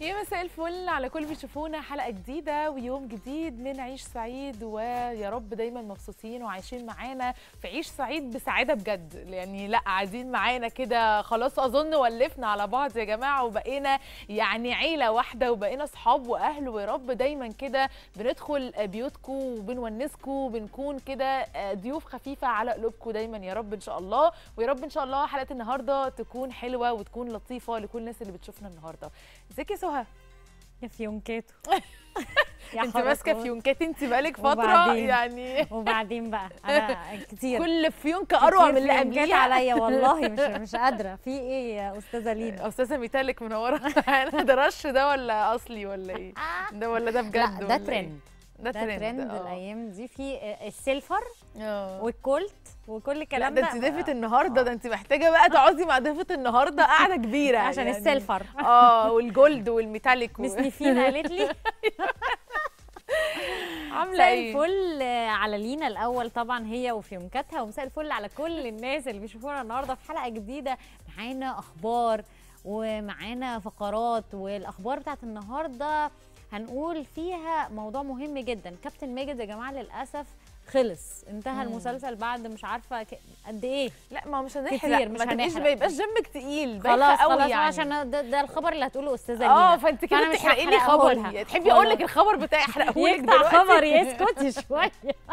يا مساء الفل على كل بيشوفونا حلقه جديده ويوم جديد من عيش سعيد ويا رب دايما مبسوطين وعايشين معانا في عيش سعيد بسعاده بجد يعني لا قاعدين معانا كده خلاص اظن ولفنا على بعض يا جماعه وبقينا يعني عيله واحده وبقينا اصحاب واهل ويا رب دايما كده بندخل بيوتكم وبنونسكم وبنكون كده ضيوف خفيفه على قلوبكم دايما يا رب ان شاء الله ويا رب ان شاء الله حلقه النهارده تكون حلوه وتكون لطيفه لكل الناس اللي بتشوفنا النهارده ازيك يا سهى يا فيونكاتو انت ماسكه فيونكات انت بقالك فتره وبعدين؟ يعني وبعدين بقى انا كتير كل فيونكه اروع من اللي كتير فيونكات قبليها عليا والله مش مش قادره في ايه يا استاذه لينا استاذه ميتالك منوره معانا ده رش ده ولا اصلي ولا ايه ده ولا ده بجد لا ده ولا إيه؟ ترند ده ده ترند ترند آه. الايام دي في السيلفر اه والكولت وكل لا الكلام ده ده انت ضيفه النهارده ده انت محتاجه بقى تقعدي مع ضيفه النهارده قاعده كبيره عشان يعني. السيلفر اه والجولد والميتاليك و... مس نيفين قالت لي عامله مساء ايه الفل على لينا الاول طبعا هي وفيونكاتها ومساء الفل على كل الناس اللي بيشوفونا النهارده في حلقه جديده معانا اخبار ومعانا فقرات والاخبار بتاعت النهارده هنقول فيها موضوع مهم جدا كابتن ماجد يا جماعه للاسف خلص انتهى مم. المسلسل بعد مش عارفه ك- قد ايه لا ما هو مش هنحرق كتير، مش ما تبقيش هنحرق. ما يبقاش جنبك تقيل بايخة خلاص قوي خلاص يعني. عشان ده, ده الخبر اللي هتقوله استاذه اه لينا فانت كده فأنا مش بتحرقي لي هحرقه خبر لها. يعني تحبي اقول لك خلاص. الخبر بتاعي احرقه لك يقطع دلوقتي خبر يسكتي شويه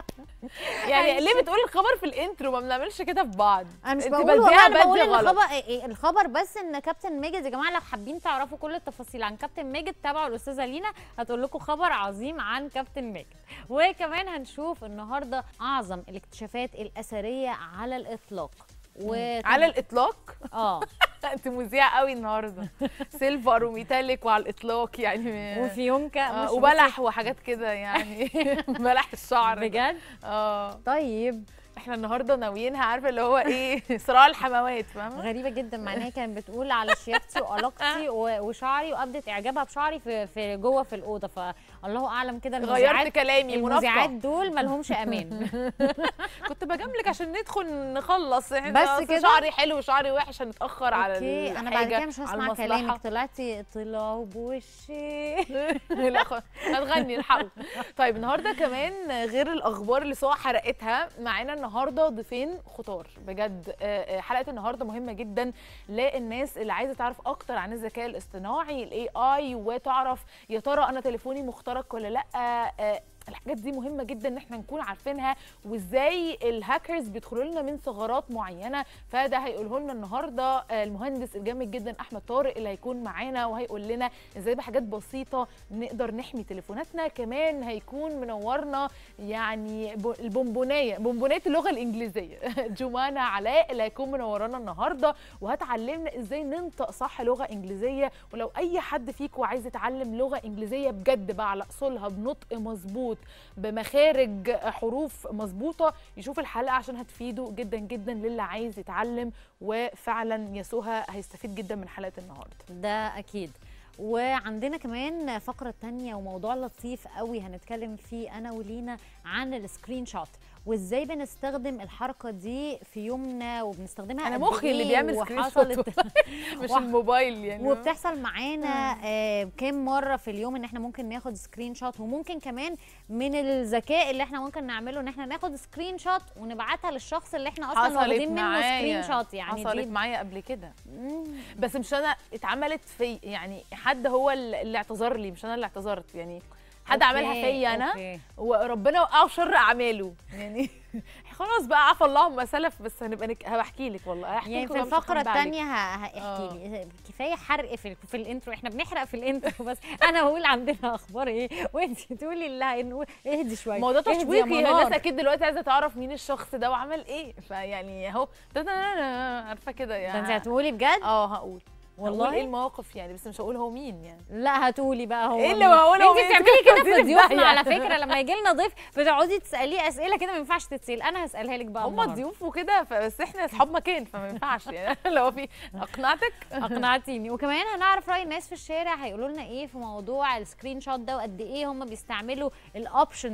يعني هنشوف. ليه بتقولي الخبر في الانترو ما بنعملش كده في بعض انا مش انت بقول بديها والله انا بقول بدي ان غلط. الخبر إيه- إيه الخبر بس ان كابتن ماجد يا جماعه لو حابين تعرفوا كل التفاصيل عن كابتن ماجد تابعوا الاستاذه لينا هتقول لكم خبر عظيم عن كابتن ماجد وكمان هنشوف النهارده اعظم الاكتشافات الاثريه على الاطلاق و على الاطلاق اه انت مذيعه قوي النهارده سيلفر وميتاليك وعلى الاطلاق يعني وفيونكا آه، مش وبلح وحاجات كده يعني بلح الشعر ده. بجد اه طيب احنا النهارده ناويينها عارفه اللي هو ايه صراع الحموات فاهمه غريبه جدا مع ان هي كانت بتقول على شياكتي وعلاقتي و- وشعري وابدت اعجابها بشعري في, في جوه في الاوضه فالله اعلم كده غيرت المذيعات كلامي المذيعات منافقه دول مالهمش امان كنت بجاملك عشان ندخل نخلص احنا بس أصل كده؟ شعري حلو وشعري وحش هنتاخر على اوكي انا بعد الحاجة، كده مش على هسمع المصلحة. كلامك طلعتي طلعوا بوشي لا خ- هتغني الحقوا طيب النهارده كمان غير الاخبار اللي سوا حرقتها معانا النهارده ضيفين خطار بجد آه، آه، حلقه النهارده مهمه جدا للناس اللي عايزه تعرف اكتر عن الذكاء الاصطناعي الاي اي وتعرف يا ترى انا تليفوني مخترق ولا لا آه، الحاجات دي مهمه جدا ان احنا نكون عارفينها وازاي الهاكرز بيدخلوا لنا من ثغرات معينه فده هيقوله لنا النهارده آه، المهندس الجامد جدا احمد طارق اللي هيكون معانا وهيقول لنا ازاي بحاجات بسيطه نقدر نحمي تليفوناتنا كمان هيكون منورنا يعني ب- البونبونيه بونبونات اللغه الانجليزيه جمانه علاء اللي هيكون منورانا النهارده وهتعلمنا ازاي ننطق صح لغه انجليزيه ولو اي حد فيكم عايز يتعلم لغه انجليزيه بجد بقى على اصولها بنطق مظبوط بمخارج حروف مظبوطه يشوف الحلقه عشان هتفيده جدا جدا للي عايز يتعلم وفعلا يا سهى هيستفيد جدا من حلقه النهارده ده اكيد وعندنا كمان فقرة تانية وموضوع لطيف قوي هنتكلم فيه أنا ولينا عن السكرين شوت وازاي بنستخدم الحركة دي في يومنا وبنستخدمها انا قد مخي اللي إيه بيعمل سكرين وحصلت شوت مش وح- الموبايل يعني وبتحصل معانا آه كام مره في اليوم ان احنا ممكن ناخد سكرين شوت وممكن كمان من الذكاء اللي احنا ممكن نعمله ان احنا ناخد سكرين شوت ونبعتها للشخص اللي احنا اصلا حصلت واخدين منه معايا سكرين شوت يعني حصلت دي معايا قبل كده مم. بس مش انا اتعملت في يعني حد هو اللي اعتذر لي مش انا اللي اعتذرت يعني حد عملها أوكي، فيا انا أوكي. وربنا وقعه في شر اعماله يعني خلاص بقى عفى الله عما سلف بس هنبقى نك... هحكي لك والله هحكي يعني لكم في بقى مش الفقرة هخبي عليك. الثانية احكي آه. لي كفاية حرق في, في الانترو احنا بنحرق في الانترو بس انا هقول عندنا اخبار ايه وانت تقولي لا إنه اهدي شوية ما هو ده اهدي يا تشويقي منار. الناس اكيد دلوقتي عايزه تعرف مين الشخص ده وعمل ايه فيعني اهو ده- ده- ده- ده- عارفه كده ده يعني انت هتقولي بجد اه هقول والله؟ هقول ايه المواقف يعني بس مش هقول هو مين يعني لا هتقولي بقى هو إيه اللي مين. بقوله انت مين؟ بتعملي كده توديني في في ضيوفنا داهية. على فكره لما يجي لنا ضيف بتقعدي تساليه اسئله كده ما ينفعش تتسال انا هسالها لك بقى هم النهاردة. ضيوف وكده بس احنا اصحاب مكان فما ينفعش يعني لو في اقنعتك اقنعتيني وكمان هنعرف راي الناس في الشارع هيقولوا لنا ايه في موضوع السكرين شوت ده وقد ايه هم بيستعملوا الاوبشن ده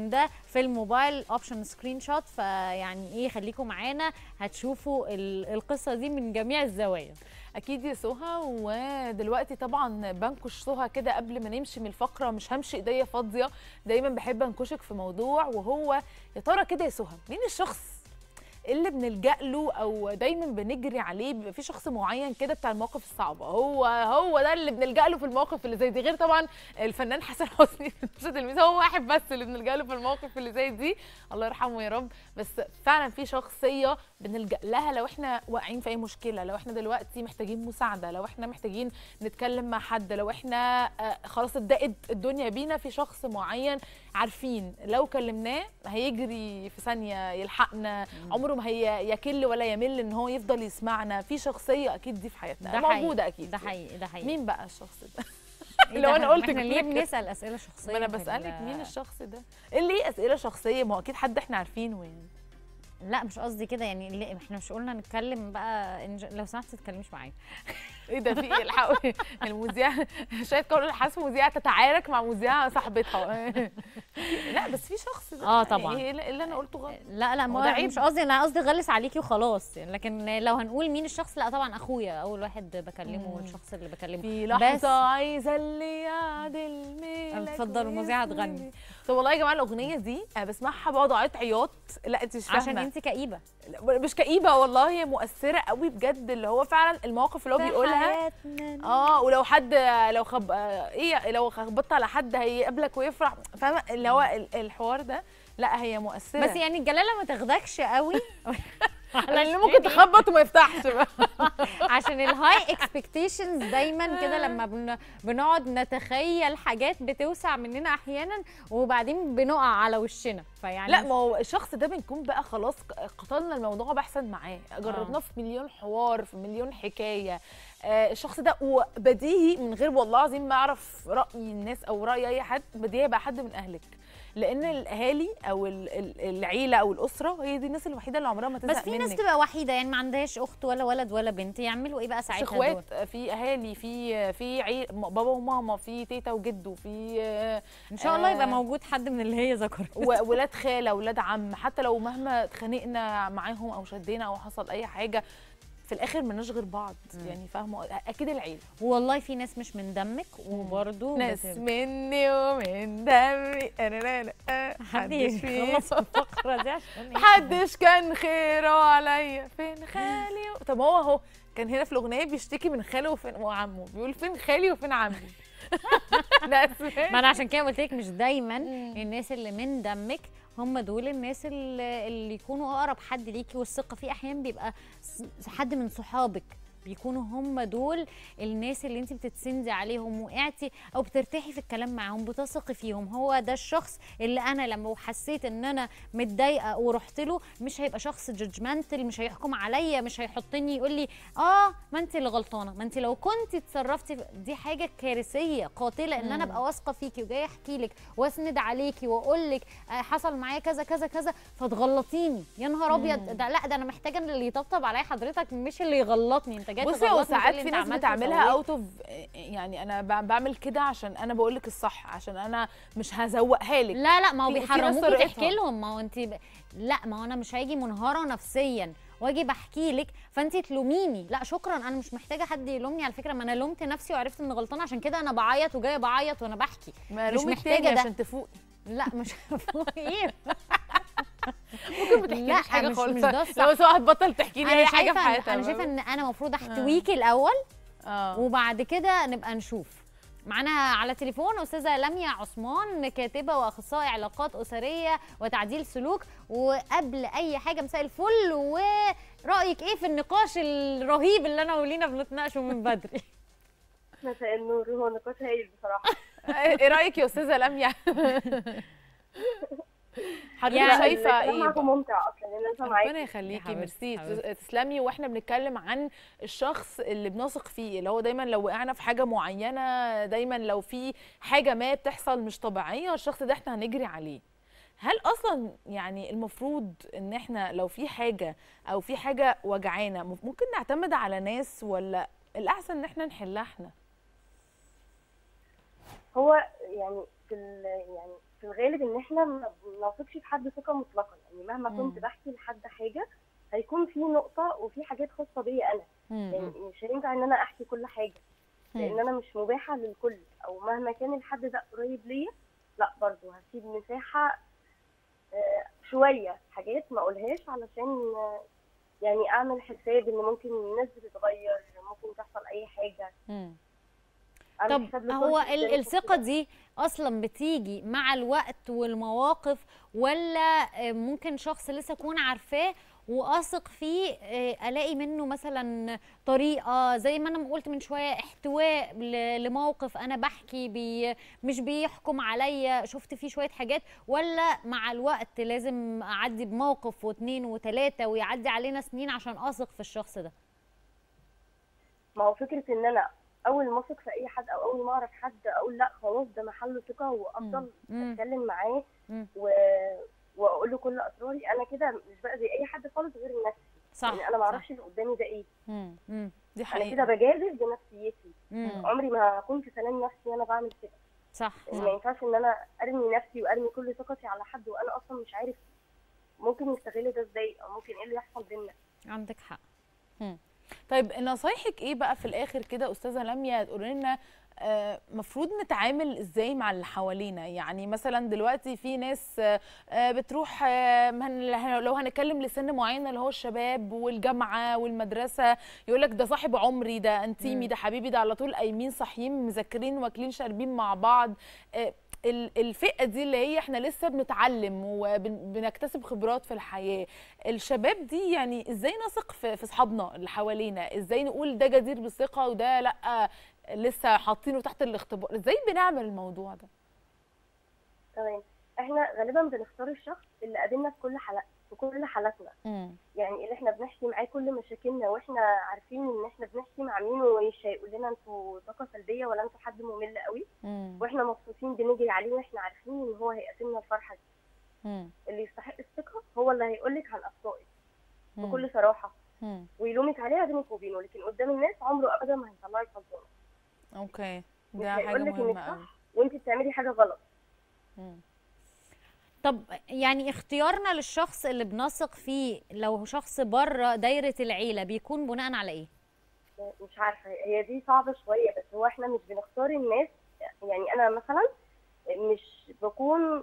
في الموبايل اوبشن سكرين شوت فيعني ايه خليكم معانا هتشوفوا ال- القصه دي من جميع الزوايا اكيد يا سهى ودلوقتي طبعا بنكش سهى كده قبل ما نمشي من الفقره مش همشي ايديا فاضيه دايما بحب انكشك في موضوع وهو يا ترى كده يا سهى مين الشخص اللي بنلجأ له او دايما بنجري عليه بيبقى في شخص معين كده بتاع المواقف الصعبه هو هو ده اللي بنلجأ له في المواقف اللي زي دي غير طبعا الفنان حسن حسني مش تلميذ هو واحد بس اللي بنلجأ له في المواقف اللي زي دي الله يرحمه يا رب بس فعلا في شخصيه بنلجأ لها لو احنا واقعين في اي مشكله لو احنا دلوقتي محتاجين مساعده لو احنا محتاجين نتكلم مع حد لو احنا آه، خلاص اتضاقت الدنيا بينا في شخص معين عارفين لو كلمناه هيجري في ثانيه يلحقنا عمره ما هي يكل ولا يمل ان هو يفضل يسمعنا في شخصيه اكيد دي في حياتنا ده حقيقي. موجوده اكيد ده حقيقي ده حقيقي مين بقى الشخص ده إيه لو ده؟ أنا قلت احنا ليه كده؟ بنسال اسئله شخصيه ما انا في ال- بسالك مين الشخص ده اللي ليه اسئله شخصيه ما هو اكيد حد احنا عارفينه يعني لا مش قصدي كده يعني اللي احنا مش قلنا نتكلم بقى إن ج- لو سمحت ما تتكلميش معايا ايه ده في ايه الحقوا المذيع شايف قول حاسس مذيعه تتعارك مع مذيعه صاحبتها لا بس في شخص ده آه يعني طبعاً. ايه اللي انا قلته غلط لا لا هو ما ده هو عيب. مش قصدي انا قصدي اغلس عليكي وخلاص لكن لو هنقول مين الشخص لا طبعا اخويا اول واحد بكلمه مم. الشخص اللي بكلمه في بس- لحظه عايزه اللي يعدل ميلك اتفضل، المذيعة هتغني. ويسندني. طب والله يا جماعه الاغنيه دي انا بسمعها بقعد اعيط عياط لا انت مش فاهمه عشان انت كئيبه لا، مش كئيبه والله هي مؤثره قوي بجد اللي هو فعلا المواقف اللي هو بيقولها اه ولو حد لو خب آه، ايه لو خبطت على حد هيقابلك ويفرح فاهمه اللي هو ال- الحوار ده لا هي مؤثره بس يعني الجلاله ما تاخدكش قوي اللي ممكن تخبط وما يفتحش بقى عشان الهاي اكسبكتيشنز دايما كده لما بن... بنقعد نتخيل حاجات بتوسع مننا احيانا وبعدين بنقع على وشنا فيعني لا ما هو الشخص ده بنكون بقى خلاص قتلنا الموضوع بحثا معاه جربناه في مليون حوار في مليون حكايه آه الشخص ده وبديهي من غير والله العظيم ما اعرف راي الناس او راي اي حد بديهي يبقى حد من اهلك لان الاهالي او ال- ال- العيله او الاسره هي دي الناس الوحيده اللي عمرها ما تزهق بس في ناس منك. تبقى وحيده يعني ما عندهاش اخت ولا ولد ولا بنت يعملوا ايه بقى مش ساعتها اخوات دول في اهالي في في عي... بابا وماما في تيتا وجدو في آه، ان شاء الله يبقى آه. موجود حد من اللي هي ذكرت وولاد خاله ولاد عم حتى لو مهما اتخانقنا معاهم او شدينا او حصل اي حاجه في الاخر مالناش غير بعض يعني فاهمه اكيد العيله والله في ناس مش من دمك وبرده ناس مني ومن دمي أنا لا لا آه، حد محدش فيه يخلص الفقره دي عشان إيه؟ محدش كان خيره عليا فين خالي و... طب هو اهو كان هنا في الاغنيه بيشتكي من خاله وفين وعمه بيقول فين خالي وفين عمي ناس ما انا عشان كده قلت لك مش دايما مم. الناس اللي من دمك هم دول الناس اللي, اللي يكونوا اقرب حد ليكي والثقه في احيان بيبقى س- حد من صحابك بيكونوا هم دول الناس اللي انت بتتسندي عليهم وقعتي او بترتاحي في الكلام معاهم بتثقي فيهم هو ده الشخص اللي انا لما حسيت ان انا متضايقه ورحت له مش هيبقى شخص جادجمنتال مش هيحكم عليا مش هيحطني يقول لي اه ما انت اللي غلطانه ما انت لو كنت اتصرفتي ف- دي حاجه كارثيه قاتله ان انا ابقى واثقه فيكي وجايه احكي لك واسند عليكي واقول لك آه، حصل معايا كذا كذا كذا فتغلطيني يا نهار ابيض ده لا ده انا محتاجه اللي يطبطب عليا حضرتك مش اللي يغلطني انت جاي بصي هو تغلطني ساعات تقولي في انت ناس عملت بتعملها وسويت. اوت اوف يعني انا ب- بعمل كده عشان انا بقول لك الصح عشان انا مش هزوقها لك لا لا ما هو في- في ناس بيحرموكي طريقتها. تحكي لهم ما هو انت ب... لا ما هو انا مش هاجي منهاره نفسيا واجي بحكي لك فانت تلوميني لا شكرا انا مش محتاجه حد يلومني على فكره ما انا لومت نفسي وعرفت اني غلطانه عشان كده انا بعيط وجايه بعيط وانا بحكي ما مش لومك محتاجة تاني ده. عشان تفوقي لا مش ايه ممكن ما تحكيليش لا، حاجه مش- خالص مش ده الصح. لو بس واحد بطل تحكي لي انا اي حاجه في شايفه حياتها انا شايفه ان انا المفروض احتويكي الاول اه وبعد كده نبقى نشوف معانا على تليفون استاذه لميا عثمان كاتبه واخصائي علاقات اسريه وتعديل سلوك وقبل اي حاجه مساء الفل ورايك ايه في النقاش الرهيب اللي انا ولينا بنتناقشه من بدري مساء النور هو نقاش هايل بصراحة ايه رايك يا استاذه لميا حضرتك يعني شايفه الكلام ايه معاكم بقى؟ ممتع أصلا يعني أنا ربنا معاكي يا يخليكي حبيبتي، ميرسي حبيبتي. تسلمي واحنا بنتكلم عن الشخص اللي بنثق فيه اللي هو دايما لو وقعنا في حاجه معينه دايما لو في حاجه ما بتحصل مش طبيعيه الشخص ده احنا هنجري عليه هل اصلا يعني المفروض ان احنا لو في حاجه او في حاجه وجعانا مف- ممكن نعتمد على ناس ولا الاحسن ان احنا نحلها احنا هو يعني في ال- يعني في الغالب ان احنا ما بنثقش في حد ثقه مطلقه يعني مهما كنت مم. بحكي لحد حاجه هيكون في نقطه وفي حاجات خاصه بيا انا يعني مم. مش هينفع ان انا احكي كل حاجه لان مم. انا مش مباحه للكل او مهما كان الحد ده قريب ليا لا برضه هسيب مساحه آه، شويه حاجات ما اقولهاش علشان آه، يعني اعمل حساب ان ممكن الناس بتتغير ممكن تحصل اي حاجه مم. أعمل طب حساب لكل هو اللي ال- قدامي الثقة كده. دي أصلا بتيجي مع الوقت والمواقف ولا آه، ممكن شخص لسه أكون عارفاه وأثق فيه آه، ألاقي منه مثلا طريقة زي ما أنا قلت من شوية احتواء ل- لموقف أنا بحكي بي مش بيحكم عليا شفت فيه شوية حاجات ولا مع الوقت لازم أعدي بموقف واتنين وتلاتة ويعدي علينا سنين عشان أثق في الشخص ده ما هو فكره ان انا اول ما اثق في اي حد او اول ما اعرف حد اقول لا خلاص ده محل ثقه وافضل مم. اتكلم معاه مم. و... واقول له كل اسراري انا كده مش بقى زي اي حد خالص غير نفسي صح يعني انا ما صح. اعرفش اللي قدامي ده ايه مم. مم. دي انا حقيقة كده بجازف بنفسيتي مم. عمري ما هكون في سلام نفسي وانا بعمل كده صح يعني ما صح ينفعش ان انا ارمي نفسي وارمي كل ثقتي على حد وانا اصلا مش عارف ممكن يستغل ده ازاي او ممكن ايه اللي يحصل بينا عندك حق طيب نصايحك ايه بقى في الاخر كده استاذه لميا تقولي لنا آه، مفروض نتعامل ازاي مع اللي حوالينا يعني مثلا دلوقتي في ناس آه، آه، بتروح آه، هن- لو هنتكلم لسن معين اللي هو الشباب والجامعه والمدرسه يقول لك ده صاحب عمري ده انتيمي مم. ده حبيبي ده على طول قايمين صاحيين مذاكرين واكلين شاربين مع بعض آه، ال- الفئه دي اللي هي احنا لسه بنتعلم وبنكتسب خبرات في الحياه الشباب دي يعني ازاي نثق في في اصحابنا اللي حوالينا ازاي نقول ده جدير بالثقه وده لا لسه حاطينه تحت الاختبار ازاي بنعمل الموضوع ده تمام احنا غالبا بنختار الشخص اللي قابلنا في كل حلقه في كل حالاتنا امم يعني اللي احنا بنحكي معاه كل مشاكلنا واحنا عارفين ان احنا بنحكي مع مين ومش هيقول لنا انتوا طاقه سلبيه ولا انتوا حد ممل قوي امم واحنا مبسوطين بنجري عليه واحنا عارفين ان هو هيقاسمنا الفرحه دي امم اللي يستحق الثقه هو اللي هيقول لك عن اخطائك بكل صراحه امم ويلومك عليها بينك وبينه لكن قدام الناس عمره ابدا ما هيطلعك غلطانه اوكي مش ده حاجه هيقول لك انك مهمه قوي صح وانت بتعملي حاجه غلط مم. طب يعني اختيارنا للشخص اللي بنثق فيه لو شخص بره دايرة العيلة بيكون بناء على ايه؟ مش عارفه هي دي صعبه شويه بس هو احنا مش بنختار الناس يعني انا مثلا مش بكون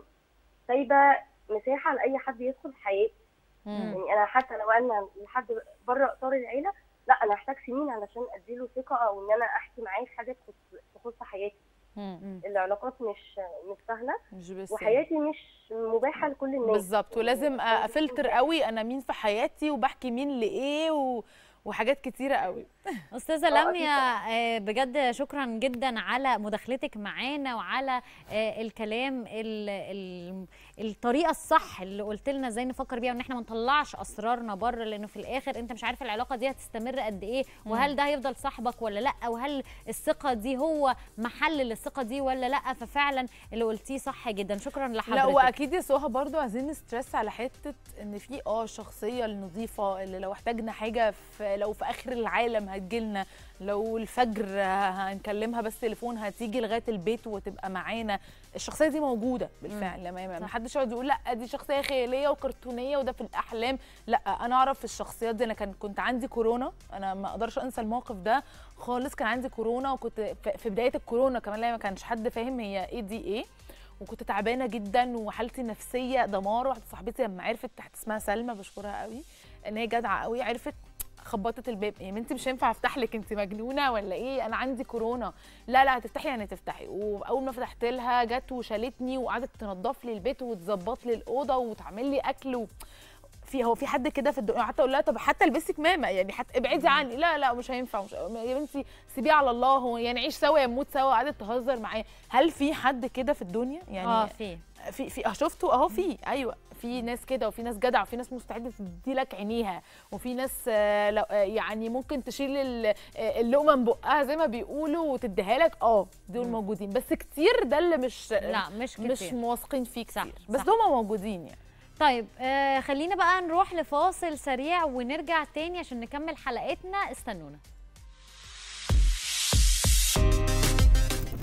سايبه مساحه لاي حد يدخل حياتي مم. يعني انا حتى لو انا لحد بره اطار العيله لا انا هحتاج سنين علشان اديله ثقه او ان انا احكي معاه في حاجه تخص تخص حياتي مم. العلاقات مش مش سهله مش بس وحياتي مش مباحه لكل الناس بالظبط ولازم يعني افلتر قوي انا مين في حياتي وبحكي مين لايه و... وحاجات كتيره قوي استاذه آه، أكيد لميا آه، بجد شكرا جدا على مداخلتك معانا وعلى آه، الكلام ال ال الطريقه الصح اللي قلت لنا ازاي نفكر بيها وان احنا ما نطلعش اسرارنا بره لانه في الاخر انت مش عارف العلاقه دي هتستمر قد ايه وهل ده هيفضل صاحبك ولا لا وهل الثقه دي هو محل للثقه دي ولا لا ففعلا اللي قلتيه صح جدا شكرا لحضرتك لا واكيد يا سوها برضو عايزين نسترس على حته ان في اه الشخصيه النظيفه اللي لو احتاجنا حاجه في لو في اخر العالم هتجيلنا لو الفجر هنكلمها بس تليفون هتيجي لغايه البيت وتبقى معانا الشخصيه دي موجوده بالفعل ما ما صح. حدش يقعد يقول لا دي شخصيه خياليه وكرتونيه وده في الاحلام لا انا اعرف الشخصيات دي انا كان كنت عندي كورونا انا ما اقدرش انسى الموقف ده خالص كان عندي كورونا وكنت في- في بدايه الكورونا كمان لا ما كانش حد فاهم هي ايه دي ايه وكنت تعبانه جدا وحالتي النفسيه دمار واحده صاحبتي لما عرفت تحت اسمها سلمى بشكرها قوي ان هي جدعه قوي عرفت خبطت الباب يا بنتي مش هينفع افتح لك انت مجنونه ولا ايه انا عندي كورونا لا لا هتفتحي يعني تفتحي واول ما فتحت لها جت وشالتني وقعدت تنظف لي البيت وتظبط لي الاوضه وتعمل لي اكل و... في هو في حد كده في الدنيا حتى اقول لها طب حتى البسي كمامه يعني حتى ابعدي عني لا لا مش هينفع مش يا بنتي سيبيه على الله هو يعني نعيش سوا يا نموت سوا قعدت تهزر معايا هل في حد كده في الدنيا يعني اه في في في اه شفتوا اهو في ايوه في ناس كده وفي ناس جدعه وفي ناس مستعده تدي لك عينيها وفي ناس آه، لو- آه، يعني ممكن تشيل ال- آه، اللقمه من بقها زي ما بيقولوا وتديها لك اه دول موجودين بس كتير ده اللي مش لا مش كتير مش مواثقين فيه صح، كتير بس صح. هم موجودين يعني طيب آه خلينا بقى نروح لفاصل سريع ونرجع تاني عشان نكمل حلقتنا استنونا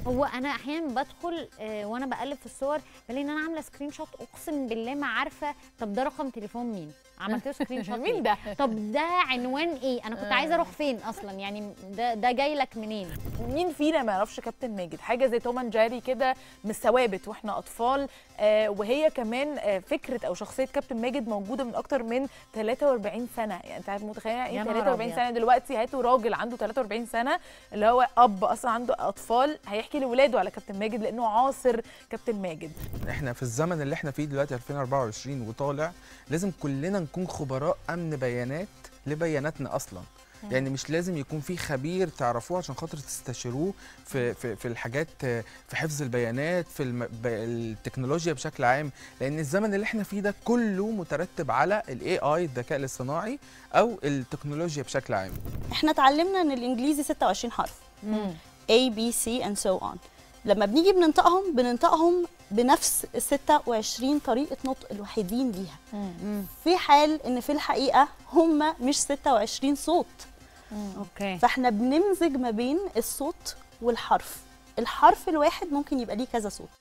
هو انا احيانا بدخل آه، وانا بقلب في الصور بلاقي ان انا عامله سكرين شوت اقسم بالله ما عارفه طب ده رقم تليفون مين عملت له سكرين شوت مين ليه؟ ده طب ده عنوان ايه انا كنت عايزه اروح فين اصلا يعني ده ده جاي لك منين مين فينا ما يعرفش كابتن ماجد حاجه زي توم أند جاري كده مش ثوابت واحنا اطفال آه وهي كمان آه فكره او شخصيه كابتن ماجد موجوده من اكتر من 43 سنه يعني انت عارف متخيله يا ايه نهار 43 أبيض. سنه دلوقتي هاتوا راجل عنده 43 سنه اللي هو اب اصلا عنده اطفال هيحكي لاولاده على كابتن ماجد لانه عاصر كابتن ماجد احنا في الزمن اللي احنا فيه دلوقتي 2024 وطالع لازم كلنا نكون خبراء امن بيانات لبياناتنا اصلا يعني مش لازم يكون في خبير تعرفوه عشان خاطر تستشيروه في في في الحاجات آه، في حفظ البيانات في الم... ب- التكنولوجيا بشكل عام لان الزمن اللي احنا فيه ده كله مترتب على الاي اي الذكاء الاصطناعي او التكنولوجيا بشكل عام احنا اتعلمنا ان الانجليزي 26 حرف A B C and so on لما بنيجي بننطقهم بننطقهم بنفس ال 26 طريقة نطق الوحيدين ليها في حال ان في الحقيقة هم مش 26 صوت اوكي فاحنا بنمزج ما بين الصوت والحرف الحرف الواحد ممكن يبقى ليه كذا صوت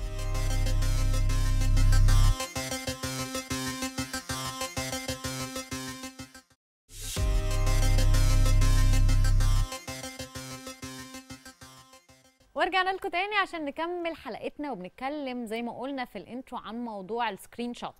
ورجعنا لكم تاني عشان نكمل حلقتنا وبنتكلم زي ما قلنا في الانترو عن موضوع السكرين شوت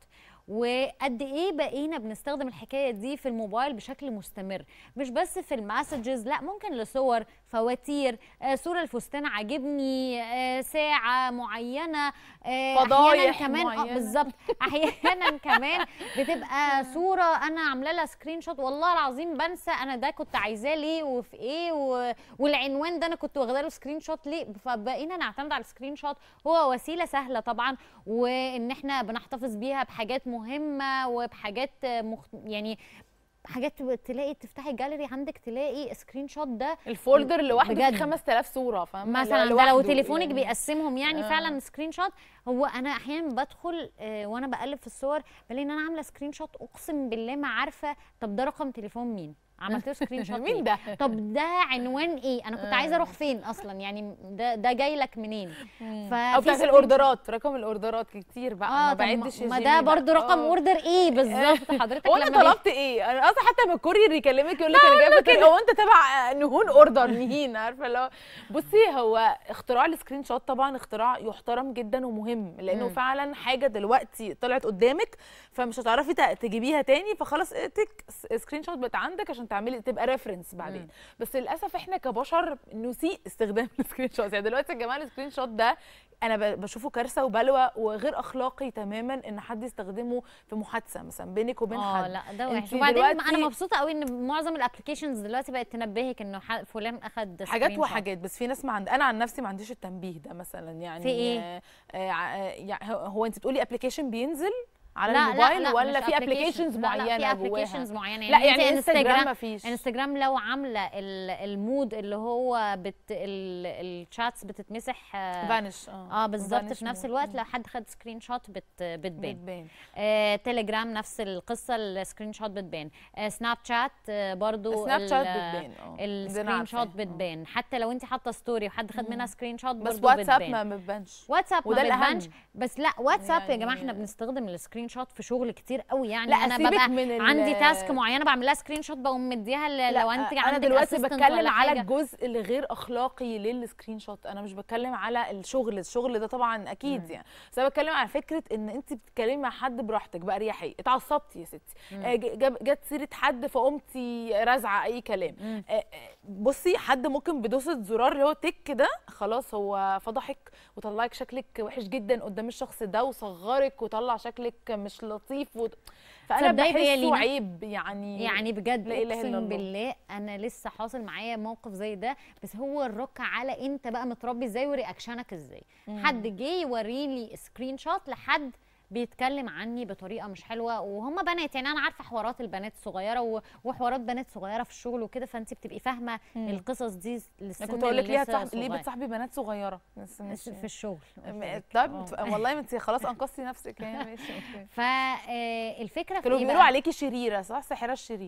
وقد ايه بقينا بنستخدم الحكايه دي في الموبايل بشكل مستمر مش بس في المسجز لا ممكن لصور فواتير آه صوره الفستان عاجبني آه ساعه معينه آه فضايح أحياناً كمان معينة. آه بالظبط احيانا كمان بتبقى صوره انا عامله لها سكرين شوت والله العظيم بنسى انا ده كنت عايزاه ليه وفي ايه و... والعنوان ده انا كنت واخده له سكرين شوت ليه فبقينا نعتمد على السكرين شوت هو وسيله سهله طبعا وان احنا بنحتفظ بيها بحاجات مهمه وبحاجات مخ... يعني حاجات تلاقي تفتحي الجاليري عندك تلاقي سكرين شوت ده الفولدر لوحده فيه بجد. 5000 صوره فاهمه مثلا ده لو لوحده تليفونك يعني. بيقسمهم يعني آه. فعلا سكرين شوت هو انا احيانا بدخل آه، وانا بقلب في الصور بلاقي ان انا عامله سكرين شوت اقسم بالله ما عارفه طب ده رقم تليفون مين عملت له سكرين شوت مين ليه؟ ده طب ده عنوان ايه انا كنت عايزه اروح فين اصلا يعني ده ده جاي لك منين او ففي بتاعت screen الاوردرات رقم الاوردرات كتير بقى اه ما طب بعدش يا ما جيمي ده بقى. برضو رقم آه. اوردر ايه بالظبط حضرتك هو انا لما بي- طلبت ايه؟ انا اصلا حتى لما الكورير يكلمك يقول لك انا جايبه كده هو انت تبع نهون اوردر نهين عارفه اللي هو بصي هو اختراع السكرين شوت طبعا اختراع يحترم جدا ومهم لانه مم. فعلا حاجه دلوقتي طلعت قدامك فمش هتعرفي ت- تجيبيها تاني فخلاص تك سكرين شوت بقت عندك عشان تعملي تبقى ريفرنس بعدين مم. بس للاسف احنا كبشر نسيء استخدام السكرين شوت يعني دلوقتي يا جماعه السكرين شوت ده انا ب- بشوفه كارثه وبلوى وغير اخلاقي تماما ان حد يستخدمه في محادثه مثلا بينك وبين اه حد لا ده وحش انتي وبعدين دلوقتي- انا مبسوطه قوي ان معظم الابلكيشنز دلوقتي بقت تنبهك انه ح- فلان اخد حاجات screen shot. وحاجات بس في ناس ما عند انا عن نفسي ما عنديش التنبيه ده مثلا يعني في إيه؟ آه آه ع- آه، يعني هو- هو انت بتقولي ابلكيشن بينزل على لا الموبايل لا لا ولا مش في applications. ابلكيشنز لا لا معينه في جواها ابلكيشنز معينه لا أنت يعني انستجرام ما فيش انستجرام لو عامله ال- المود اللي هو بت ال- الشاتس بتتمسح آه, فانش اه بالظبط في نفس الوقت لو حد خد سكرين شوت بت بتبان بتبان آه تليجرام نفس القصه السكرين شوت بتبان آه سناب شات آه برضو سناب ال- شات بتبان اه دي أنا السكرين عارفاها. شوت بتبان حتى لو انت حاطه ستوري وحد خد منها سكرين شوت بس برضو واتساب بتبان. ما ما بتبانش واتساب وده ما الأهم. بتبانش بس لا واتساب يا جماعه يعني- احنا بنستخدم السكرين شوت في شغل كتير قوي يعني لا انا سيبك ببقى من ال- عندي تاسك معينه بعمل لها سكرين شوت بقوم مديها ل- لو انت انا عندك دلوقتي assistant بتكلم ولا على حاجة. الجزء اللي غير اخلاقي للسكرين شوت انا مش بتكلم على الشغل الشغل ده طبعا اكيد يعني بس انا بتكلم على فكره ان انت بتتكلمي مع حد براحتك باريحيه اتعصبتي يا ستي آه، ج- جاب- جت سيره حد فقمتي رازعه اي كلام مم. آه، آه، بصي حد ممكن بدوسه زرار اللي هو تك ده خلاص هو فضحك وطلعك شكلك وحش جدا قدام الشخص ده وصغرك وطلع شكلك مش لطيف و... فانا تصدقي بيا بحسه لينا؟ عيب يعني يعني بجد لا إله إلا اقسم الله. بالله انا لسه حاصل معايا موقف زي ده بس هو الرك على انت بقى متربي ازاي ورياكشنك ازاي حد جه يوريني سكرين شوت لحد بيتكلم عني بطريقه مش حلوه وهم بنات يعني انا عارفه حوارات البنات الصغيره و- وحوارات بنات صغيره في الشغل وكده فانت بتبقي فاهمه القصص دي للسن انا كنت اقول لك اللي ليه لسه هتصاحب ليه صغير. بتصاحبي بنات صغيره بس مش في الشغل م- طيب والله ما انت خلاص انقذتي نفسك يعني ماشي اوكي فالفكره في كانوا ايه بيقولوا بقى؟ عليكي شريره صح ساحره الشرير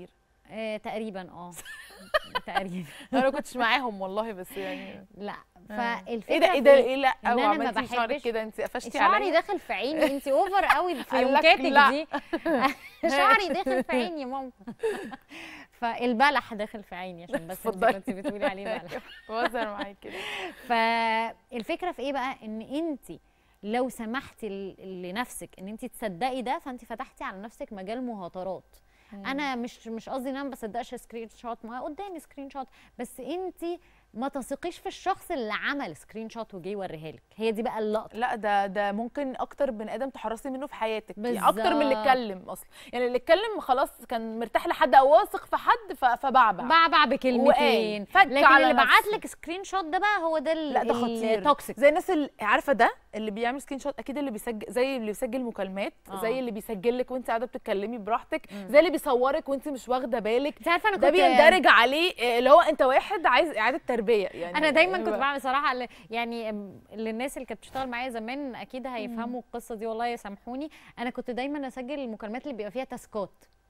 آه تقريبا اه تقريبا انا ما كنتش معاهم والله بس يعني لا آه. فالفكره ايه ده ايه في ده ايه لا إن أنا ما وعملتي شعرك بحبش- كده انت قفشتي شعري عليا داخل في عيني انت اوفر قوي في قال لك يومكاتك لا. دي شعري داخل في عيني يا ماما فالبلح داخل في عيني عشان بس انت اتفضلي. كنت بتقولي عليه بلح بهزر معاكي كده فالفكره في ايه بقى ان انت لو سمحتي ل- لنفسك ان انت تصدقي ده فانت فتحتي على نفسك مجال مهاترات انا مش مش قصدي ان انا ما بصدقش سكرين شوت ما قدامي سكرين شوت بس انت ما تثقيش في الشخص اللي عمل سكرين شوت وجي يوريها لك هي دي بقى اللقطه لا ده ده ممكن اكتر بني ادم تحرصي منه في حياتك يعني اكتر من اللي بالظبط. اتكلم اصلا يعني اللي اتكلم خلاص كان مرتاح لحد او واثق في حد ف- فبعبع بعبع بكلمتين وقال، فك لكن على اللي بعت نفسه. لك سكرين شوت ده بقى هو ده ال- لا ده خطير التوكسيك زي الناس اللي عارفه ده اللي بيعمل سكرين شوت اكيد اللي بيسجل زي اللي بيسجل مكالمات آه. زي اللي بيسجل لك وانت قاعده بتتكلمي براحتك زي اللي بيصورك وانت مش واخده بالك انت عارفه انا ده كنت بيندرج عليه آه، اللي هو انت واحد عايز اعاده تربيه يعني انا دايما كنت هو- بعمل صراحه ل- يعني م- للناس اللي كانت بتشتغل معايا زمان اكيد هيفهموا القصه دي والله يسامحوني انا كنت دايما اسجل المكالمات اللي بيبقى فيها تاسكات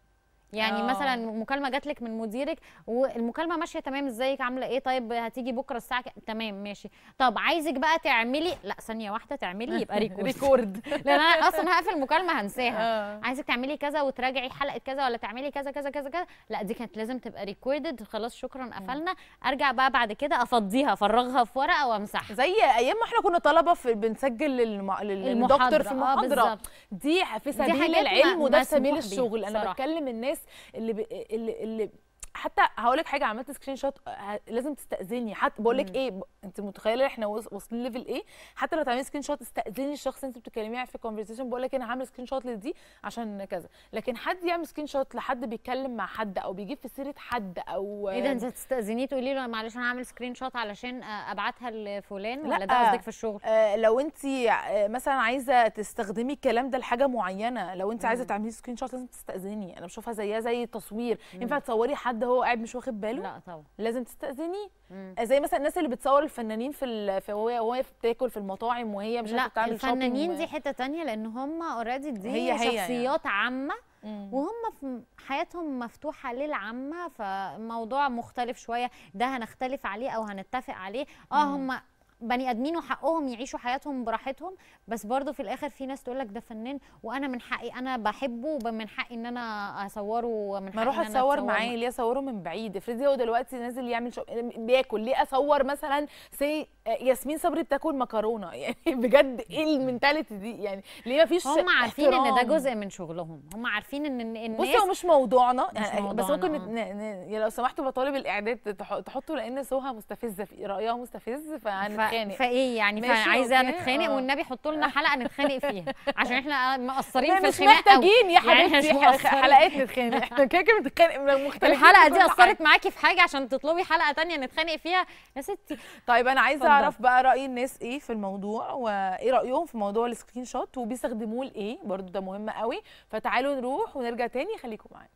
يعني آه. أوه. مثلا مكالمه جات لك من مديرك والمكالمه ماشيه تمام ازيك عامله ايه طيب هتيجي بكره الساعه ك... تمام ماشي طب عايزك بقى تعملي لا ثانيه واحده تعملي يبقى ريكورد ريكورد لان انا اصلا هقفل المكالمه هنساها آه. عايزك تعملي كذا وتراجعي حلقه كذا ولا تعملي كذا كذا كذا كذا لا دي كانت لازم تبقى ريكوردد خلاص شكرا قفلنا ارجع بقى بعد كده افضيها افرغها في ورقه وامسحها زي ايام ما احنا كنا طلبه في بنسجل للم... لل- للدكتور في آه، المحاضره بالظبط. دي في سبيل حاجات العلم م- وده في سبيل مسموح بيها الشغل انا صراحة. بتكلم الناس اللي ب... اللي, اللي حتى هقول لك حاجه عملت سكرين شوت ه- لازم تستاذني حتى بقول لك ايه ب... انت متخيله احنا وص- واصلين ليفل ايه حتى لو تعملي سكرين شوت استاذني الشخص اللي انت بتتكلمي في كونفرسيشن بقول لك انا هعمل سكرين شوت لدي عشان كذا لكن حد يعمل سكرين شوت لحد بيتكلم مع حد او بيجيب في سيره حد او ايه ده انت هتستاذنيه تقولي له معلش انا هعمل سكرين شوت علشان آه، ابعتها لفلان ولا لا. ده قصدك في الشغل آه، لو انت آه، مثلا عايزه تستخدمي الكلام ده لحاجه معينه لو انت عايزه تعملي سكرين شوت لازم تستاذني انا بشوفها زيها زي التصوير ينفع تصوري حد هو قاعد مش واخد باله لا طبعا لازم تستاذني مم. آه، زي مثلا الناس اللي بتصور الفنانين في ال... في وهي وهي بتاكل في المطاعم وهي مش لا عارفه تعمل الفنانين shopping. دي حته تانية لان هم اوريدي دي هي- هي يعني. شخصيات عامه مم. وهم في حياتهم مفتوحه للعامه فموضوع مختلف شويه ده هنختلف عليه او هنتفق عليه اه هم بني ادمين وحقهم يعيشوا حياتهم براحتهم بس برضو في الاخر في ناس تقول لك ده فنان وانا من حقي انا بحبه ومن حقي ان انا اصوره ومن حقي ما اروح إن أنا اتصور أتصور معاه ليه اصوره من بعيد افرضي هو دلوقتي نازل يعمل شو... بياكل ليه اصور مثلا سي ياسمين صبري بتاكل مكرونه يعني بجد ايه المنتاليتي دي يعني ليه ما فيش هم عارفين ان ده احترام؟ جزء من شغلهم هم عارفين ان إن الناس بصي هو مش موضوعنا مش يعني بس موضوعنا، ممكن آه. ن... ن... يعني لو سمحتوا بطالب الاعداد تح... تحطوا لان سوها مستفزه في رايها مستفز ف... فهنتخانق فايه يعني ماشي، فعايزه أوكي، نتخانق آه. والنبي حطوا لنا حلقه نتخانق فيها عشان احنا مقصرين لا، في مش الخناق قوي. محتاجين يا يعني إحنا حبيبتي مش ح- مقصرين. حلقات نتخانق احنا كده كده بنتخانق مختلفين الحلقه في دي كل حاجة. اثرت معاكي في حاجه عشان تطلبي حلقه تانية نتخانق فيها يا ستي طيب انا عايزه اتفضل. اعرف بقى راي الناس ايه في الموضوع وايه رايهم في موضوع السكرين شوت وبيستخدموه لايه برضو ده مهم قوي فتعالوا نروح ونرجع تاني خليكم معانا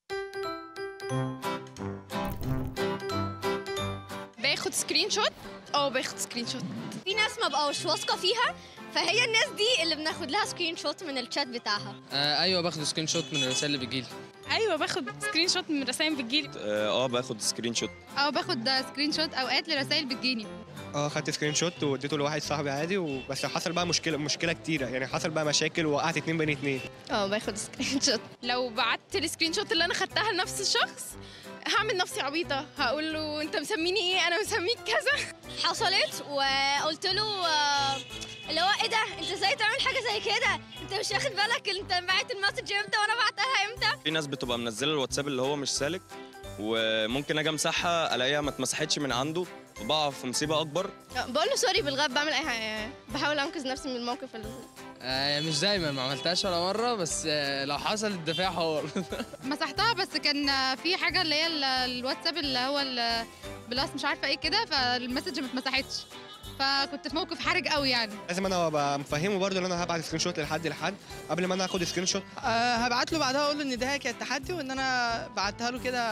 باخد سكرين شوت اه باخد سكرين شوت في ناس ما بقاوش واثقه فيها فهي الناس دي اللي بناخد لها سكرين شوت من الشات بتاعها آه ايوه باخد سكرين شوت من الرسائل اللي بتجيلي ايوه باخد سكرين شوت من رسائل بتجيلي اه باخد سكرين شوت اه باخد سكرين شوت اوقات لرسائل بتجيني اه خدت سكرين شوت واديته لواحد صاحبي عادي وبس حصل بقى مشكله مشكله كتيره يعني حصل بقى مشاكل وقعت اتنين بين اتنين اه باخد سكرين شوت لو بعت السكرين شوت اللي انا خدتها لنفس الشخص هعمل نفسي عبيطه هقول له انت مسميني ايه انا مسميك كذا حصلت وقلت له آه، اللي هو ايه ده انت ازاي تعمل حاجه زي كده انت مش واخد بالك انت بعت المسج امتى وانا بعتها امتى في ناس بتبقى منزله الواتساب اللي هو مش سالك وممكن اجي امسحها الاقيها ما اتمسحتش من عنده فبقع في مصيبه اكبر بقول له سوري بالغاب بعمل اي حاجه بحاول انقذ نفسي من الموقف اللي آه مش دايما ما عملتهاش ولا مره بس آه لو حصلت ده فيها حوار مسحتها بس كان في حاجه اللي هي ال- الواتساب اللي هو ال- بلس مش عارفه ايه كده فالمسج ما اتمسحتش فكنت في موقف حرج قوي يعني لازم انا ابقى مفهمه برضه ان انا هبعت سكرين شوت لحد لحد قبل ما انا اخد سكرين شوت أه هبعت له بعدها اقول له ان ده كانت تحدي وان انا بعتها له كده يعني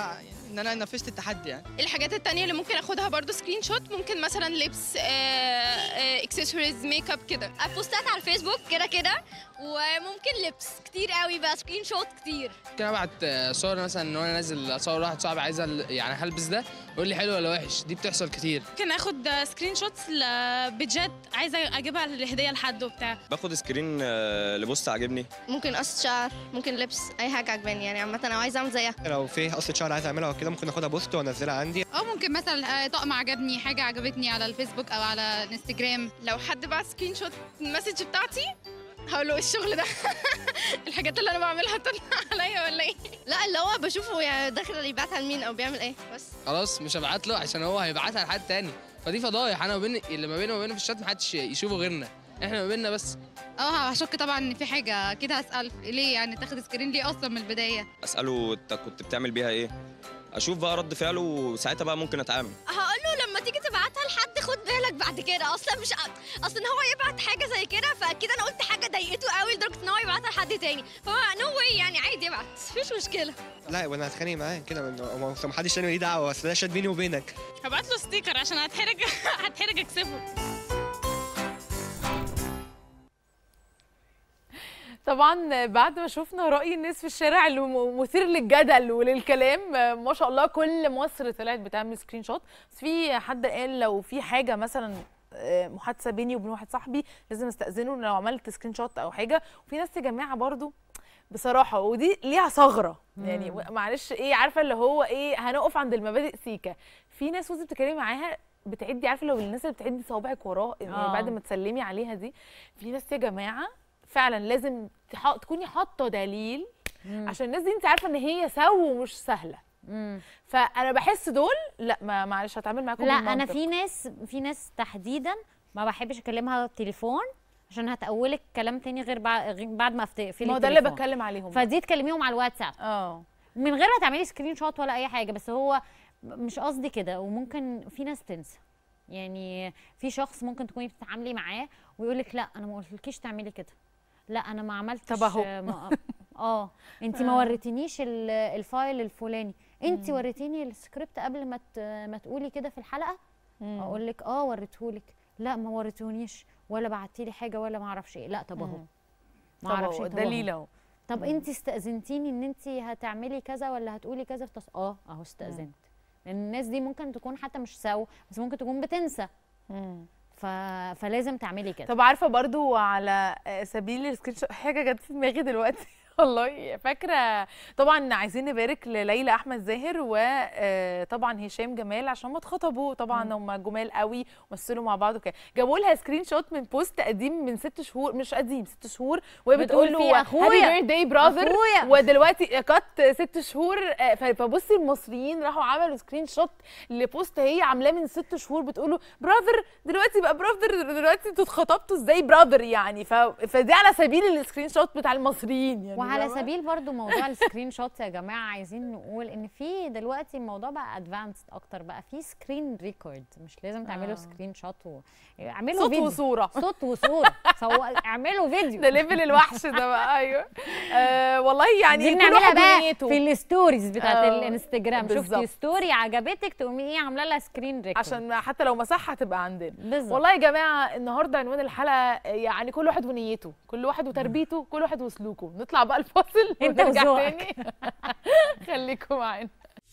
ان انا نفذت التحدي يعني الحاجات التانية اللي ممكن اخدها برضو سكرين شوت ممكن مثلا لبس اكسسوارز ميك اب كده بوستات على الفيسبوك كده كده وممكن لبس كتير قوي بقى سكرين شوت كتير ممكن ابعت آه، صور مثلا ان انا نازل صور واحد صاحبي عايز ال- يعني هلبس ده يقول لي حلو ولا وحش دي بتحصل كتير ممكن اخد سكرين شوتس لبيجات عايزه اجيبها الهديه لحد وبتاع باخد سكرين آه، لبوست عاجبني ممكن قص شعر ممكن لبس اي حاجه عجباني يعني عامه انا عايزه اعمل زيها لو في قصه شعر عايز اعملها وكده ممكن اخدها بوست وانزلها عندي او ممكن مثلا آه، طقم عجبني حاجه عجبتني على الفيسبوك او على الانستجرام لو حد بعت سكرين شوت المسج بتاعتي هقول له إيه الشغل ده الحاجات اللي انا بعملها طلع عليا ولا ايه لا اللي هو بشوفه يعني داخل يبعتها لمين او بيعمل ايه بس خلاص مش هبعت له عشان هو هيبعتها لحد تاني فدي فضايح انا وبين اللي ما بينه وبينه في الشات محدش يشوفه غيرنا احنا ما بيننا بس اه هشك طبعا ان في حاجه كده هسال ليه يعني تاخد سكرين ليه اصلا من البدايه اساله انت كنت بتعمل بيها ايه اشوف بقى رد فعله وساعتها بقى ممكن اتعامل هقول له لما تيجي تبعتها لحد خد بالك بعد كده اصلا مش اصلا هو يبعت حاجه زي كده فاكيد انا قلت حاجه ضايقته قوي لدرجه ان هو يبعتها لحد تاني فهو نو واي يعني عادي يبعت مفيش مشكله لا وانا هتخانق معاه كده إنه هو ما حدش تاني ليه دعوه اصل ده شات بيني وبينك هبعت له ستيكر عشان هتحرج هتحرج اكسبه طبعا بعد ما شفنا راي الناس في الشارع اللي م- مثير للجدل وللكلام آه، ما شاء الله كل مصر طلعت بتعمل سكرين شوت بس في حد قال لو في حاجه مثلا آه، محادثه بيني وبين واحد صاحبي لازم استاذنه لو عملت سكرين شوت او حاجه وفي ناس يا جماعه برضو بصراحه ودي ليها ثغره يعني مم. معلش ايه عارفه اللي هو ايه هنقف عند المبادئ سيكا في ناس وانت بتتكلمي معاها بتعدي عارفه لو الناس اللي بتعدي صوابعك وراه يعني آه. بعد ما تسلمي عليها دي في ناس يا جماعه فعلا لازم تح- تكوني حاطه دليل عشان الناس دي انت عارفه ان هي سو ومش سهله مم. فانا بحس دول لا ما معلش هتعامل معاكم لا انا بالمنطق. في ناس في ناس تحديدا ما بحبش اكلمها تليفون عشان هتقولك كلام تاني غير بعد, غير بعد ما اقفل ما هو ده اللي بتكلم عليهم فدي تكلميهم على الواتساب اه من غير ما تعملي سكرين شوت ولا اي حاجه بس هو مش قصدي كده وممكن في ناس تنسى يعني في شخص ممكن تكوني بتتعاملي معاه ويقول لك لا انا ما قلتلكيش تعملي كده لا انا ما عملتش طب أهو. ما- اه انت ما آه. وريتنيش ال- الفايل الفلاني انت وريتيني السكريبت قبل ما ت- ما تقولي كده في الحلقه اقول لك اه وريتهولك لا ما وريتونيش ولا بعتي لي حاجه ولا ما اعرفش ايه لا طب اهو مم. ما طب اعرفش أهو، إيه، طب أهو. دليل اهو طب مم. انت استاذنتيني ان انت هتعملي كذا ولا هتقولي كذا في تص... اه اهو استاذنت لان الناس دي ممكن تكون حتى مش سو بس ممكن تكون بتنسى ف... فلازم تعملي كده طب عارفه برضو على آه، سبيل السكرين شوت حاجه جت في دماغي دلوقتي والله فاكره طبعا عايزين نبارك لليلى احمد زاهر وطبعا هشام جمال عشان ما اتخطبوا طبعا هم جمال قوي ومثلوا مع بعض وكده جابوا لها سكرين شوت من بوست قديم من ست شهور مش قديم ست شهور وهي بتقول بتقول فيه له أخويا، هابي بيرثداي براذر أخويا. ودلوقتي كات ست شهور آه، ف- فبصي المصريين راحوا عملوا سكرين شوت لبوست هي عاملاه من ست شهور بتقولوا براذر دلوقتي بقى براذر دلوقتي انتوا اتخطبتوا ازاي براذر يعني ف... فدي على سبيل السكرين شوت بتاع المصريين يعني وعلى فاهمة؟ سبيل برضو موضوع السكرين شوت يا جماعه عايزين نقول ان في دلوقتي الموضوع بقى ادفانسد اكتر بقى في سكرين ريكورد مش لازم تعملوا آه. سكرين شوت و... اعملوا صوت فيديو وصورة. صوت وصوره سو... اعملوا فيديو ده ليفل الوحش ده بقى ايوه آه والله يعني دي كل بنعملها واحد بقى ونيته. في الستوريز بتاعت آه، الانستجرام شفتي بالظبط. ستوري عجبتك تقومي ايه عامله لها سكرين ريكورد عشان حتى لو مسحها تبقى عندنا بالظبط. والله يا جماعه النهارده عنوان الحلقه يعني كل واحد ونيته كل واحد وتربيته كل واحد وسلوكه نطلع بقى الفاصل انت ونرجع وذوقك. تاني خليكم معانا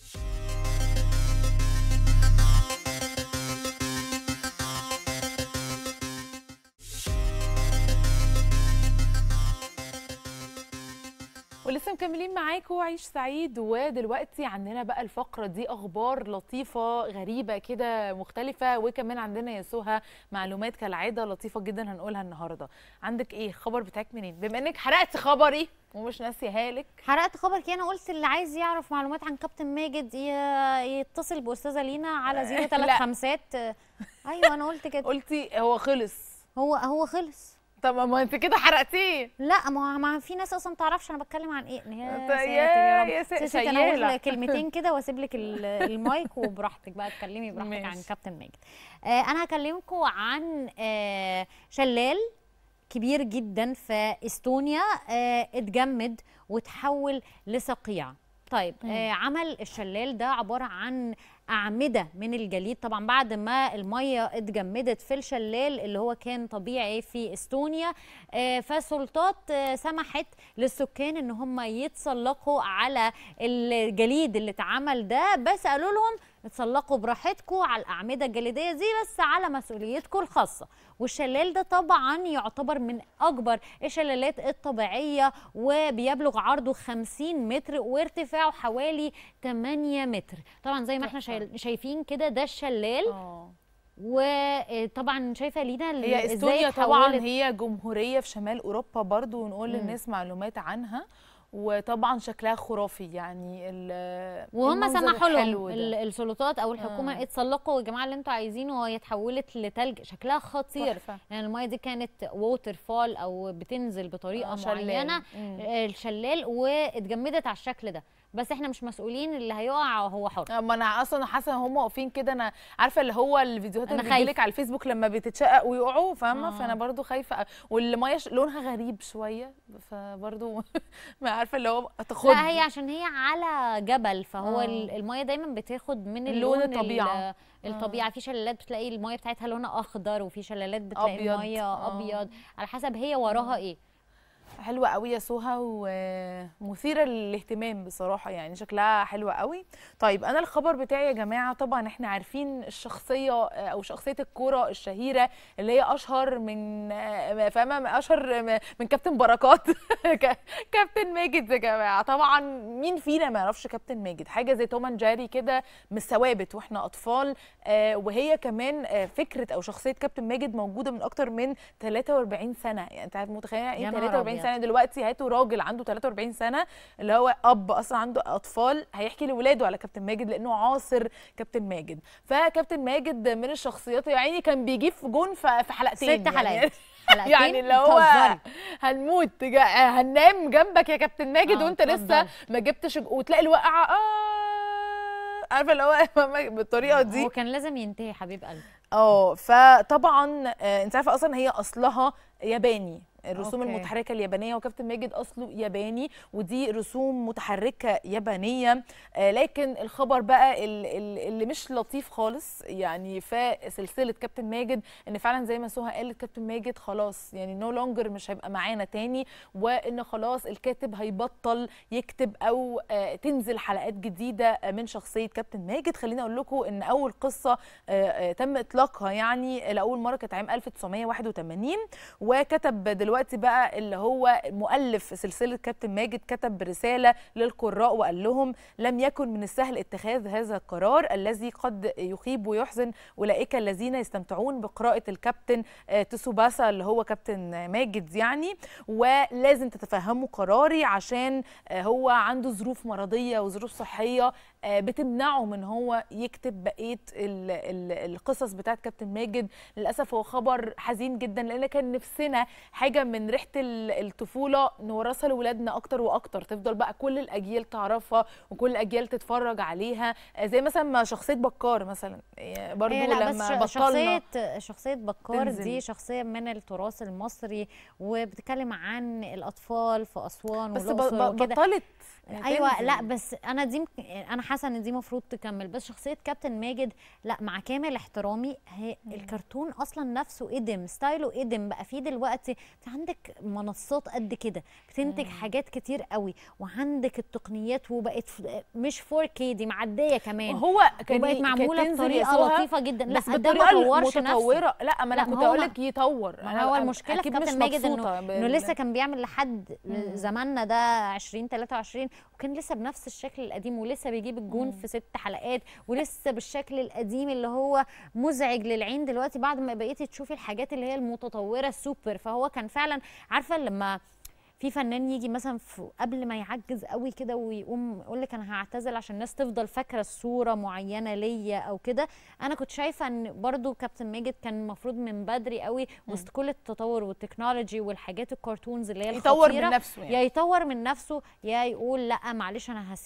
ولسه مكملين معاكم عيش سعيد ودلوقتي عندنا بقى الفقرة دي أخبار لطيفة غريبة كده مختلفة وكمان عندنا يا سهى معلومات كالعادة لطيفة جدا هنقولها النهاردة عندك إيه خبر بتاعك منين بما إنك حرقت خبري ومش ناسيها لك حرقت خبرك انا قلت اللي عايز يعرف معلومات عن كابتن ماجد ي- يتصل باستاذه لينا على زيرو ثلاث لا. خمسات آه، ايوه انا قلت كده قلتي هو خلص هو هو خلص طب ما انت كده حرقتيه لا ما هو- ما في ناس اصلا ما تعرفش انا بتكلم عن ايه يا طيب، ساتر يا- رب. يا س- سيسي انا شيالة. اقول كلمتين كده واسيب لك ال- المايك وبراحتك بقى تكلمي براحتك عن ماشي. كابتن ماجد آه انا هكلمكم عن آه شلال كبير جدا في استونيا آه اتجمد وتحول لصقيع طيب آه عمل الشلال ده عباره عن اعمده من الجليد طبعا بعد ما الميه اتجمدت في الشلال اللي هو كان طبيعي في استونيا آه فالسلطات آه سمحت للسكان ان هم يتسلقوا على الجليد اللي اتعمل ده بس قالوا لهم اتسلقوا براحتكم على الاعمده الجليديه دي بس على مسؤوليتكم الخاصه والشلال ده طبعا يعتبر من اكبر الشلالات الطبيعيه وبيبلغ عرضه 50 متر وارتفاعه حوالي 8 متر طبعا زي ما احنا شايل- شايفين كده ده الشلال اه وطبعا شايفه لينا ال- هي ازاي استونيا طبعا اتحولت هي جمهوريه في شمال اوروبا برضو ونقول مم. للناس معلومات عنها وطبعا شكلها خرافي يعني ال- وهم المنظر سمحوا الحلو لهم ده. ال- السلطات او الحكومه آه. اتسلقوا يا جماعه اللي انتوا عايزينه وهي اتحولت لتلج شكلها خطير تحفة. يعني المايه دي كانت ووتر فال او بتنزل بطريقه آه، شلال. معينه مم. الشلال واتجمدت على الشكل ده بس احنا مش مسؤولين اللي هيقع هو حر ما انا اصلا حاسه ان هم واقفين كده انا عارفه اللي هو الفيديوهات أنا اللي بتجيلك خايفة. على الفيسبوك لما بتتشقق ويقعوا فاهمه آه. فانا برضو خايفه والميه ش- لونها غريب شويه فبرضو ما عارفه اللي هو تاخد لا هي عشان هي على جبل فهو آه. ال- المايه دايما بتاخد من اللون اللون ال- الطبيعة. الطبيعه في شلالات بتلاقي المايه بتاعتها لونها اخضر وفي شلالات بتلاقي أبيض. المايه آه. ابيض على حسب هي وراها ايه حلوه قوي يا سوها ومثيره للاهتمام بصراحه يعني شكلها حلوه قوي طيب انا الخبر بتاعي يا جماعه طبعا احنا عارفين الشخصيه او شخصيه الكوره الشهيره اللي هي اشهر من فاهمه اشهر من كابتن بركات ك- كابتن ماجد يا جماعه طبعا مين فينا ما يعرفش كابتن ماجد حاجه زي توم أند جيري كده مش ثوابت واحنا اطفال آه، وهي كمان آه، فكره او شخصيه كابتن ماجد موجوده من اكتر من 43 سنه يعني انت متخيله ايه يا نهار 43 أبيض. سنه دلوقتي هاتوا راجل عنده 43 سنه اللي هو اب اصلا عنده اطفال هيحكي لاولاده على كابتن ماجد لانه عاصر كابتن ماجد فكابتن ماجد من الشخصيات يا عيني كان بيجيب في جون في في حلقتين ست حلقات. يعني حلقتين يعني اللي هو بتهزري. هنموت جا- هننام جنبك يا كابتن ماجد آه، وانت لسه اتفضل. ما جبتش وتلاقي الوقعه اه عارفه اللي هو بالطريقه دي هو كان لازم ينتهي حبيب قلبي اه فطبعا آه، انت عارفه اصلا هي اصلها ياباني الرسوم أوكي. المتحركه اليابانيه وكابتن ماجد اصله ياباني ودي رسوم متحركه يابانيه آه، لكن الخبر بقى ال- ال- اللي مش لطيف خالص يعني في سلسله كابتن ماجد ان فعلا زي ما سهى قالت كابتن ماجد خلاص يعني نو لونجر مش هيبقى معانا تاني وان خلاص الكاتب هيبطل يكتب او آه، تنزل حلقات جديده آه، من شخصيه كابتن ماجد خليني اقول لكم ان اول قصه آه، آه، تم اطلاقها يعني لاول مره كانت عام 1981 وكتب دلوقتي بقى اللي هو مؤلف سلسله كابتن ماجد كتب رساله للقراء وقال لهم لم يكن من السهل اتخاذ هذا القرار الذي قد يخيب ويحزن اولئك الذين يستمتعون بقراءه الكابتن آه، تسوباسا اللي هو كابتن ماجد يعني ولازم تتفهموا قراري عشان آه، هو عنده ظروف مرضيه وظروف صحيه آه، بتمنعه من هو يكتب بقيه ال- ال- القصص بتاعت كابتن ماجد للاسف هو خبر حزين جدا لان كان نفسنا حاجه من ريحه ال- الطفوله نورثها لاولادنا اكتر واكتر تفضل بقى كل الاجيال تعرفها وكل الاجيال تتفرج عليها آه، زي مثلا ما شخصيه بكار مثلا آه، برضو هي لا بس لما ش- بطلنا شخصية شخصية بكار تنزل. دي شخصية من التراث المصري وبتتكلم عن الأطفال في أسوان بس ب- والأقصر ب- وكده بطلت ايوه تنزل. لا بس انا دي مك- انا حاسه ان دي المفروض تكمل بس شخصيه كابتن ماجد لا مع كامل احترامي هي الكرتون اصلا نفسه قدم ستايله قدم بقى فيه دلوقتي انت عندك منصات قد كده بتنتج حاجات كتير قوي وعندك التقنيات وبقت ف- مش 4K دي معديه كمان هو كان وبقت ي- معموله كانت تنزل بطريقه يسوها لطيفه جدا لا بس ده ما بالطريقه طورش نفسه المتطوره لا ما انا لا، ما كنت هو اقول ما- لك يطور ما هو المشكله في أكيد مش كابتن ماجد مبسوطة انه بال- انه لسه كان بيعمل لحد زماننا ده 20 23 وكان لسه بنفس الشكل القديم ولسه بيجيب الجون في ست حلقات ولسه بالشكل القديم اللي هو مزعج للعين دلوقتي بعد ما بقيتي تشوفي الحاجات اللي هي المتطوره السوبر فهو كان فعلا عارفه لما في فنان يجي مثلا في قبل ما يعجز قوي كده ويقوم يقول لك انا هعتزل عشان الناس تفضل فاكره الصوره معينه ليا او كده انا كنت شايفه ان برضو كابتن ماجد كان المفروض من بدري قوي وسط كل التطور والتكنولوجي والحاجات الكرتونز اللي هي يطور الخطيرة من نفسه يعني. يا يطور من نفسه يا يقول لا معلش انا هسيب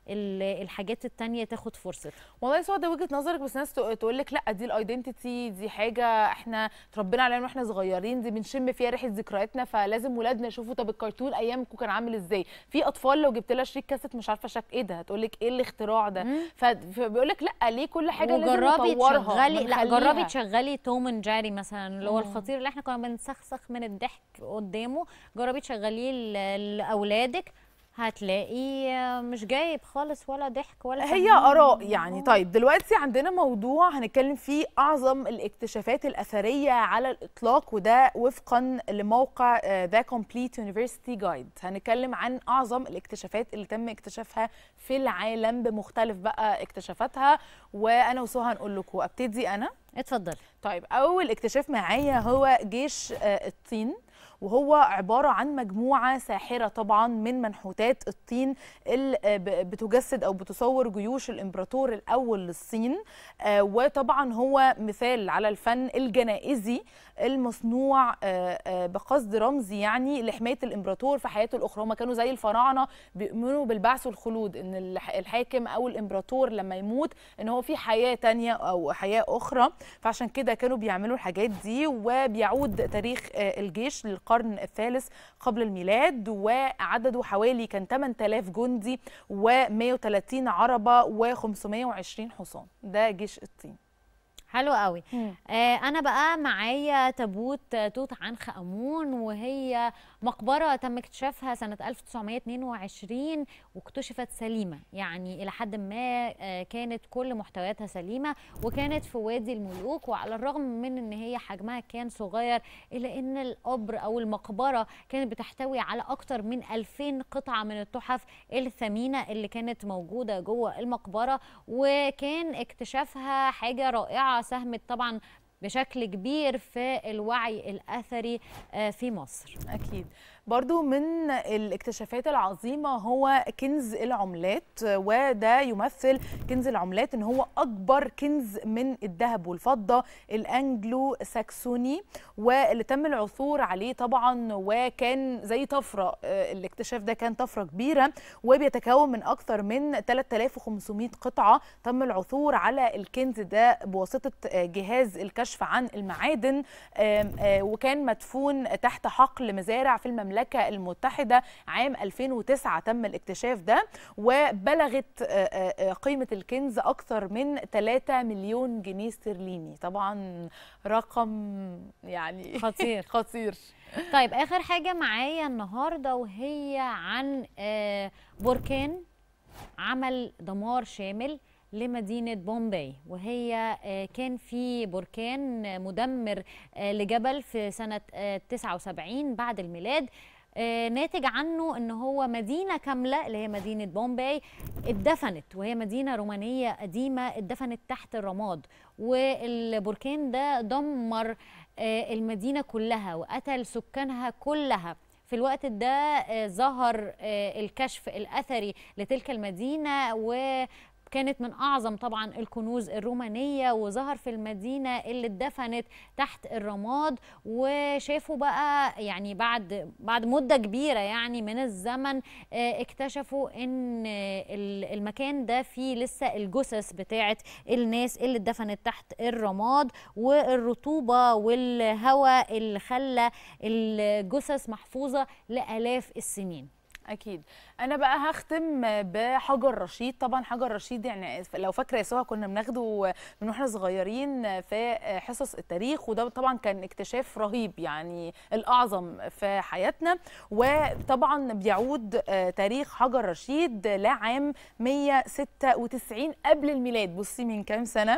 ال- الحاجات التانية تاخد فرصتها والله سواء ده وجهه نظرك بس ناس تقول لك لا دي الايدنتيتي دي حاجه احنا اتربينا عليها واحنا صغيرين دي بنشم فيها ريحه ذكرياتنا فلازم ولادنا يشوفوا طب الكرتون ايامكم كان عامل ازاي في اطفال لو جبت لها شريك كاسيت مش عارفه شك ايه ده هتقول لك ايه الاختراع ده ف- فبيقول لك لا ليه كل حاجه لازم وجربي نطورها تشغلي لا ونخليها. جربي تشغلي توم اند جاري مثلا اللي هو مم. الخطير اللي احنا كنا بنسخسخ من الضحك قدامه جربي تشغليه ل- لاولادك هتلاقي آه، مش جايب خالص ولا ضحك ولا هي فاهمين. اراء يعني طيب دلوقتي عندنا موضوع هنتكلم فيه اعظم الاكتشافات الاثريه على الاطلاق وده وفقا لموقع ذا كومبليت يونيفرسيتي جايد هنتكلم عن اعظم الاكتشافات اللي تم اكتشافها في العالم بمختلف بقى اكتشافاتها وانا وسهى هنقول لكم ابتدي انا اتفضل طيب اول اكتشاف معايا هو جيش آه، الطين وهو عبارة عن مجموعة ساحرة طبعا من منحوتات الطين اللي آه، ب- بتجسد أو بتصور جيوش الإمبراطور الأول للصين آه، وطبعا هو مثال على الفن الجنائزي المصنوع آه، آه، بقصد رمزي يعني لحماية الإمبراطور في حياته الأخرى هما كانوا زي الفراعنة بيؤمنوا بالبعث والخلود إن الح- الحاكم أو الإمبراطور لما يموت إن هو في حياة تانية أو حياة أخرى فعشان كده كانوا بيعملوا الحاجات دي وبيعود تاريخ آه، الجيش للقرن الثالث قبل الميلاد وعدده حوالي كان 8000 جندي و130 عربة و520 حصان ده جيش الطين حلو قوي آه انا بقى معايا تابوت آه، توت عنخ امون وهي مقبره تم اكتشافها سنه 1922 واكتشفت سليمه يعني الى حد ما آه كانت كل محتوياتها سليمه وكانت في وادي الملوك وعلى الرغم من ان هي حجمها كان صغير الا ان القبر او المقبره كانت بتحتوي على اكتر من 2000 قطعه من التحف الثمينه اللي كانت موجوده جوه المقبره وكان اكتشافها حاجه رائعه ساهمت طبعا بشكل كبير في الوعي الاثري آه، في مصر أكيد برضو من الاكتشافات العظيمة هو كنز العملات وده يمثل كنز العملات ان هو اكبر كنز من الذهب والفضة الانجلو ساكسوني واللي تم العثور عليه طبعا وكان زي طفرة آه، الاكتشاف ده كان طفرة كبيرة وبيتكون من اكثر من 3500 قطعة تم العثور على الكنز ده بواسطة آه، جهاز الكشف عن المعادن آم، آه، وكان مدفون تحت حقل مزارع في المملكة المتحدة عام 2009 تم الاكتشاف ده وبلغت آه، آه، آه، قيمة الكنز أكثر من 3 مليون جنيه استرليني طبعا رقم يعني خطير خطير طيب اخر حاجه معايا النهارده وهي عن آه، بركان عمل دمار شامل لمدينة بومباي وهي آه، كان في بركان آه، مدمر آه، لجبل في سنة آه، 79 بعد الميلاد آه، ناتج عنه ان هو مدينه كامله اللي هي مدينه بومباي اتدفنت وهي مدينه رومانيه قديمه اتدفنت تحت الرماد والبركان ده دمر آه، المدينه كلها وقتل سكانها كلها في الوقت ده آه، ظهر آه، الكشف الاثري لتلك المدينه و كانت من اعظم طبعا الكنوز الرومانيه وظهر في المدينه اللي اتدفنت تحت الرماد وشافوا بقى يعني بعد بعد مده كبيره يعني من الزمن آه، اكتشفوا ان آه، ال- المكان ده فيه لسه الجثث بتاعه الناس اللي اتدفنت تحت الرماد والرطوبه والهواء اللي خلى الجثث محفوظه لالاف السنين اكيد انا بقى هختم بحجر رشيد طبعا حجر رشيد يعني لو فاكره يا سهى كنا بناخده من واحنا صغيرين في حصص التاريخ وده طبعا كان اكتشاف رهيب يعني الاعظم في حياتنا وطبعا بيعود آه، تاريخ حجر رشيد لعام 196 قبل الميلاد بصي من كام سنه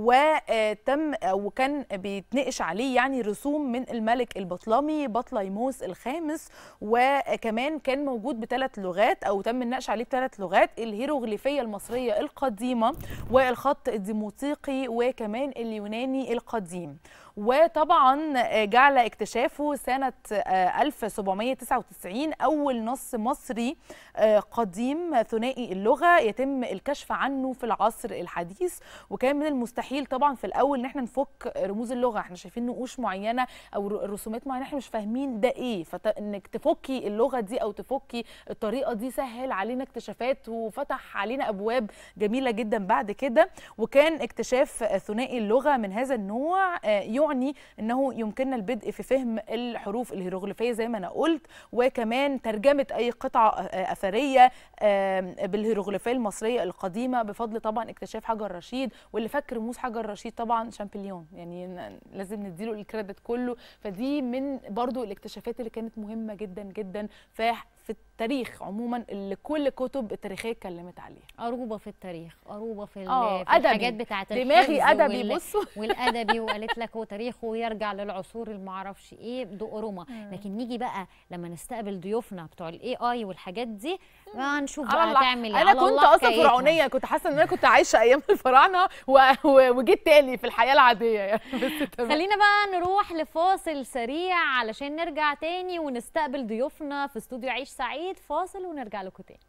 وتم وكان بيتنقش عليه يعني رسوم من الملك البطلمي بطليموس الخامس وكمان كان موجود بثلاث لغات او تم النقش عليه بثلاث لغات الهيروغليفيه المصريه القديمه والخط الديموطيقي وكمان اليوناني القديم وطبعا آه، جعل اكتشافه سنه آه، 1799 اول نص مصري آه، قديم ثنائي اللغه يتم الكشف عنه في العصر الحديث وكان من المستحيل طبعا في الاول ان احنا نفك رموز اللغه احنا شايفين نقوش معينه او ر- رسومات معينه احنا مش فاهمين ده ايه فانك تفكي اللغه دي او تفكي الطريقه دي سهل علينا اكتشافات وفتح علينا ابواب جميله جدا بعد كده وكان اكتشاف ثنائي اللغه من هذا النوع آه، يعني انه يمكننا البدء في فهم الحروف الهيروغليفيه زي ما انا قلت وكمان ترجمه اي قطعه آه، اثريه آم، بالهيروغليفيه المصريه القديمه بفضل طبعا اكتشاف حجر رشيد واللي فك رموز حجر رشيد طبعا شامبليون يعني ن- لازم نديله الكريدت كله فدي من برضو الاكتشافات اللي كانت مهمه جدا جدا في في التاريخ عموما اللي كل الكتب التاريخيه اتكلمت عليه أروبة في التاريخ أروبة في, ال- آه، في أدبي. الحاجات بتاعة دماغي الحفظ أدبي، وال- بصوا. والأدبي وقالت لك وتاريخه يرجع للعصور المعرفش إيه دقرومة لكن نيجي بقى لما نستقبل ضيوفنا بتوع الاي اي والحاجات دي ما نشوف على بقى الله. هتعمل ايه انا على كنت الله اصلا حكايتها. فرعونيه كنت حاسه ان انا كنت عايشه ايام الفراعنه و... و... وجيت تاني في الحياه العاديه يعني بس تمام. خلينا بقى نروح لفاصل سريع علشان نرجع تاني ونستقبل ضيوفنا في استوديو عيش سعيد فاصل ونرجع لكم تاني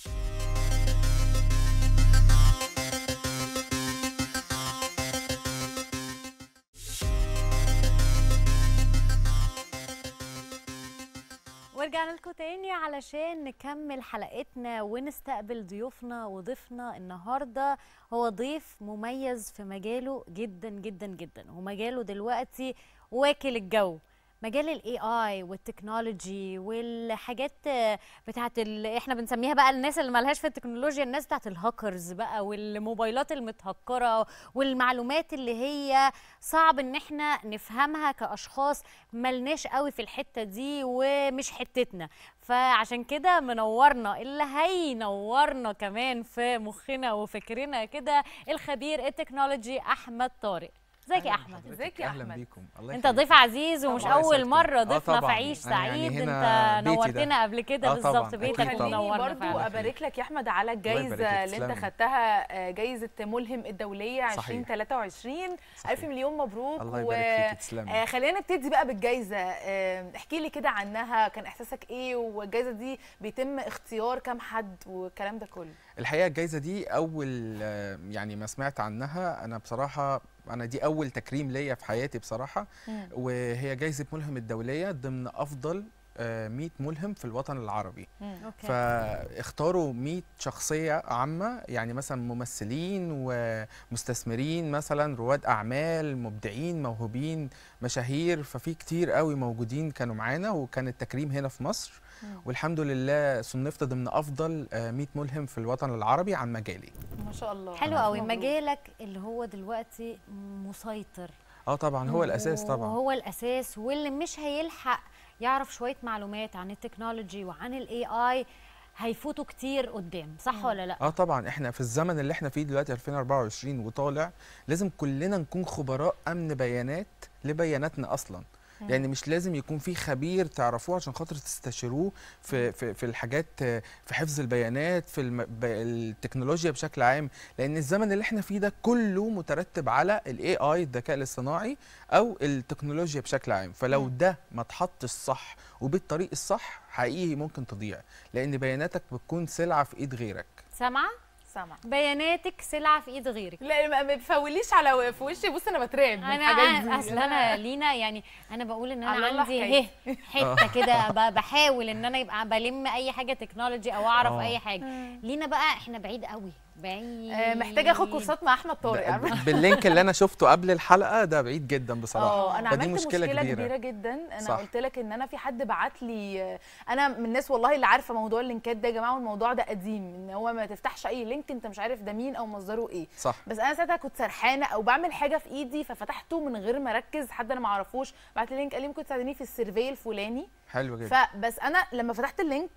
ورجعنا لكم تاني علشان نكمل حلقتنا ونستقبل ضيوفنا وضيفنا النهارده هو ضيف مميز في مجاله جدا جدا جدا ومجاله دلوقتي واكل الجو مجال الاي اي والتكنولوجي والحاجات بتاعت ال... احنا بنسميها بقى الناس اللي مالهاش في التكنولوجيا الناس بتاعت الهاكرز بقى والموبايلات المتهكره والمعلومات اللي هي صعب ان احنا نفهمها كاشخاص ملناش قوي في الحته دي ومش حتتنا فعشان كده منورنا اللي هينورنا كمان في مخنا وفكرنا كده الخبير التكنولوجي احمد طارق ازيك يا احمد ازيك يا اهلا احمد بيكم الله انت يخليك. ضيف عزيز ومش الله اول يسعدكم. مره آه ضيفنا في طبعاً. عيش أنا يعني سعيد هنا انت بيتي ده. نورتنا قبل كده آه طبعاً، بالظبط أكيد بيتك طبعاً. خليني منورنا برضو فعلا ابارك لك يا احمد على يبارك لك، الجائزه اللي انت تسلمي. خدتها آه، جائزه ملهم الدوليه صحيح. 2023 صحيح. الف مليون مبروك الله يبارك فيكي، تسلمي. آه، خلينا نبتدي بقى بالجائزه آه، احكي لي كده عنها كان احساسك ايه والجائزه دي بيتم اختيار كام حد والكلام ده كله الحقيقه الجائزه دي اول آه، يعني ما سمعت عنها انا بصراحه انا دي اول تكريم ليا في حياتي بصراحه مم. وهي جائزه ملهم الدوليه ضمن افضل آه، 100 ملهم في الوطن العربي اوكي فاختاروا 100 شخصية عامة يعني مثلا ممثلين ومستثمرين مثلا رواد أعمال مبدعين موهوبين مشاهير ففي كتير قوي موجودين كانوا معانا وكان التكريم هنا في مصر والحمد لله صنفت ضمن أفضل آه، 100 ملهم في الوطن العربي عن مجالي ما شاء الله حلو ألف قوي مبروك. مجالك اللي هو دلوقتي مسيطر اه طبعا هو الأساس طبعا هو الاساس واللي مش هيلحق يعرف شويه معلومات عن التكنولوجي وعن الاي اي هيفوتوا كتير قدام صح ولا لا اه طبعا احنا في الزمن اللي احنا فيه دلوقتي 2024 وطالع لازم كلنا نكون خبراء امن بيانات لبياناتنا اصلا يعني مش لازم يكون في خبير تعرفوه عشان خاطر تستشيروه في في في الحاجات آه، في حفظ البيانات في الم... ب- التكنولوجيا بشكل عام لان الزمن اللي احنا فيه ده كله مترتب على الاي اي الذكاء الاصطناعي او التكنولوجيا بشكل عام فلو ده ما اتحطش صح وبالطريق الصح حقيقي ممكن تضيع لان بياناتك بتكون سلعه في ايد غيرك سامعه سامع بياناتك سلعه في ايد غيرك لا ما ما تفوليش على في وشي بص انا بترعب من انا الحاجات دي اصل انا لينا يعني انا بقول ان على انا الله عندي حكايتي. هه حته كده ب- بحاول ان انا يبقى بلم اي حاجه تكنولوجي او اعرف آه. اي حاجه لينا بقى احنا بعيد قوي بعيد آه، محتاجه اخد كورسات مع احمد طارق ب- عارفة؟ باللينك اللي انا شفته قبل الحلقه ده بعيد جدا بصراحه اه انا فدي عملت مشكله, مشكلة كبيرة. كبيره جدا انا صح. قلت لك ان انا في حد بعت لي انا من الناس والله اللي عارفه موضوع اللينكات ده يا جماعه والموضوع ده قديم ان هو ما تفتحش اي لينك انت مش عارف ده مين او مصدره ايه صح بس انا ساعتها كنت سرحانه او بعمل حاجه في ايدي ففتحته من غير ما اركز حد انا ما اعرفوش بعت لي لينك قال لي ممكن تساعديني في السيرفي الفلاني حلو جدا فبس انا لما فتحت اللينك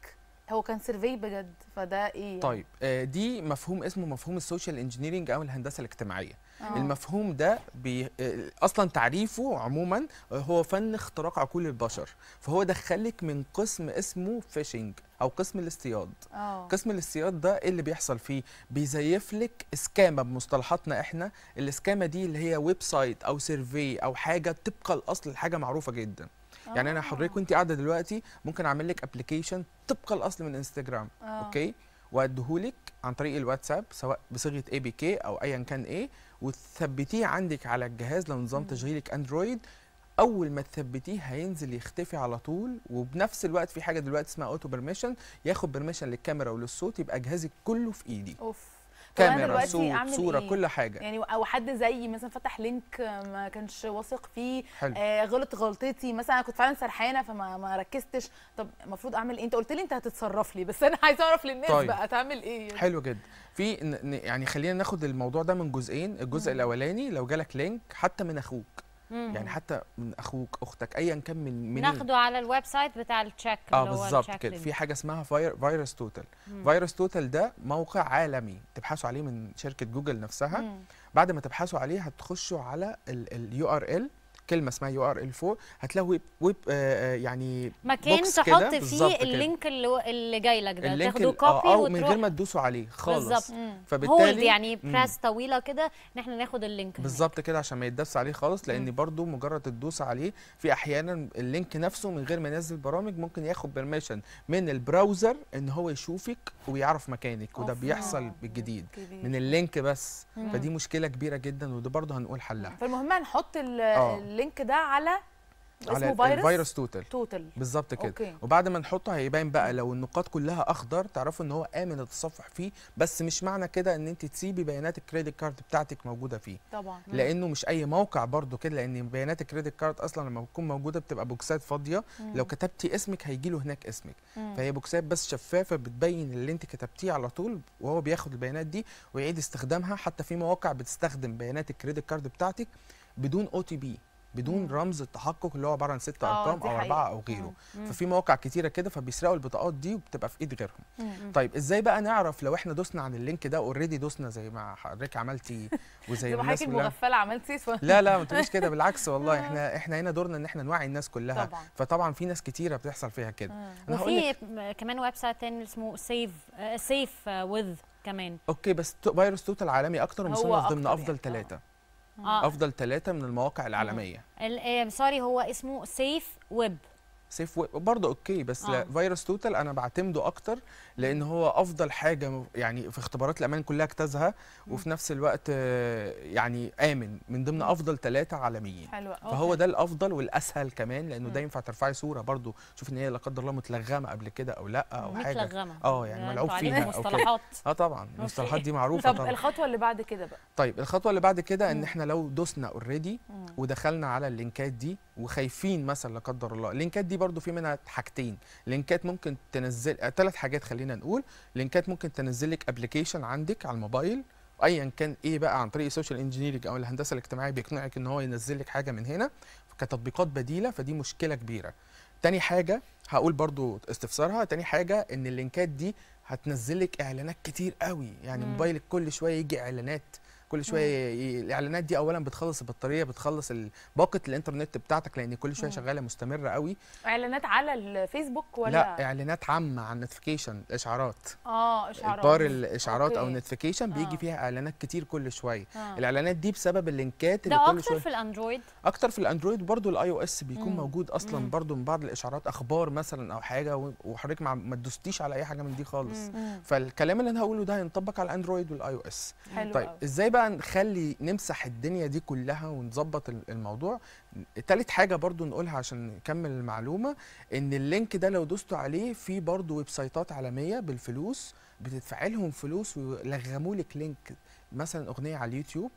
هو كان سيرفي بجد فده ايه يعني؟ طيب آه، دي مفهوم اسمه مفهوم السوشيال انجينيرنج او الهندسه الاجتماعيه آه. المفهوم ده بي... آه، اصلا تعريفه عموما آه، هو فن اختراق عقول البشر فهو دخلك من قسم اسمه فيشنج او قسم الاصطياد اه قسم الاصطياد ده ايه اللي بيحصل فيه بيزيف لك اسكامه بمصطلحاتنا احنا الاسكامه دي اللي هي ويب سايت او سيرفي او حاجه طبق الاصل لحاجه معروفه جدا يعني انا حضرتك وانت قاعده دلوقتي ممكن اعمل لك ابلكيشن طبق الاصل من انستجرام آه. اوكي واديهولك عن طريق الواتساب سواء بصيغه اي بي كي او ايا كان ايه وتثبتيه عندك على الجهاز لو نظام تشغيلك اندرويد اول ما تثبتيه هينزل يختفي على طول وبنفس الوقت في حاجه دلوقتي اسمها اوتو بيرميشن ياخد بيرميشن للكاميرا وللصوت يبقى جهازك كله في ايدي اوف طب أنا كاميرا دلوقتي صوت أعمل صوره إيه؟ كل حاجه يعني او حد زيي مثلا فتح لينك ما كانش واثق فيه حلو. آه غلط غلطتي مثلا انا كنت فعلا سرحانه فما ما ركزتش طب المفروض اعمل ايه انت قلت لي انت هتتصرف لي بس انا عايزه اعرف للناس طيب. بقى تعمل ايه حلو جدا في ن- ن- يعني خلينا ناخد الموضوع ده من جزئين الجزء الاولاني لو جالك لينك حتى من اخوك يعني حتى من اخوك اختك ايا كان من من ناخده على الويب سايت بتاع التشيك اه اللي هو بالظبط التشيك كده لينك. في حاجه اسمها فاير فيروس توتال فيروس توتال ده موقع عالمي تبحثوا عليه من شركه جوجل نفسها مم. بعد ما تبحثوا عليه هتخشوا على اليو ار ال كلمه اسمها يو ار ال 4 هتلاقوا ويب ويب آه آه، يعني مكان بوكس تحط كده، فيه بالظبط كده. اللينك اللي, اللي جاي لك ده اللينك تاخده ال- آه، كوبي او من وتروح غير ما تدوسوا عليه خالص بالظبط مم. فبالتالي هولد يعني مم. براس طويله كده ان احنا ناخد اللينك هناك. بالظبط كده عشان ما يتداس عليه خالص لان مم. برضو مجرد الدوس عليه في احيانا اللينك نفسه من غير ما ينزل برامج ممكن ياخد بيرميشن من البراوزر ان هو يشوفك ويعرف مكانك وده أوف. بيحصل آه. بالجديد كبير. من اللينك بس مم. فدي مشكله كبيره جدا وده برضو هنقول حلها فالمهم هنحط ال- آه. اللينك ده على على اسمه فيروس الفيروس توتال توتال بالظبط كده أوكي. وبعد ما نحطه هيبان بقى لو النقاط كلها اخضر تعرفوا ان هو امن التصفح فيه بس مش معنى كده ان انت تسيبي بيانات الكريدت كارد بتاعتك موجوده فيه طبعا لانه مش اي موقع برضو كده لان بيانات الكريدت كارد اصلا لما بتكون موجوده بتبقى بوكسات فاضيه لو كتبتي اسمك هيجي له هناك اسمك مم. فهي بوكسات بس شفافه بتبين اللي انت كتبتيه على طول وهو بياخد البيانات دي ويعيد استخدامها حتى في مواقع بتستخدم بيانات الكريدت كارد بتاعتك بدون او تي بي بدون مم. رمز التحقق اللي هو عباره عن ست آه، ارقام دي او حقيقة. اربعه او غيره مم. ففي مواقع كتيره كده فبيسرقوا البطاقات دي وبتبقى في ايد غيرهم مم. طيب ازاي بقى نعرف لو احنا دوسنا عن اللينك ده اوريدي دوسنا زي ما حضرتك عملتي وزي زي ما ما الناس حضرتك كلها المغفله عملتي ف- لا لا ما تقوليش كده بالعكس والله احنا احنا هنا دورنا ان احنا نوعي الناس كلها طبعا. فطبعا في ناس كتيره بتحصل فيها كده انا هقول وفي لك م- كمان ويب سايت تاني اسمه سيف سيف وذ كمان اوكي بس تو- فيروس توتال عالمي اكتر هو ومصنف ضمن أكتر افضل يعني. ثلاثه اه افضل ثلاثه من المواقع العالميه ال- آه، سوري هو اسمه سيف ويب سيف ويب برضه اوكي بس آه. لا فيروس توتال انا بعتمده اكتر لان هو افضل حاجه م- يعني في اختبارات الامان كلها اجتازها وفي نفس الوقت آه، يعني امن من ضمن افضل ثلاثه عالميين حلوه فهو ده الافضل والاسهل كمان لانه ده مم. ينفع ترفعي صوره برضو شوف ان هي لا قدر الله متلغمه قبل كده او لا او حاجه متلغمه اه يعني ده ملعوب انتوا عليكم فيها او كده مصطلحات اه طبعا المصطلحات دي معروفه طب طبعا الخطوه اللي بعد كده بقى طيب الخطوه اللي بعد كده ان مم. احنا لو دوسنا اوريدي مم. ودخلنا على اللينكات دي وخايفين مثلا لا قدر الله اللينكات دي برضو في منها حاجتين لينكات ممكن تنزل ثلاث حاجات خلينا نقول لينكات ممكن تنزل لك ابلكيشن عندك على الموبايل ايا كان ايه بقى عن طريق السوشيال انجينيرنج او الهندسه الاجتماعيه بيقنعك ان هو ينزل لك حاجه من هنا كتطبيقات بديله فدي مشكله كبيره تاني حاجه هقول برضو استفسارها تاني حاجه ان اللينكات دي هتنزل لك اعلانات كتير قوي يعني مم. موبايلك كل شويه يجي اعلانات كل شويه ي- الاعلانات دي اولا بتخلص البطاريه بتخلص ال- باقه الانترنت بتاعتك لان كل شويه مم. شغاله مستمره قوي اعلانات على الفيسبوك ولا لا اعلانات عامه عن نوتيفيكيشن اشعارات اه اشعارات بار الاشعارات او أوكي. النوتيفيكيشن آه. بيجي فيها اعلانات كتير كل شويه آه. الاعلانات دي بسبب اللينكات اللي ده كل اكتر شويه في الاندرويد اكتر في الاندرويد وبرده الاي او اس بيكون مم. موجود اصلا مم. برده من بعض الاشعارات اخبار مثلا او حاجه و- وحضرتك ما ما تدوستيش على اي حاجه من دي خالص مم. فالكلام اللي انا هقوله ده هينطبق على الاندرويد والاي او اس حلو طيب أوي. ازاي بقى نخلي نمسح الدنيا دي كلها ونظبط ال- الموضوع تالت حاجه برضو نقولها عشان نكمل المعلومه ان اللينك ده لو دوستوا عليه في برضو ويب سايتات عالميه بالفلوس بتدفع لهم فلوس ويلغموا لك لينك مثلا اغنيه على اليوتيوب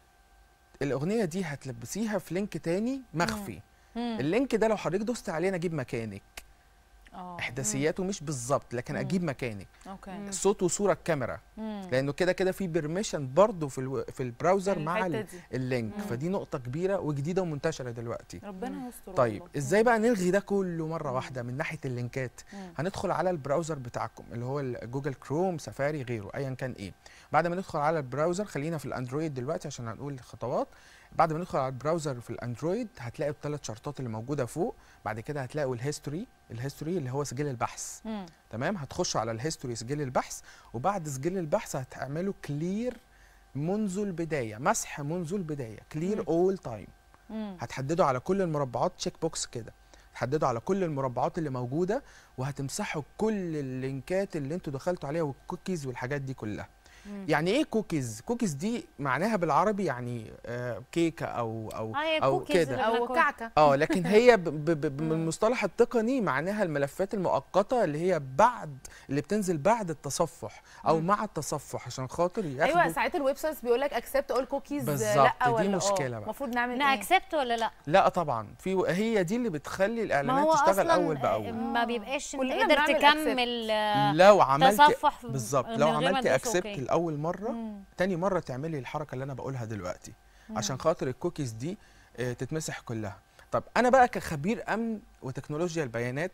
الاغنيه دي هتلبسيها في لينك تاني مخفي مم. اللينك ده لو حضرتك دوست عليه انا اجيب مكانك اه احداثياته مش بالظبط لكن مم. اجيب مكانك اوكي صوت وصوره الكاميرا مم. لانه كده كده في بيرميشن برضه في الو... في البراوزر مع الحتة ال- دي. اللينك مم. فدي نقطه كبيره وجديده ومنتشره دلوقتي ربنا يستر طيب والله. ازاي بقى نلغي ده كله مره واحده من ناحيه اللينكات مم. هندخل على البراوزر بتاعكم اللي هو ال- جوجل كروم سفاري غيره ايا كان ايه بعد ما ندخل على البراوزر خلينا في الاندرويد دلوقتي عشان هنقول الخطوات بعد ما ندخل على البراوزر في الاندرويد هتلاقي الثلاث شرطات اللي موجوده فوق بعد كده هتلاقوا الهيستوري الهيستوري اللي هو سجل البحث مم. تمام هتخشوا على الهيستوري سجل البحث وبعد سجل البحث هتعملوا كلير منذ البدايه مسح منذ البدايه كلير اول تايم مم. هتحددوا على كل المربعات تشيك بوكس كده هتحددوا على كل المربعات اللي موجوده وهتمسحوا كل اللينكات اللي انتوا دخلتوا عليها والكوكيز والحاجات دي كلها مم. يعني ايه كوكيز كوكيز دي معناها بالعربي يعني آه كيكه او او آه، هي او كوكيز كده اللي او بناكلها. كعكه اه لكن هي ب ب ب بالمصطلح التقني معناها الملفات المؤقته اللي هي بعد اللي بتنزل بعد التصفح او مم. مع التصفح عشان خاطر ياخدوا ايوه ساعات الويب سايتس بيقول لك اكسبت اول كوكيز بالظبط، لا دي ولا مشكلة آه. بقى. المفروض نعمل نا ايه اكسبت ولا لا لا طبعا في هي دي اللي بتخلي ما الاعلانات هو تشتغل اصلا اول باول ما بيبقاش انت كلنا قادر بنعمل تكمل آه، لو عملت تصفح بالظبط من لو غير ما عملت تدوس اكسبت أوكي. لاول مره مم. تاني مره تعملي الحركه اللي انا بقولها دلوقتي عشان خاطر الكوكيز دي آه، تتمسح كلها طب انا بقى كخبير امن وتكنولوجيا البيانات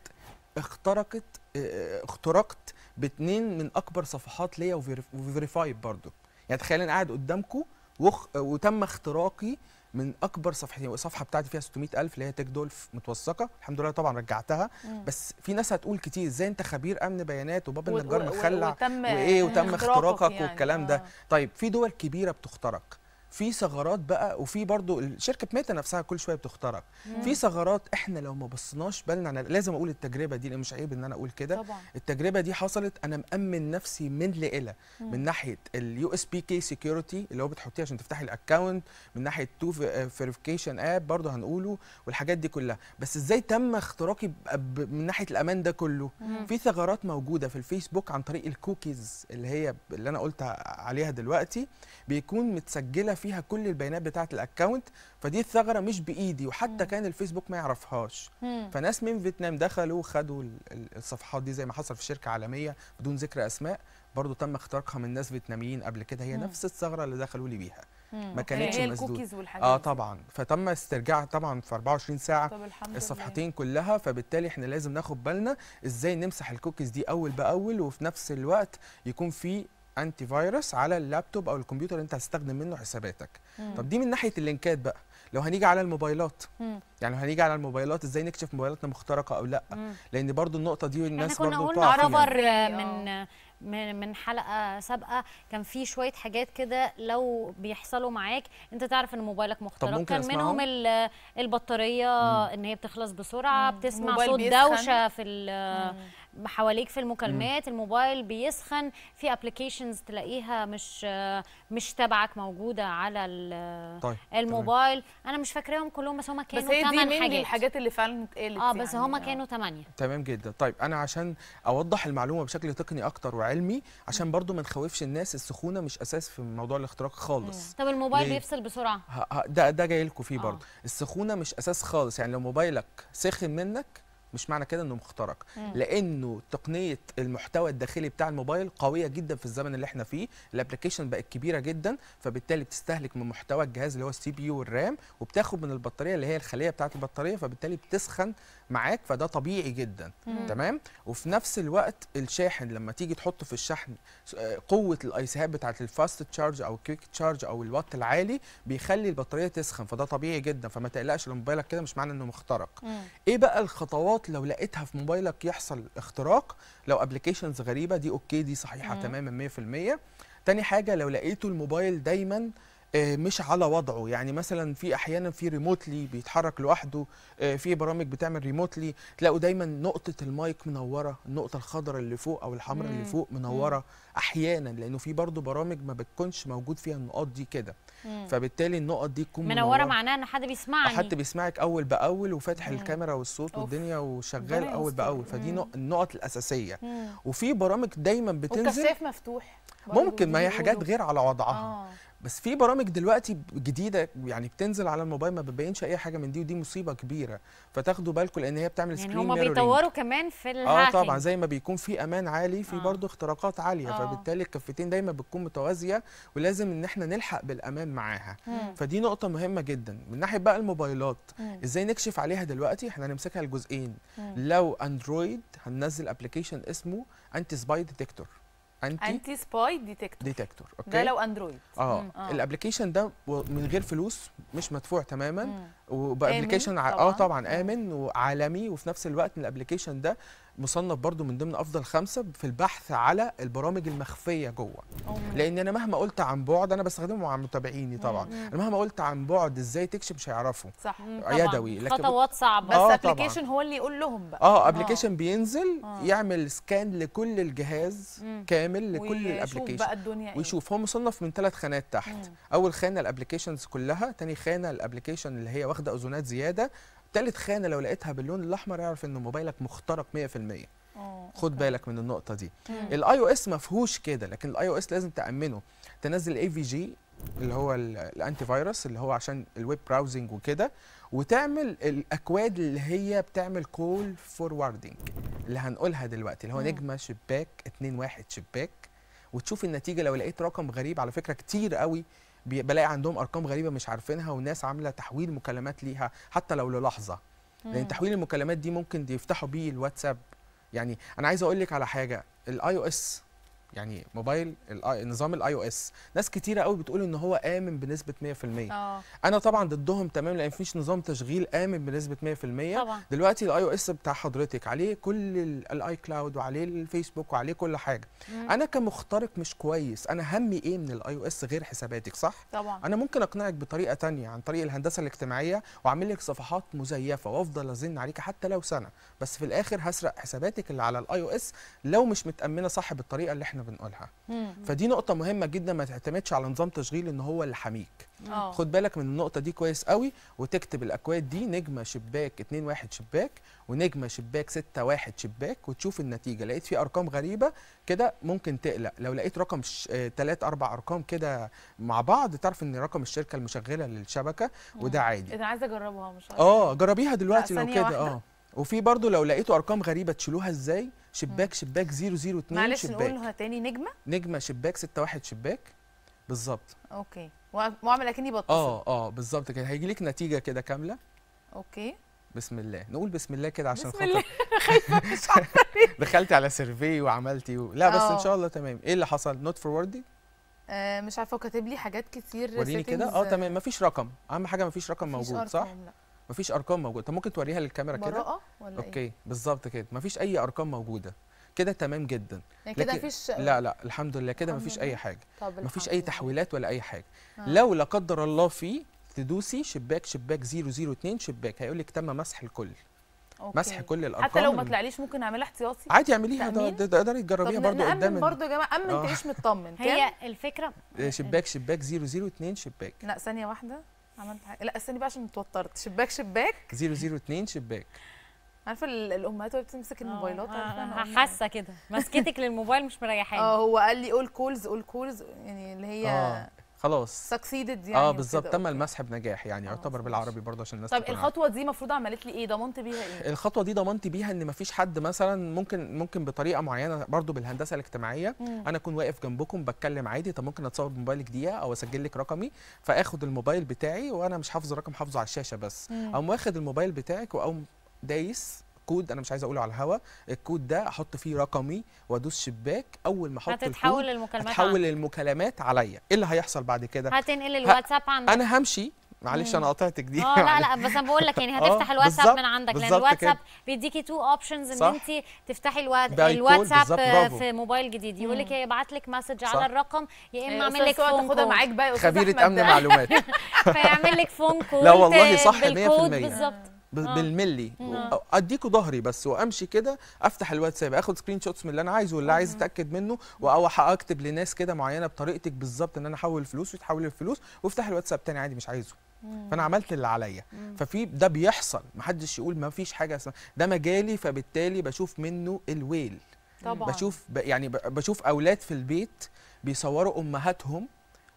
اخترقت آه، اخترقت باتنين من اكبر صفحات ليا وفيريفايد برضو يعني تخيل انا قاعد قدامكم وخ... وتم اختراقي من اكبر صفحتين الصفحه بتاعتي فيها 600000 اللي هي تيك دولف متوثقه الحمد لله طبعا رجعتها مم. بس في ناس هتقول كتير ازاي انت خبير امن بيانات وباب و- النجار و- مخلع وتم وايه وتم اختراقك اختراقك يعني، والكلام ده آه. طيب في دول كبيره بتخترق في ثغرات بقى وفي برضو شركه ميتا نفسها كل شويه بتخترق في ثغرات احنا لو ما بصيناش بالنا أنا لازم اقول التجربه دي لان مش عيب ان انا اقول كده طبعا التجربه دي حصلت انا مامن نفسي من لإلى من ناحيه اليو اس بي كي سكيورتي اللي هو بتحطيه عشان تفتحي الاكونت من ناحيه تو فيريفيكيشن اب برضه هنقوله والحاجات دي كلها بس ازاي تم اختراقي ب- ب- من ناحيه الامان ده كله في ثغرات موجوده في الفيسبوك عن طريق الكوكيز اللي هي اللي انا قلت عليها دلوقتي بيكون متسجله فيها كل البيانات بتاعه الاكونت فدي الثغره مش بايدي وحتى كان الفيسبوك ما يعرفهاش مم. فناس من فيتنام دخلوا خدوا ال- ال- الصفحات دي زي ما حصل في شركه عالميه بدون ذكر اسماء برضو تم اختراقها من ناس فيتناميين قبل كده هي مم. نفس الثغره اللي دخلوا لي بيها مم. ما كانتش هي مسدودة. الكوكيز والحاجات اه دي. طبعا فتم استرجاع طبعا في 24 ساعه طب الحمد لله. الصفحتين كلها فبالتالي احنا لازم ناخد بالنا ازاي نمسح الكوكيز دي اول باول وفي نفس الوقت يكون في انتي فيروس على اللابتوب او الكمبيوتر اللي انت هتستخدم منه حساباتك مم. طب دي من ناحيه اللينكات بقى لو هنيجي على الموبايلات مم. يعني لو هنيجي على الموبايلات ازاي نكشف موبايلاتنا مخترقه او لا مم. لان برضو النقطه دي احنا الناس كنا برضو قلنا بتقع فيها. خبر فيها. من من من حلقه سابقه كان في شويه حاجات كده لو بيحصلوا معاك انت تعرف ان موبايلك مخترق ممكن كان أسمعهم؟ منهم ال- البطاريه ان هي بتخلص بسرعه مم. بتسمع الموبايل صوت بيسخن. دوشه في ال- حواليك في المكالمات الموبايل بيسخن في ابلكيشنز تلاقيها مش مش تبعك موجوده على ال- طيب الموبايل انا مش فاكراهم كلهم بس هم بس كانوا هي دي 8 من حاجات الحاجات اللي فعلا اتقالت اه بس يعني. هم آه. كانوا 8 تمام جدا طيب انا عشان اوضح المعلومه بشكل تقني اكتر وعلمي عشان برضو ما نخوفش الناس السخونه مش اساس في موضوع الاختراق خالص طب الموبايل ليه؟ بيفصل بسرعه ه- ه- ده ده جاي لكم فيه آه. برضه السخونه مش اساس خالص يعني لو موبايلك سخن منك مش معنى كده انه مخترق لانه تقنيه المحتوى الداخلي بتاع الموبايل قويه جدا في الزمن اللي احنا فيه الابلكيشن بقت كبيره جدا فبالتالي بتستهلك من محتوى الجهاز اللي هو السي بي يو والرام وبتاخد من البطاريه اللي هي الخليه بتاعه البطاريه فبالتالي بتسخن معاك فده طبيعي جدا تمام وفي نفس الوقت الشاحن لما تيجي تحطه في الشحن س- آه، قوه الايسيهات بتاعه الفاست تشارج او الكويك تشارج او الوات العالي بيخلي البطاريه تسخن فده طبيعي جدا فما تقلقش لو موبايلك كده مش معنى انه مخترق ايه بقى الخطوات لو لقيتها في موبايلك يحصل اختراق لو ابلكيشنز غريبه دي اوكي دي صحيحه تماما 100% تاني حاجه لو لقيتوا الموبايل دايما آه، مش على وضعه يعني مثلا في احيانا في ريموتلي بيتحرك لوحده آه، في برامج بتعمل ريموتلي تلاقوا دايما نقطه المايك منوره النقطه الخضراء اللي فوق او الحمراء اللي فوق منوره احيانا لانه في برضو برامج ما بتكونش موجود فيها النقاط دي كده فبالتالي النقط دي تكون منوره معناها ان حد بيسمعني حد بيسمعك اول باول وفاتح مم. الكاميرا والصوت أوف. والدنيا وشغال ربنا اول يستر. باول فدي مم. نق- النقط الاساسيه مم. وفي برامج دايما بتنزل والكشاف مفتوح برضو ممكن ما هي بيقولوا. حاجات غير على وضعها اه بس في برامج دلوقتي جديده يعني بتنزل على الموبايل ما بتبينش اي حاجه من دي ودي مصيبه كبيره فتاخدوا بالكم لان هي بتعمل يعني سكرين هم بيطوروا كمان في اه الهاكينج طبعا زي ما بيكون في امان عالي في آه. آه. برضه اختراقات عاليه آه. آه. فبالتالي الكفتين دايما بتكون متوازيه ولازم ان احنا نلحق بالامان معاها مم. فدي نقطه مهمه جدا من ناحيه بقى الموبايلات مم. ازاي نكشف عليها دلوقتي احنا هنمسكها لجزئين مم. لو اندرويد هننزل ابلكيشن اسمه انتي سباي ديتكتور انتي انتي سباي ديتكتور ديتكتور اوكي ده لو اندرويد اه مم. آه. الابلكيشن ده و- من غير فلوس مش مدفوع تماما مم. وبقى آمن ابلكيشن ع... طبعاً. اه طبعا امن وعالمي وفي نفس الوقت الابلكيشن ده مصنف برضو من ضمن افضل خمسه في البحث على البرامج المخفيه جوه لان انا مهما قلت عن بعد انا بستخدمه مع متابعيني طبعا مم. انا مهما قلت عن بعد ازاي تكشف مش هيعرفوا صح طبعاً. يدوي لكن خطوات صعبه بس آه، طبعاً. ابلكيشن هو اللي يقول لهم بقى اه ابلكيشن بينزل آه. يعمل سكان لكل الجهاز مم. كامل لكل ويشوف الابلكيشن بقى الدنيا ايه ويشوف هو مصنف من ثلاث خانات تحت مم. اول خانه الابلكيشنز كلها تاني خانه الابلكيشن اللي هي واخده اذونات زياده تالت خانه لو لقيتها باللون الاحمر اعرف ان موبايلك مخترق 100% آه، خد أوكي. بالك من النقطه دي مم. الاي او اس ما فيهوش كده لكن الاي او اس لازم تامنه تنزل اي في جي اللي هو ال- الانتي فيروس اللي هو عشان الويب براوزنج وكده وتعمل الاكواد اللي هي بتعمل كول فوروردنج اللي هنقولها دلوقتي اللي هو مم. نجمه شباك 2 1 شباك وتشوف النتيجه لو لقيت رقم غريب على فكره كتير قوي بي- بلاقي عندهم ارقام غريبه مش عارفينها والناس عامله تحويل مكالمات ليها حتى لو للحظه لان مم. تحويل المكالمات دي ممكن يفتحوا بيه الواتساب يعني انا عايز اقول لك على حاجه الاي او اس يعني موبايل ال نظام الاي او اس ناس كتيره قوي بتقول ان هو امن بنسبه 100% اه انا طبعا ضدهم تمام لان مفيش نظام تشغيل امن بنسبه 100% طبعا دلوقتي الاي او اس بتاع حضرتك عليه كل الاي كلاود وعليه الفيسبوك وعليه كل حاجه مم. انا كمخترق مش كويس انا همي ايه من الاي او اس غير حساباتك صح طبعا انا ممكن اقنعك بطريقه تانية عن طريق الهندسه الاجتماعيه واعمل لك صفحات مزيفه وافضل ازن عليك حتى لو سنه بس في الاخر هسرق حساباتك اللي على الاي او اس لو مش متامنه صح بالطريقه اللي احنا بنقولها مم. فدي نقطه مهمه جدا ما تعتمدش على نظام تشغيل ان هو اللي حميك اه خد بالك من النقطه دي كويس قوي وتكتب الاكواد دي نجمه شباك 2 1 شباك ونجمه شباك 6 1 شباك وتشوف النتيجه لقيت في ارقام غريبه كده ممكن تقلق لو لقيت رقم 3 4 ارقام كده مع بعض تعرف ان رقم الشركه المشغله للشبكه وده عادي انا عايزه اجربها مش عارفه اه جربيها دلوقتي لو ثانية كده واحدة. اه وفي برضو لو لقيتوا ارقام غريبه تشيلوها ازاي شباك شباك 002 معلش شباك نقولها تاني نجمه نجمه شباك 6 1 شباك بالظبط اوكي وأ- واعمل اكني بتصل اه اه بالظبط كده هيجي لك نتيجه كده كامله اوكي بسم الله نقول بسم الله كده عشان بسم خاطر الله خايفه مش عارفه دخلتي على سيرفي وعملتي و... لا بس ان آه. شاء الله تمام ايه اللي حصل نوت فوروردنج آه مش عارفه وكاتب لي حاجات كتير وريني كده settings، اه تمام مفيش رقم اهم حاجه مفيش رقم مفيش موجود صح أرقام، لا. مفيش ارقام موجوده طب ممكن توريها للكاميرا كده براءه ولا ايه اوكي بالظبط كده مفيش اي ارقام موجوده كده تمام جدا يعني كده لكن- مفيش لا لا الحمد لله كده الحمد مفيش لله. اي حاجه طب مفيش الحمد اي لله. تحويلات ولا اي حاجه آه. لو لا قدر الله في تدوسي شباك شباك 002 شباك هيقول لك تم مسح الكل أوكي. مسح كل الارقام حتى لو ما من- طلعليش ممكن اعملها احتياطي عادي اعمليها ده- تأمين؟ ده- تقدري طب تجربيها ن- برضو نأمن قدام ال- برضو يا جماعه امن آه. تعيش مطمن كام؟ هي الفكره آه، شباك شباك 002 شباك لا ثانيه واحده عملت حاجه لا استني بقى عشان اتوترت شباك شباك 002 شباك عارفه ال- الامهات وهي بتمسك الموبايلات عارفه أنا قلنا- حاسه كده مسكتك للموبايل مش مريحاني اه هو قال لي اول كولز اول كولز يعني اللي هي اه خلاص سكسيدد يعني اه وكده، بالظبط تم أوكي. المسح بنجاح يعني يعتبر بالعربي برضه عشان الناس طب تكون عارفة. الخطوه دي المفروض عملت لي ايه ضمنت بيها ايه الخطوه دي ضمنت بيها ان مفيش حد مثلا ممكن ممكن بطريقه معينه برضو بالهندسه الاجتماعيه مم. انا اكون واقف جنبكم بتكلم عادي طب ممكن اتصور بموبايلك دقيقه او اسجل لك رقمي فاخد الموبايل بتاعي وانا مش حافظ الرقم حافظه على الشاشه بس مم. اقوم واخد الموبايل بتاعك واقوم دايس كود انا مش عايز اقوله على الهوا الكود ده احط فيه رقمي وادوس شباك اول ما احط هتتحول الكود المكالمات هتحول عندك. المكالمات عليا ايه اللي هيحصل بعد كده هتنقل الواتساب عندك انا همشي معلش انا قطعتك دي اه لا لا بس انا بقول لك يعني آه، هتفتح الواتساب بالظبط، من عندك لان بالظبط الواتساب كده. بيديكي تو اوبشنز ان صح. انت تفتحي الوات... باي كول، الواتساب بالظبط، برافو. في موبايل جديد يقول لك يا يبعت لك مسج صح. على الرقم يا إيه، اما اعمل أستاذ لك سعاد فون تاخدها كول معاك بقى يا أستاذ خبيره أحمد امن ده. معلومات فيعمل لك فون كول لا والله ت- صح 100% بالكود بالظبط ب- آه. بالملي مم. أو- اديكوا ظهري بس وامشي كده افتح الواتساب اخد سكرين شوتس من اللي انا عايزه واللي عايز اتاكد منه او اكتب لناس كده معينه بطريقتك بالظبط ان انا احول الفلوس وتحول الفلوس وافتح الواتساب تاني عادي مش عايزه فانا عملت اللي عليا ففي ده بيحصل محدش يقول ما فيش حاجه اسمها ده مجالي فبالتالي بشوف منه الويل طبعا بشوف ب... يعني ب... بشوف اولاد في البيت بيصوروا امهاتهم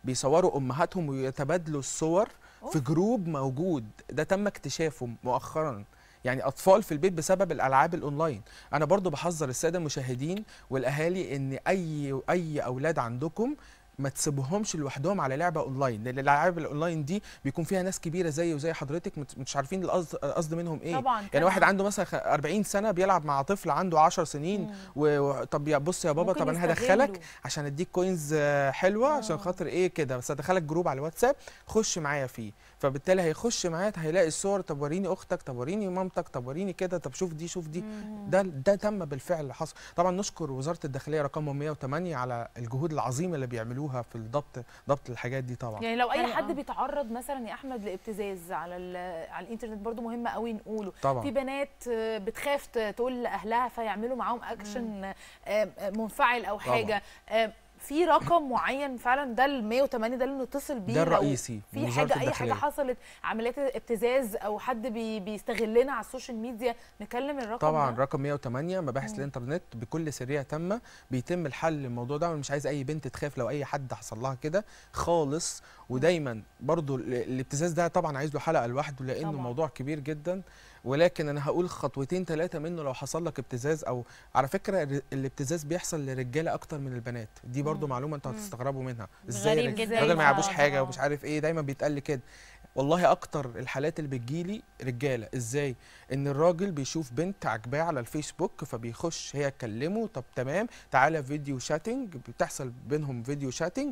بيصوروا امهاتهم ويتبادلوا الصور في جروب موجود ده تم اكتشافه مؤخرا يعني اطفال في البيت بسبب الالعاب الاونلاين انا برضو بحذر الساده المشاهدين والاهالي ان اي اي اولاد عندكم ما تسيبوهمش لوحدهم على لعبه اونلاين لان الالعاب الاونلاين دي بيكون فيها ناس كبيره زي وزي حضرتك مت- مش عارفين القصد القصد منهم ايه طبعاً، يعني طبعاً. واحد عنده مثلا خ- 40 سنه بيلعب مع طفل عنده 10 سنين و... و... طب يا بص يا بابا ممكن طب انا يستغلوا. هدخلك عشان اديك كوينز آه، حلوه عشان خاطر ايه كده بس هدخلك جروب على الواتساب خش معايا فيه فبالتالي هيخش معايا هيلاقي الصور طب وريني اختك طب وريني مامتك طب وريني كده طب شوف دي شوف دي ده ده تم بالفعل اللي حصل طبعا نشكر وزاره الداخليه رقم 108 على الجهود العظيمه اللي بيعملوها في الضبط ضبط الحاجات دي طبعا يعني لو اي حلو، حد آه. بيتعرض مثلا يا احمد لابتزاز على ال- على الانترنت برضو مهم قوي نقوله طبعاً. في بنات آه، بتخاف ت- تقول لاهلها فيعملوا معاهم اكشن آه، آه، منفعل او طبعاً. حاجه آه، في رقم معين فعلا ده ال 108 ده اللي نتصل بيه ده لو الرئيسي في وزارة حاجه اي الداخلية. حاجه حصلت عمليات ابتزاز او حد بي بيستغلنا على السوشيال ميديا نكلم الرقم طبعا ده رقم 108 مباحث الانترنت بكل سريه تامه بيتم الحل للموضوع ده أنا مش عايز اي بنت تخاف لو اي حد حصل لها كده خالص ودايما برضو ال- الابتزاز ده طبعا عايز له حلقه لوحده لانه طبعاً. موضوع كبير جدا ولكن انا هقول خطوتين ثلاثه منه لو حصل لك ابتزاز او على فكره الر- الابتزاز بيحصل للرجاله اكتر من البنات دي برضو معلومه انتوا هتستغربوا منها غريب الرج- جداً. الراجل ما يعرفوش آه، حاجه آه. ومش عارف ايه دايما بيتقال لي كده والله اكتر الحالات اللي بتجيلي رجاله ازاي ان الراجل بيشوف بنت عجباه على الفيسبوك فبيخش هي تكلمه طب تمام تعالى فيديو شاتنج بتحصل بينهم فيديو شاتنج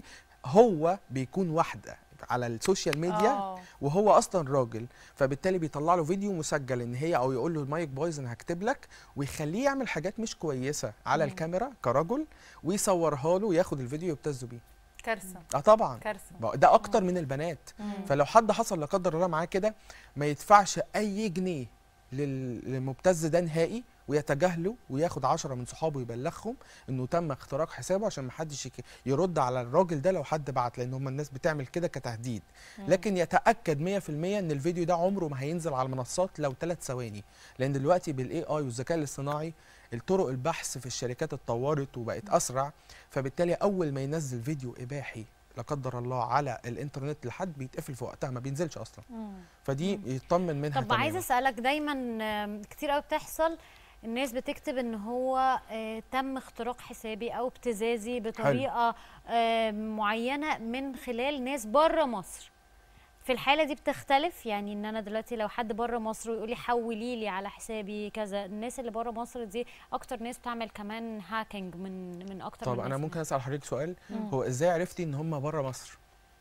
هو بيكون واحده على السوشيال ميديا آه. وهو اصلا راجل فبالتالي بيطلع له فيديو مسجل ان هي او يقول له المايك بايظ انا هكتب لك ويخليه يعمل حاجات مش كويسه على الكاميرا كرجل ويصورها له وياخد الفيديو يبتز بيه كارثه اه طبعا كارثه بقى ده اكتر من البنات فلو حد حصل لا قدر الله معاه كده ما يدفعش اي جنيه لل- للمبتز ده نهائي ويتجاهله وياخد عشرة من صحابه يبلغهم انه تم اختراق حسابه عشان ما حدش يك- يرد على الراجل ده لو حد بعت لان هم الناس بتعمل كده كتهديد لكن يتاكد 100% ان الفيديو ده عمره ما هينزل على المنصات لو ثلاث ثواني لان دلوقتي بالاي اي والذكاء الاصطناعي الطرق البحث في الشركات اتطورت وبقت اسرع فبالتالي اول ما ينزل فيديو اباحي لا قدر الله على الانترنت لحد بيتقفل في وقتها ما بينزلش اصلا فدي يطمن منها طب عايزه تماماً. اسالك دايما آم، كتير قوي بتحصل الناس بتكتب ان هو آه، تم اختراق حسابي او ابتزازي بطريقه آم، معينه من خلال ناس بره مصر في الحاله دي بتختلف يعني ان انا دلوقتي لو حد بره مصر ويقول لي حولي لي على حسابي كذا الناس اللي بره مصر دي اكتر ناس بتعمل كمان هاكينج من من اكتر طب من انا ناس. ممكن اسال حضرتك سؤال هو ازاي عرفتي ان هم بره مصر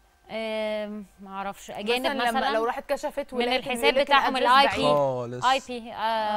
آم، ما اعرفش اجانب مثلا مثلا, لما لو راحت كشفت من ولقيت إن الحساب يقول لك بتاعهم الأدرس الاي بعيد. بي خالص اي بي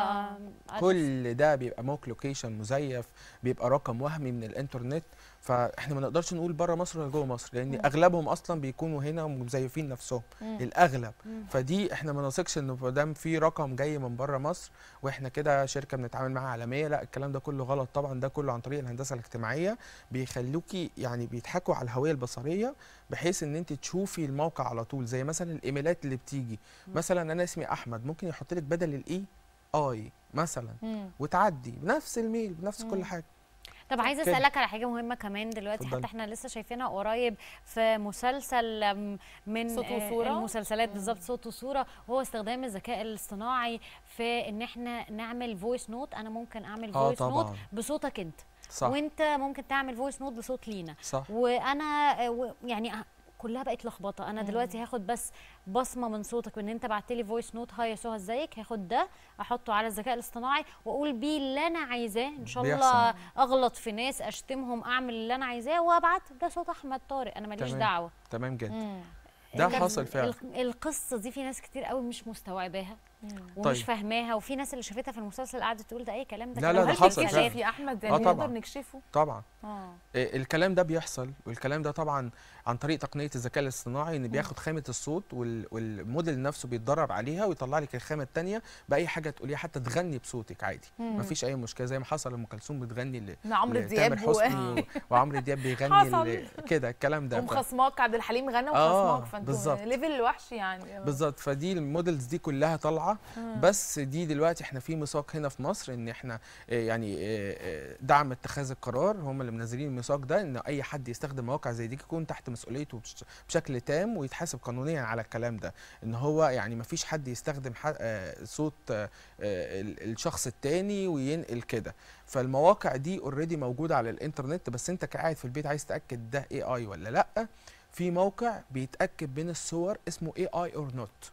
آه كل ده بيبقى موك لوكيشن مزيف بيبقى رقم وهمي من الانترنت فاحنا ما نقدرش نقول بره مصر ولا جوه مصر لان اغلبهم اصلا بيكونوا هنا ومزيفين نفسهم الاغلب فدي احنا ما نثقش انه ما دام في رقم جاي من بره مصر واحنا كده شركه بنتعامل معاها عالميه لا الكلام ده كله غلط طبعا ده كله عن طريق الهندسه الاجتماعيه بيخلوكي يعني بيضحكوا على الهويه البصريه بحيث ان انت تشوفي الموقع على طول زي مثلا الايميلات اللي بتيجي مثلا انا اسمي احمد ممكن يحط لك بدل الاي اي مثلا مم. وتعدي بنفس الميل بنفس كل حاجه طب عايزه كده. اسالك على حاجه مهمه كمان دلوقتي اتفضلي. حتى احنا لسه شايفينها قريب في مسلسل أم، من صوت آه، وصورة؟ المسلسلات بالظبط صوت وصوره وهو استخدام الذكاء الاصطناعي في ان احنا نعمل فويس نوت انا ممكن اعمل آه فويس نوت طبعاً. بصوتك انت صح وانت ممكن تعمل فويس نوت بصوت لينا صح وانا آه، و- يعني أ- كلها بقت لخبطه انا دلوقتي هاخد بس بصمه من صوتك وان انت بعت لي فويس نوت هاي يا سهى ازيك هاخد ده احطه على الذكاء الاصطناعي واقول بيه اللي انا عايزاه ان شاء الله بيحصل. اغلط في ناس اشتمهم اعمل اللي انا عايزاه وابعت ده صوت احمد طارق انا ماليش تمام. دعوه تمام جدا مم. ده كان حصل فعلا ال- القصه دي في ناس كتير قوي مش مستوعباها ومش طيب. فاهماها وفي ناس اللي شافتها في المسلسل قعدت تقول ده اي كلام ده لا، كلام لا، ده مش حصل كلام. فعلا. كشف يا احمد آه يعني طبعاً. نقدر نكشفه طبعا اه إيه، الكلام ده بيحصل والكلام ده طبعا عن طريق تقنيه الذكاء الاصطناعي ان بياخد خامه الصوت وال- والموديل نفسه بيتدرب عليها ويطلع لك الخامه الثانيه باي حاجه تقوليها حتى تغني بصوتك عادي مفيش اي مشكله زي ما حصل ام كلثوم بتغني ل... مع عمرو لتامر دياب و- حسني و... وعمرو دياب بيغني حصل. ل... كده الكلام ده ف... ومخصماك عبد الحليم غنى آه، ومخصماك فانتوا بالظبط. ليفل الوحش يعني بالظبط فدي المودلز دي كلها طالعه بصراحه بس دي دلوقتي احنا في ميثاق هنا في مصر ان احنا آه، يعني آه، آه، دعم اتخاذ القرار هم اللي منزلين الميثاق ده ان اي حد يستخدم مواقع زي دي يكون تحت مسؤوليته بش- بشكل تام ويتحاسب قانونيا على الكلام ده ان هو يعني ما فيش حد يستخدم ح- آه، صوت آه، آه، ال- الشخص التاني وينقل كده فالمواقع دي اوريدي موجوده على الانترنت بس انت كقاعد في البيت عايز تاكد ده اي اي ولا لا في موقع بيتاكد بين الصور اسمه اي اي اور نوت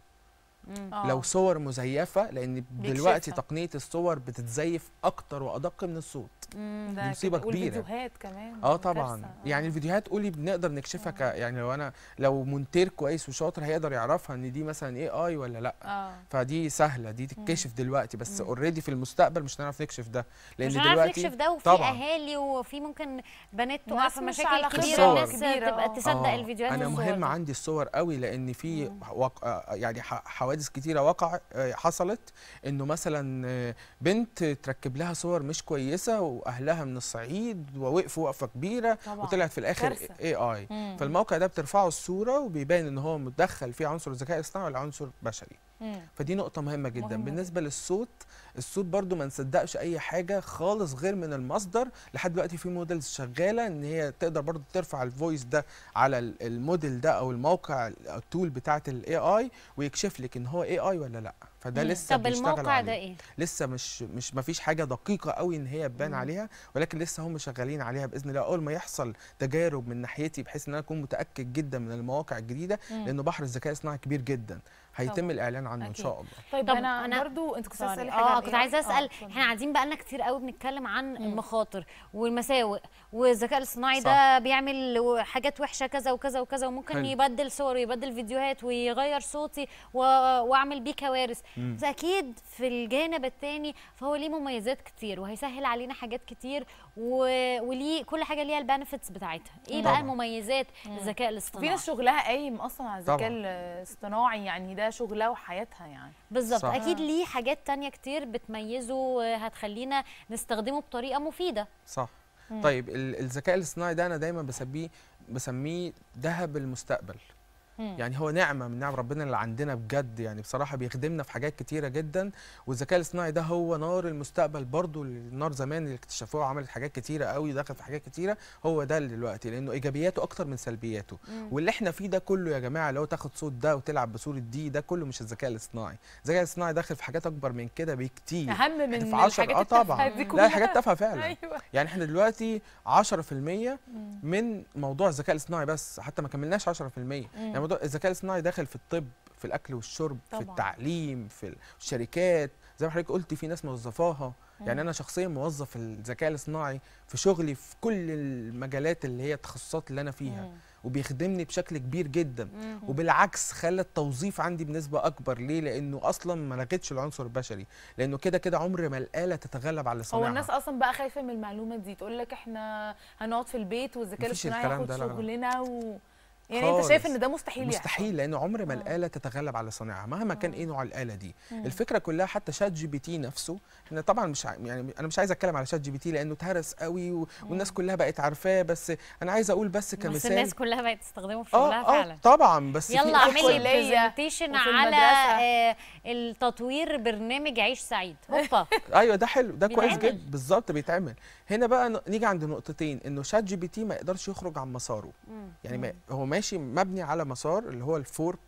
آه. لو صور مزيفه لان بيكشفها. دلوقتي تقنيه الصور بتتزيف اكتر وادق من الصوت ده دي مصيبه كده. كبيره والفيديوهات كمان اه كارثة. طبعا يعني الفيديوهات قولي بنقدر نكشفها ك يعني لو انا لو مونتير كويس وشاطر هيقدر يعرفها ان دي مثلا اي اي ولا لا اه فدي سهله دي تتكشف دلوقتي بس مم. اوريدي في المستقبل مش هنعرف نكشف ده لان مش هنعرف دلوقتي نكشف ده وفي طبعا. اهالي وفي ممكن بنات تقع ناس في مش مشاكل على كبيره خبرة. الناس كبيرة، تبقى آه. تصدق آه، الفيديوهات انا والصور مهم دي. عندي الصور قوي لان في وق... آه، يعني ح- حوادث كتيره وقع آه، حصلت انه مثلا آه، بنت تركب لها صور مش كويسه واهلها من الصعيد ووقفوا وقفه كبيره طبعا وطلعت في الاخر كارثة. اي اي مم. فالموقع ده بترفعه الصوره وبيبان ان هو متدخل فيه عنصر الذكاء الاصطناعي ولا عنصر بشري مم. فدي نقطة مهمة جدا مهمة بالنسبة للصوت الصوت برضو ما نصدقش أي حاجة خالص غير من المصدر لحد دلوقتي في موديلز شغالة إن هي تقدر برضو ترفع الفويس ده على ال- الموديل ده أو الموقع أو التول بتاعة الاي اي ويكشف لك إن هو اي اي ولا لأ فده مم. لسه طب بيشتغل الموقع عليه. ده ايه؟ لسه مش مش ما فيش حاجه دقيقه قوي ان هي تبان مم. عليها ولكن لسه هم شغالين عليها باذن الله اول ما يحصل تجارب من ناحيتي بحيث ان انا اكون متاكد جدا من المواقع الجديده مم. لانه بحر الذكاء الصناعي كبير جدا هيتم طبعاً. الاعلان عنه ان أكيد. شاء الله طيب طب انا, أنا- أنا برضو انت كنت عايزة سوري. تسالي حاجه اه عن كنت AI؟ عايزه آه، اسال اتفضلي. احنا قاعدين بقالنا كتير قوي بنتكلم عن مم. المخاطر والمساوئ والذكاء الاصطناعي صح. ده بيعمل حاجات وحشه كذا وكذا وكذا وممكن حلو. يبدل صور ويبدل فيديوهات ويغير صوتي و... واعمل بيه كوارث مم. بس اكيد في الجانب الثاني فهو ليه مميزات كتير وهيسهل علينا حاجات كتير و... وليه كل حاجه ليها البنفيتس بتاعتها ايه بقى طبعاً. المميزات مم. الذكاء في الاصطناعي ناس شغلها قايم اصلا على الذكاء طبعاً. الاصطناعي يعني ده شغلها وحياتها يعني بالظبط صح. اكيد آه. ليه حاجات تانية كتير بتميزه آه، هتخلينا نستخدمه بطريقه مفيده صح مم. طيب ال- الذكاء الاصطناعي ده انا دايما بسميه بسميه ذهب المستقبل مم. يعني هو نعمه من نعم ربنا اللي عندنا بجد يعني بصراحه بيخدمنا في حاجات كتيره جدا والذكاء الاصطناعي ده هو نار المستقبل برضو النار زمان اللي اكتشفوها وعملت حاجات كتيره قوي دخل في حاجات كتيره هو ده اللي دلوقتي لانه ايجابياته اكتر من سلبياته مم. واللي احنا فيه ده كله يا جماعه لو تاخد صوت ده وتلعب بصوره دي ده كله مش الذكاء الاصطناعي الذكاء الاصطناعي داخل في حاجات اكبر من كده بكتير اهم من في عشر- الحاجات آه التافهة طبعاً. دي لا كلها حاجات تافهه فعلا ايوه يعني احنا دلوقتي 10% مم. من موضوع الذكاء الاصطناعي بس حتى ما كملناش 10% يعني موضوع الذكاء الاصطناعي داخل في الطب في الاكل والشرب طبعاً. في التعليم في الشركات زي ما حضرتك قلتي في ناس موظفاها يعني مم. انا شخصيا موظف الذكاء الاصطناعي في شغلي في كل المجالات اللي هي التخصصات اللي انا فيها مم. وبيخدمني بشكل كبير جدا مم. وبالعكس خلى التوظيف عندي بنسبه اكبر ليه لانه اصلا ما لغتش العنصر البشري لانه كده كده عمر ما الاله تتغلب على هو صانعها الناس اصلا بقى خايفه من المعلومه دي تقول لك احنا هنقعد في البيت والذكاء مفيش الاصطناعي الكلام ياخد ده، لا، لا. شغلنا و... يعني انت شايف ان ده مستحيل يحصل. مستحيل لانه عمر ما آه. الاله تتغلب على صانعها مهما كان آه. ايه نوع الاله دي مم. الفكره كلها حتى شات جي بي تي نفسه احنا طبعا مش ع- يعني انا مش عايز اتكلم على شات جي بي تي لانه اتهرس قوي و... والناس كلها بقت عارفاه بس انا عايز اقول بس بس كمثال الناس كلها بقت تستخدمه في شغلها اه فعلا اه طبعا بس في يلا اعملي أكتر. الكلية برزنتيشن وفي على المدرسة. آه التطوير برنامج عيش سعيد هوبا ايوه ده حلو ده كويس بيتعمل. جدا بالظبط بيتعمل هنا بقى ن- نيجي عند نقطتين انه شات جي بي تي ما يقدرش يخرج عن مساره يعني ما هو ماشي مبني على مسار اللي هو ال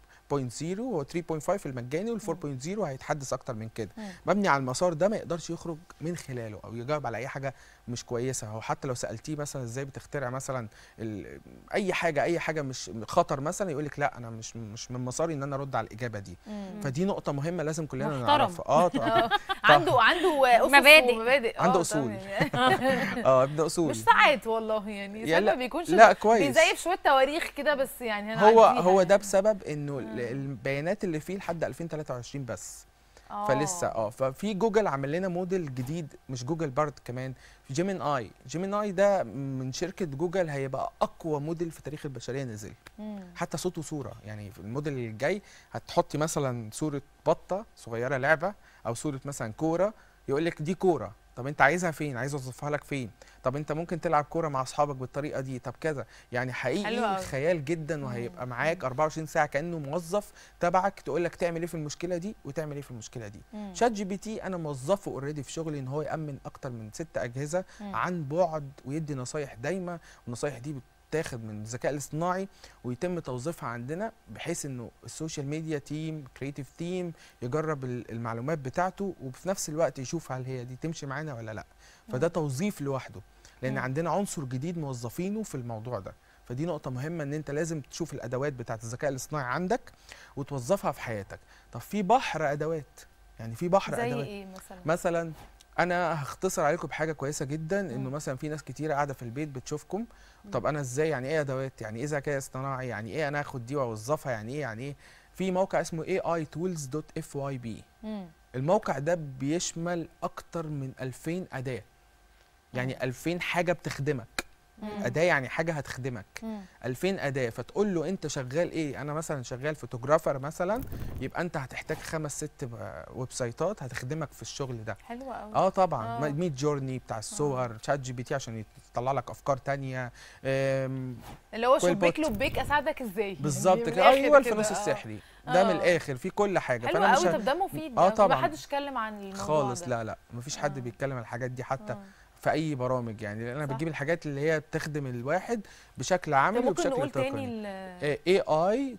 4.0 هو 3.5 المجاني وال 4.0 هيتحدث اكتر من كده مم. مبني على المسار ده ما يقدرش يخرج من خلاله او يجاوب على اي حاجه مش كويسه هو حتى لو سالتيه مثلا ازاي بتخترع مثلا ال- اي حاجه اي حاجه مش خطر مثلا يقول لك لا انا مش مش من مساري ان انا ارد على الاجابه دي مم. فدي نقطه مهمه لازم كلنا محترم. نعرفها اه طبعا آه. عنده عنده اسس مبادئ. ومبادئ عنده آه، أصول. طبعاً. اه ابن اصول مش ساعات والله يعني يا ساعات ما لا- بيكونش لا كويس بيزيف شويه تواريخ كده بس يعني أنا هو عديها هو ده يعني. بسبب انه ال- البيانات اللي فيه لحد 2023 بس آه. فلسه اه ففي جوجل عمل لنا موديل جديد مش جوجل بارد كمان في جيمين اي جيمين اي ده من شركه جوجل هيبقى اقوى موديل في تاريخ البشريه نزل مم. حتى صوت وصوره يعني في الموديل الجاي هتحطي مثلا صوره بطه صغيره لعبه او صوره مثلا كوره يقول لك دي كوره طب انت عايزها فين عايز اوظفها لك فين طب انت ممكن تلعب كوره مع اصحابك بالطريقه دي طب كذا يعني حلو حقيقي أوي. خيال جدا وهيبقى معاك 24 ساعه كانه موظف تبعك تقول لك تعمل ايه في المشكله دي وتعمل ايه في المشكله دي مم. شات جي بي تي انا موظفه اوريدي في شغلي ان هو يامن اكتر من ست اجهزه مم. عن بعد ويدي نصايح دايمه والنصايح دي بتاخد من الذكاء الاصطناعي ويتم توظيفها عندنا بحيث انه السوشيال ميديا تيم كريتيف تيم يجرب ال- المعلومات بتاعته وفي نفس الوقت يشوف هل هي دي تمشي معانا ولا لا فده توظيف لوحده لان مم. عندنا عنصر جديد موظفينه في الموضوع ده فدي نقطة مهمة ان انت لازم تشوف الادوات بتاعت الذكاء الاصطناعي عندك وتوظفها في حياتك طب في بحر ادوات يعني في بحر زي ادوات ايه مثلا مثلا انا هختصر عليكم بحاجه كويسه جدا انه مم. مثلا مثلا في ناس كتيره قاعده في البيت بتشوفكم طب انا ازاي يعني ايه ادوات يعني ايه ذكاء اصطناعي يعني ايه انا اخد دي واوظفها يعني ايه يعني ايه في موقع اسمه aitools.fyb مم. الموقع ده بيشمل اكتر من 2000 اداه يعني 2000 حاجه بتخدمك مم. اداه يعني حاجه هتخدمك مم. 2000 اداه فتقول له انت شغال ايه انا مثلا شغال فوتوغرافر مثلا يبقى انت هتحتاج خمس ست ب- ويب سايتات هتخدمك في الشغل ده حلو قوي اه طبعا آه. آه. ميت جورني بتاع الصور شات جي بي تي عشان يطلع لك افكار تانية آم، اللي هو كويل شبيك بوت. لبيك اساعدك ازاي بالظبط يعني من كده الآخر ايوه كده، الفانوس آه. السحري ده من آه. الاخر في كل حاجه حلو مش قوي ه- طب ده مفيد اه ده طبعا ما حدش اتكلم عن الموضوع خالص ده. لا لا مفيش حد آه. بيتكلم عن الحاجات دي حتى آه. في اي برامج يعني لأن انا صح. بجيب الحاجات اللي هي بتخدم الواحد بشكل طب عملي ممكن وبشكل نقول تاني تقني ال- اي اي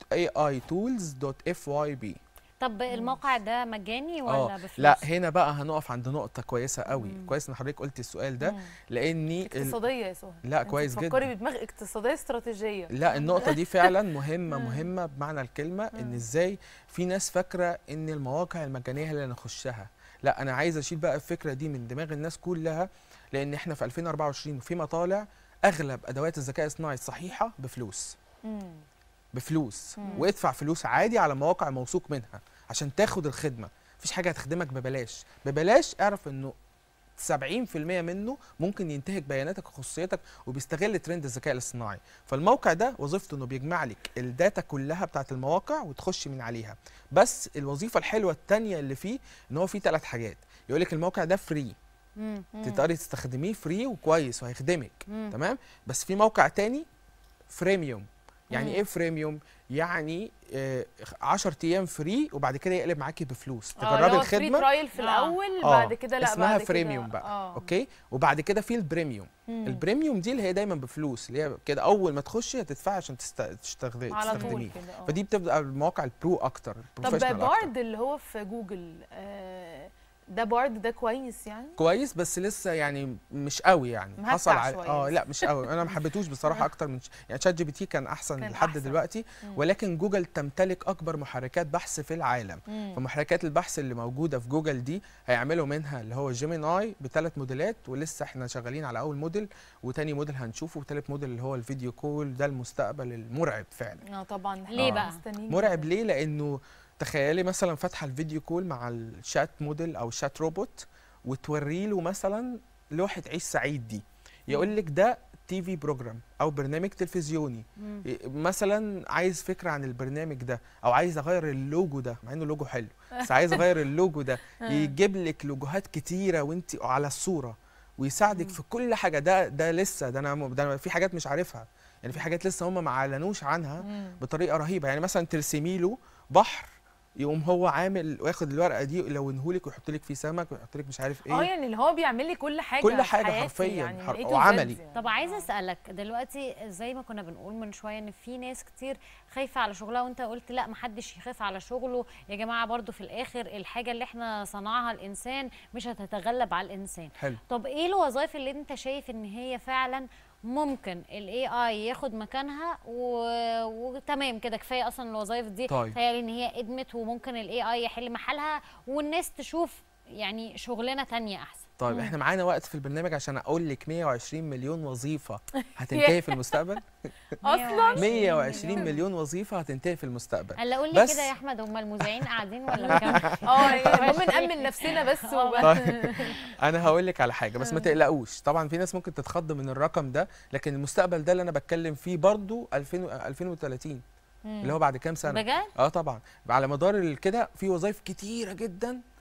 اي تولز دوت اف واي بي طب الموقع ده مجاني ولا اه بفلوس؟ لا هنا بقى هنقف عند نقطه كويسه قوي مم. كويس ان حضرتك قلت السؤال ده مم. لاني ال- اقتصاديه يا سهى لا أنت كويس بتفكري جدا بدماغ اقتصاديه استراتيجيه لا النقطة دي فعلا مهمة مم. مهمة بمعنى الكلمة ان مم. ازاي في ناس فاكرة ان المواقع المجانية هي اللي نخشها لا انا عايز اشيل بقى الفكرة دي من دماغ الناس كلها لان احنا في 2024 وفيما طالع اغلب ادوات الذكاء الصناعي الصحيحة بفلوس مم. بفلوس مم. وادفع فلوس عادي على مواقع موثوق منها عشان تاخد الخدمة مفيش حاجة هتخدمك ببلاش ببلاش اعرف انه 70% منه ممكن ينتهك بياناتك وخصوصيتك وبيستغل ترند الذكاء الاصطناعي فالموقع ده وظيفته انه بيجمع لك الداتا كلها بتاعت المواقع وتخش من عليها بس الوظيفه الحلوه الثانيه اللي فيه ان هو فيه ثلاث حاجات يقول لك الموقع ده فري مم. تقدري تستخدميه فري وكويس وهيخدمك مم. تمام بس في موقع تاني فريميوم يعني مم. ايه فريميوم يعني آه 10 ايام فري وبعد كده يقلب معاكي بفلوس اه اللي تجربي هو free الخدمه trial في آه. الاول آه، بعد كده لا اسمها بعد كده فريميوم بقى اه اوكي وبعد كده في البريميوم مم. البريميوم دي اللي هي دايما بفلوس اللي هي كده اول ما تخشي هتدفعي عشان تست... تستخدمي على طول تستخدميه كده اه فدي بتبقى المواقع البرو اكتر طب البروفيشنال أكتر. بارد اللي هو في جوجل آه ده بارد ده كويس يعني كويس بس لسه يعني مش قوي يعني مهكع حصل على شوية اه لسه. لا مش قوي انا ما حبيتوش بصراحه اكتر من ش... يعني شات جي بي تي كان احسن كان لحد أحسن. دلوقتي مم. ولكن جوجل تمتلك اكبر محركات بحث في العالم مم. فمحركات البحث اللي موجوده في جوجل دي هيعملوا منها اللي هو جيميناي بثلاث موديلات ولسه احنا شغالين على اول موديل وتاني موديل هنشوفه وتالت موديل اللي هو الفيديو كول ده المستقبل المرعب فعلا اه طبعا ليه إحنا بقى؟ مستنيين مرعب جداً. ليه لانه تخيلي مثلا فاتحه الفيديو كول مع الشات موديل او الشات روبوت وتوري له مثلا لوحه عيش سعيد دي يقول لك ده تي في بروجرام او برنامج تلفزيوني مم. إيه، مثلا عايز فكره عن البرنامج ده او عايز اغير اللوجو ده مع انه لوجو حلو بس عايز اغير اللوجو ده يجيب لك لوجوهات كتيره وانت على الصوره ويساعدك في كل حاجه ده ده لسه ده انا ده أنا في حاجات مش عارفها يعني في حاجات لسه هم ما اعلنوش عنها مم. بطريقه رهيبه يعني مثلا ترسمي له بحر يقوم هو عامل واخد الورقه دي يلونهولك ويحط لك فيه سمك ويحط لك مش عارف اه ايه يعني اللي هو بيعمل لي كل حاجه كل في حاجة حياتي حرفياً، يعني حر- من A to Z وعملي. يعني. طب عايزه اسالك دلوقتي زي ما كنا بنقول من شويه ان في ناس كتير خايفه على شغلها وانت قلت لا محدش يخاف على شغله يا جماعه برضو في الاخر الحاجه اللي احنا صنعها الانسان مش هتتغلب على الانسان حلو طب ايه الوظائف اللي انت شايف ان هي فعلا ممكن الاي اي ياخد مكانها و... وتمام كده كفايه اصلا الوظائف دي طيب. تهيألي ان هي ادمت وممكن الاي اي يحل محلها والناس تشوف يعني شغلانه تانية احسن طيب احنا معانا وقت في البرنامج عشان اقول لك 120 مليون وظيفه هتنتهي في المستقبل اصلا 120 مليون وظيفه هتنتهي في المستقبل هلا قول لي بس- كده يا احمد هم المذيعين قاعدين ولا كام اه يعني المهم نامن نفسنا بس وبس طيب انا هقول لك على حاجه بس ما آه. تقلقوش طبعا في ناس ممكن تتخض من الرقم ده لكن المستقبل ده اللي انا بتكلم فيه برضو 2000 2030 اللي هو بعد كام سنه بجد اه طبعا على مدار ال- كده في وظائف كتيره جدا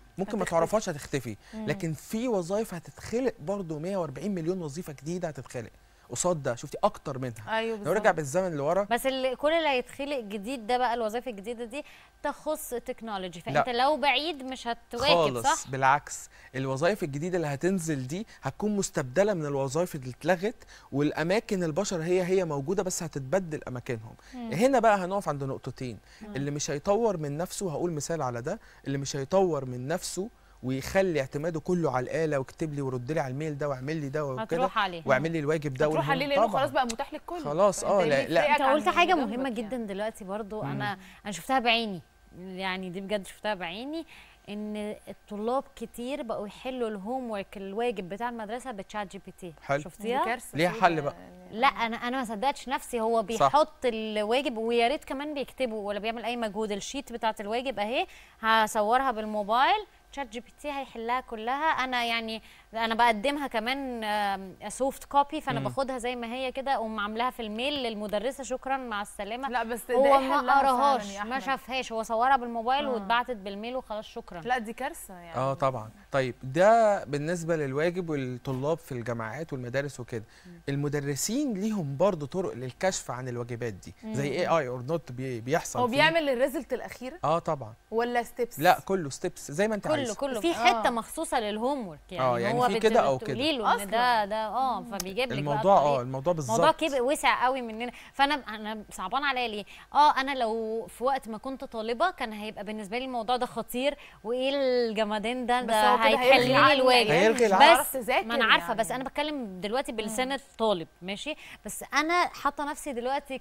ممكن ما هتختفي. تعرفهاش هتختفي مم. لكن في وظائف هتتخلق برضو 140 مليون وظيفه جديده هتتخلق قصاد ده شفتي اكتر منها ايوه لو رجع بالزمن لورا بس اللي كل اللي هيتخلق جديد ده بقى الوظائف الجديده دي تخص تكنولوجي فانت لا. لو بعيد مش هتواكب خالص صح بالعكس الوظائف الجديده اللي هتنزل دي هتكون مستبدله من الوظائف اللي اتلغت والاماكن البشر هي هي موجوده بس هتتبدل اماكنهم مم. هنا بقى هنقف عند نقطتين مم. اللي مش هيطور من نفسه هقول مثال على ده اللي مش هيطور من نفسه ويخلي اعتماده كله على الاله واكتب لي ورد لي على الميل ده واعمل لي ده وكده هتروح عليه. واعمل لي الواجب ده هتروح والهم- عليه لانه طبعاً. خلاص بقى متاح للكل خلاص، فأنت آه، ليه لا- لا. تفرقك انت عن قلت حاجه اللي مهمه جنبك جدا دلوقتي برضو مم. انا انا شفتها بعيني يعني دي بجد شفتها بعيني ان الطلاب كتير بقوا يحلوا الهوم ورك الواجب بتاع المدرسه بتشات جي بي تي حلو. شفتيها دي كارثة ليها سودة حل بقى. لا انا انا ما صدقتش نفسي هو بيحط الواجب ويا ريت كمان بيكتبه ولا بيعمل اي مجهود الشيت بتاعت الواجب اهي هصورها بالموبايل تشات جي بي تي هيحلها كلها انا يعني انا بقدمها كمان سوفت كوبي فانا مم. باخدها زي ما هي كده اقوم عاملاها في الميل للمدرسه شكرا مع السلامه لا بس ده هو إيه ما حلها فعلاً قراهاش يا ما أحمد؟ شافهاش هو صورها بالموبايل آه. واتبعتت بالميل وخلاص شكرا لا دي كارثه يعني اه طبعا طيب ده بالنسبه للواجب والطلاب في الجامعات والمدارس وكده المدرسين ليهم برضو طرق للكشف عن الواجبات دي زي مم. اي اي اور نوت بيحصل هو فيه. بيعمل الريزلت الاخير اه طبعا ولا ستيبس لا كله ستيبس زي ما انت كله عايز كله في- في حته آه. مخصوصه للهوم ورك يعني, آه، يعني هو في بت- كده أو بتقولي كده. له ان ده ده اه فبيجيب لك الموضوع بقى اه الطريق. الموضوع الموضوع بالظبط كبر وسع قوي مننا فانا انا صعبان عليا ليه اه انا لو في وقت ما كنت طالبه كان هيبقى بالنسبه لي الموضوع ده خطير وايه الجمدان ده بس ده هو كده هيتحل هيلغي لي العقل الواجب يعني هيلغي مش العقل. هتعرف بس تذاكر ما انا عارفه يعني. بس انا بتكلم دلوقتي بلسان الطالب ماشي بس انا حاطه نفسي دلوقتي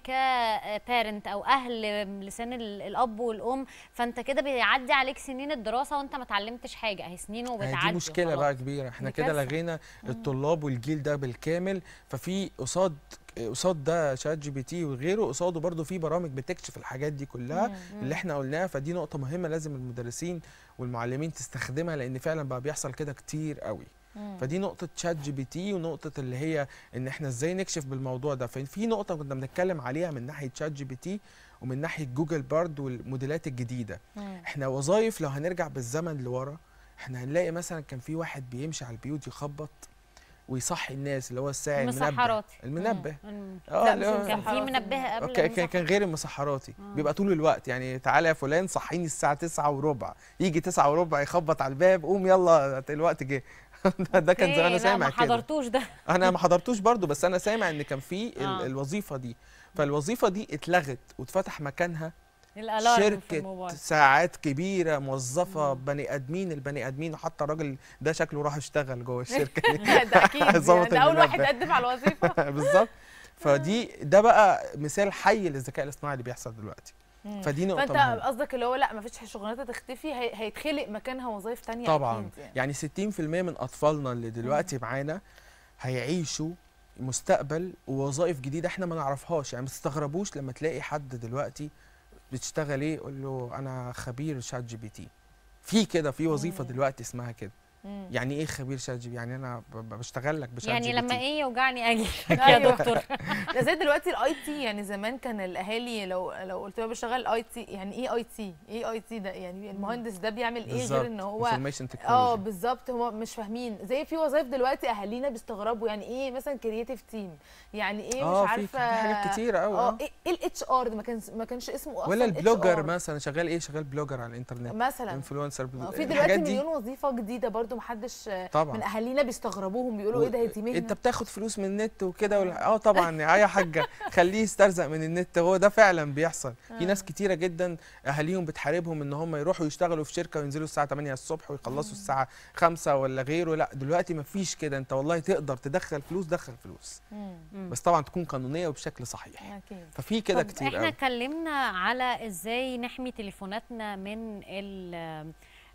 كبارنت او اهل لسان ال- الاب والام فانت كده بيعدي عليك سنين الدراسه وانت ما اتعلمتش حاجه اهي سنين هي وبتعدي دي مشكله وخلاص. بقى كبيره احنا دي كده كارثة. لغينا الطلاب والجيل ده بالكامل ففي قصاد قصاد ده شات جي بي تي وغيره قصاده برضو في برامج بتكشف الحاجات دي كلها مم. اللي احنا قلناها فدي نقطه مهمه لازم المدرسين والمعلمين تستخدمها لان فعلا بقى بيحصل كده كتير قوي مم. فدي نقطة شات جي بي تي ونقطة اللي هي ان احنا ازاي نكشف بالموضوع ده ففي نقطة كنا بنتكلم عليها من ناحية شات جي بي تي ومن ناحية جوجل بارد والموديلات الجديدة مم. احنا وظايف لو هنرجع بالزمن لورا احنا هنلاقي مثلا كان في واحد بيمشي على البيوت يخبط ويصحي الناس اللي هو الساعي المنبه المسحراتي. المنبه مم. اه لا اللي مش هو- كان في منبه قبل اوكي كان المسحرات. كان غير المسحراتي بيبقى طول الوقت يعني تعالى يا فلان صحيني الساعه 9 وربع يجي 9 وربع يخبط على الباب قوم يلا الوقت جه ده, ده كان أوكي، زمان انا لا، سامع ما كده حضرتوش ده انا ما حضرتوش برضو بس انا سامع ان كان في ال- آه. الوظيفه دي فالوظيفه دي اتلغت واتفتح مكانها الالارم في شركه الموبايل ساعات كبيره موظفه بني ادمين البني ادمين وحتى الراجل ده شكله راح يشتغل جوه الشركه دي ده اكيد يعني ظبط ده اول واحد المنبه. قدم على الوظيفه بالظبط فدي ده بقى مثال حي للذكاء الاصطناعي اللي بيحصل دلوقتي مم. فدي نقطه فانت مهمة. قصدك اللي هو لا مفيش شغلانات هتختفي هي- هيتخلق مكانها وظائف تانية طبعا أكيد يعني. يعني 60% من اطفالنا اللي دلوقتي معانا هيعيشوا مستقبل ووظائف جديده احنا ما نعرفهاش يعني ما تستغربوش لما تلاقي حد دلوقتي بتشتغل ايه يقول له انا خبير شات جي بي تي في كده في وظيفه دلوقتي اسمها كده مم. يعني ايه خبير شات جي بي يعني انا ب- ب- بشتغل لك بشات يعني جي بي لما تي. ايه يوجعني اجي لك يا أيوة. دكتور ده زي دلوقتي الاي تي يعني زمان كان الاهالي لو لو قلت له بشتغل اي تي يعني ايه اي تي ايه اي تي ده يعني المهندس ده بيعمل ايه بالظبط. غير ان هو Information technology. اه بالظبط هو مش فاهمين زي في وظائف دلوقتي اهالينا بيستغربوا يعني ايه مثلا كرييتيف تيم يعني ايه آه، مش في- عارفه في حاجات كتيرة أوي، اه آه. ايه إيه الاتش ار ده ما كان ما كانش اسمه اصلا ولا البلوجر HR. مثلا شغال ايه شغال بلوجر على الانترنت مثلا انفلونسر آه، في دلوقتي مليون وظيفه جديده برضو محدش طبعا. من اهالينا بيستغربوهم بيقولوا ايه ده هي دي مهنه انت بتاخد فلوس من النت وكده ولا- اه طبعا يا حاجه خليه يسترزق من النت هو ده فعلا بيحصل في ناس كتيره جدا اهاليهم بتحاربهم ان هم يروحوا يشتغلوا في شركه وينزلوا الساعه 8 الصبح ويخلصوا الساعه 5 ولا غيره لا دلوقتي ما فيش كده انت والله تقدر تدخل فلوس دخل فلوس مم. بس طبعا تكون قانونيه وبشكل صحيح اكيد ففي كده طب كتير احنا قوي اتكلمنا على ازاي نحمي تليفوناتنا من ال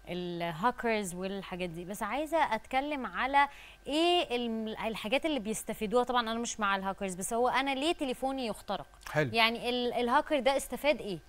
الهاكرز والحاجات دي بس عايزه اتكلم على ايه الم- الحاجات اللي بيستفيدوها طبعا انا مش مع الهاكرز بس هو انا ليه تليفوني يخترق حلو. يعني ال- الهاكر ده استفاد ايه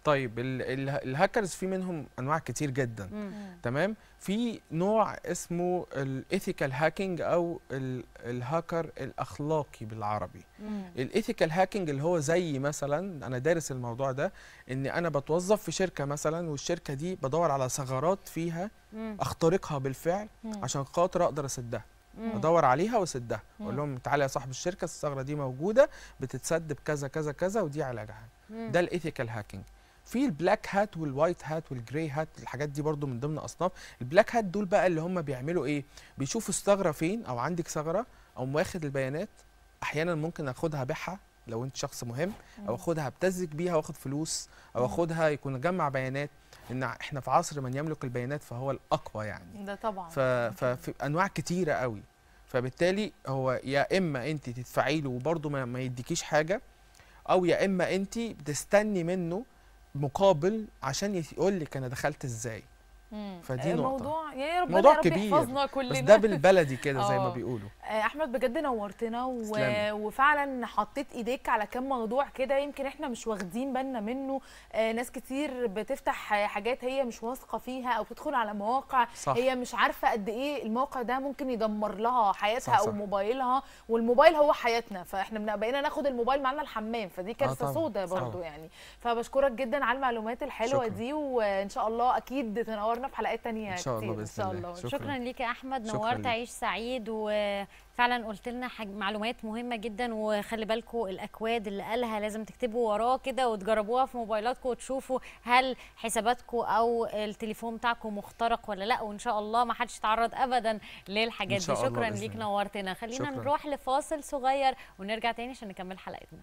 طيب ال ال الهاكرز في منهم انواع كتير جدا تمام في نوع اسمه الايثيكال هاكينج او ال- الهاكر الاخلاقي بالعربي الايثيكال هاكينج اللي هو زي مثلا انا دارس الموضوع ده ان انا بتوظف في شركه مثلا والشركه دي بدور على ثغرات فيها اخترقها بالفعل مم. عشان خاطر اقدر اسدها مم. ادور عليها واسدها مم. اقول لهم تعالى يا صاحب الشركه الثغره دي موجوده بتتسد بكذا كذا كذا ودي علاجها ده الايثيكال هاكينج في البلاك هات والوايت هات والجراي هات الحاجات دي برضو من ضمن اصناف البلاك هات دول بقى اللي هم بيعملوا ايه بيشوفوا الثغره فين او عندك ثغره او واخد البيانات احيانا ممكن اخدها ابيعها لو انت شخص مهم او اخدها ابتزك بيها واخد فلوس او اخدها يكون اجمع بيانات ان احنا في عصر من يملك البيانات فهو الاقوى يعني ده طبعا ف... ففي انواع كتيره قوي فبالتالي هو يا اما انت تدفعي له وبرضه ما, ما يديكيش حاجه او يا اما انت بتستني منه مقابل عشان يقول لك انا دخلت ازاي مم. فدي آه، نقطة. موضوع يا ربنا موضوع يا رب كبير يحفظنا كلنا بس ده بالبلدي كده زي ما آه. بيقولوا آه، احمد بجد نورتنا و... تسلمي. وفعلا حطيت ايديك على كام موضوع كده يمكن احنا مش واخدين بالنا منه آه ناس كتير بتفتح آه، حاجات هي مش واثقه فيها او بتدخل على مواقع صح. هي مش عارفه قد ايه الموقع ده ممكن يدمر لها حياتها صح، او صح. موبايلها والموبايل هو حياتنا فاحنا بن- بقينا ناخد الموبايل معانا الحمام فدي كارثه طبعاً، سودة برضو طبعاً. يعني فبشكرك جدا على المعلومات الحلوه شكراً. دي وان شاء الله اكيد تنورنا في حلقات تانية إن شاء الله كتير بإذن ان شاء الله. الله شكراً. شكرا ليك يا احمد شكراً نورت ليك. عيش سعيد وفعلا قلت لنا حاج... معلومات مهمه جدا وخلي بالكم الاكواد اللي قالها لازم تكتبوا وراه كده وتجربوها في موبايلاتكم وتشوفوا هل حساباتكم او التليفون بتاعكم مخترق ولا لا وان شاء الله ما حدش يتعرض ابدا للحاجات إن شاء دي الله شكرا بإذن ليك الله. نورتنا خلينا شكراً. نروح لفاصل صغير ونرجع تاني عشان نكمل حلقتنا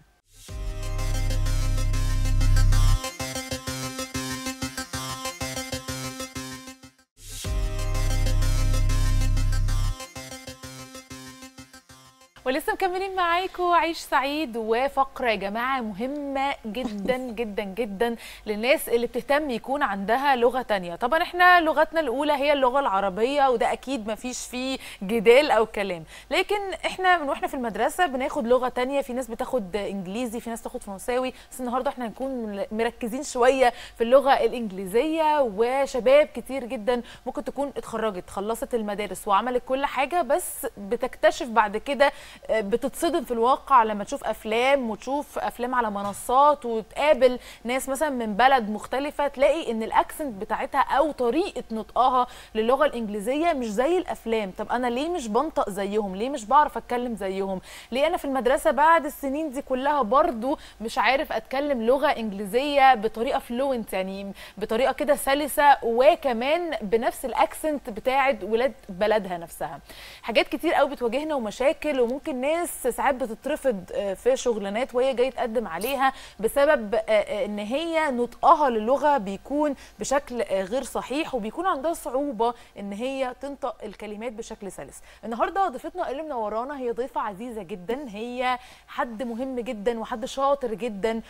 ولسه مكملين معاكم عيش سعيد وفقرة يا جماعة مهمة جدا جدا جدا للناس اللي بتهتم يكون عندها لغة تانية طبعا احنا لغتنا الأولى هي اللغة العربية وده أكيد ما فيش فيه جدال أو كلام لكن احنا من واحنا في المدرسة بناخد لغة تانية في ناس بتاخد إنجليزي في ناس تاخد فرنساوي بس النهاردة احنا هنكون مركزين شوية في اللغة الإنجليزية وشباب كتير جدا ممكن تكون اتخرجت خلصت المدارس وعملت كل حاجة بس بتكتشف بعد كده آه، بتتصدم في الواقع لما تشوف افلام وتشوف افلام على منصات وتقابل ناس مثلا من بلد مختلفه تلاقي ان الاكسنت بتاعتها او طريقه نطقها للغه الانجليزيه مش زي الافلام طب انا ليه مش بنطق زيهم ليه مش بعرف اتكلم زيهم ليه انا في المدرسه بعد السنين دي كلها برضو مش عارف اتكلم لغه انجليزيه بطريقه فلوينت يعني بطريقه كده سلسه وكمان بنفس الاكسنت بتاعت ولاد بلدها نفسها حاجات كتير قوي بتواجهنا ومشاكل وممكن ناس ساعات بتترفض آه، في شغلانات وهي جايه تقدم عليها بسبب آه، آه، ان هي نطقها للغه بيكون بشكل آه، غير صحيح وبيكون عندها صعوبه ان هي تنطق الكلمات بشكل سلس النهارده ضيفتنا اللي منورانا هي ضيفه عزيزه جدا هي حد مهم جدا وحد شاطر جدا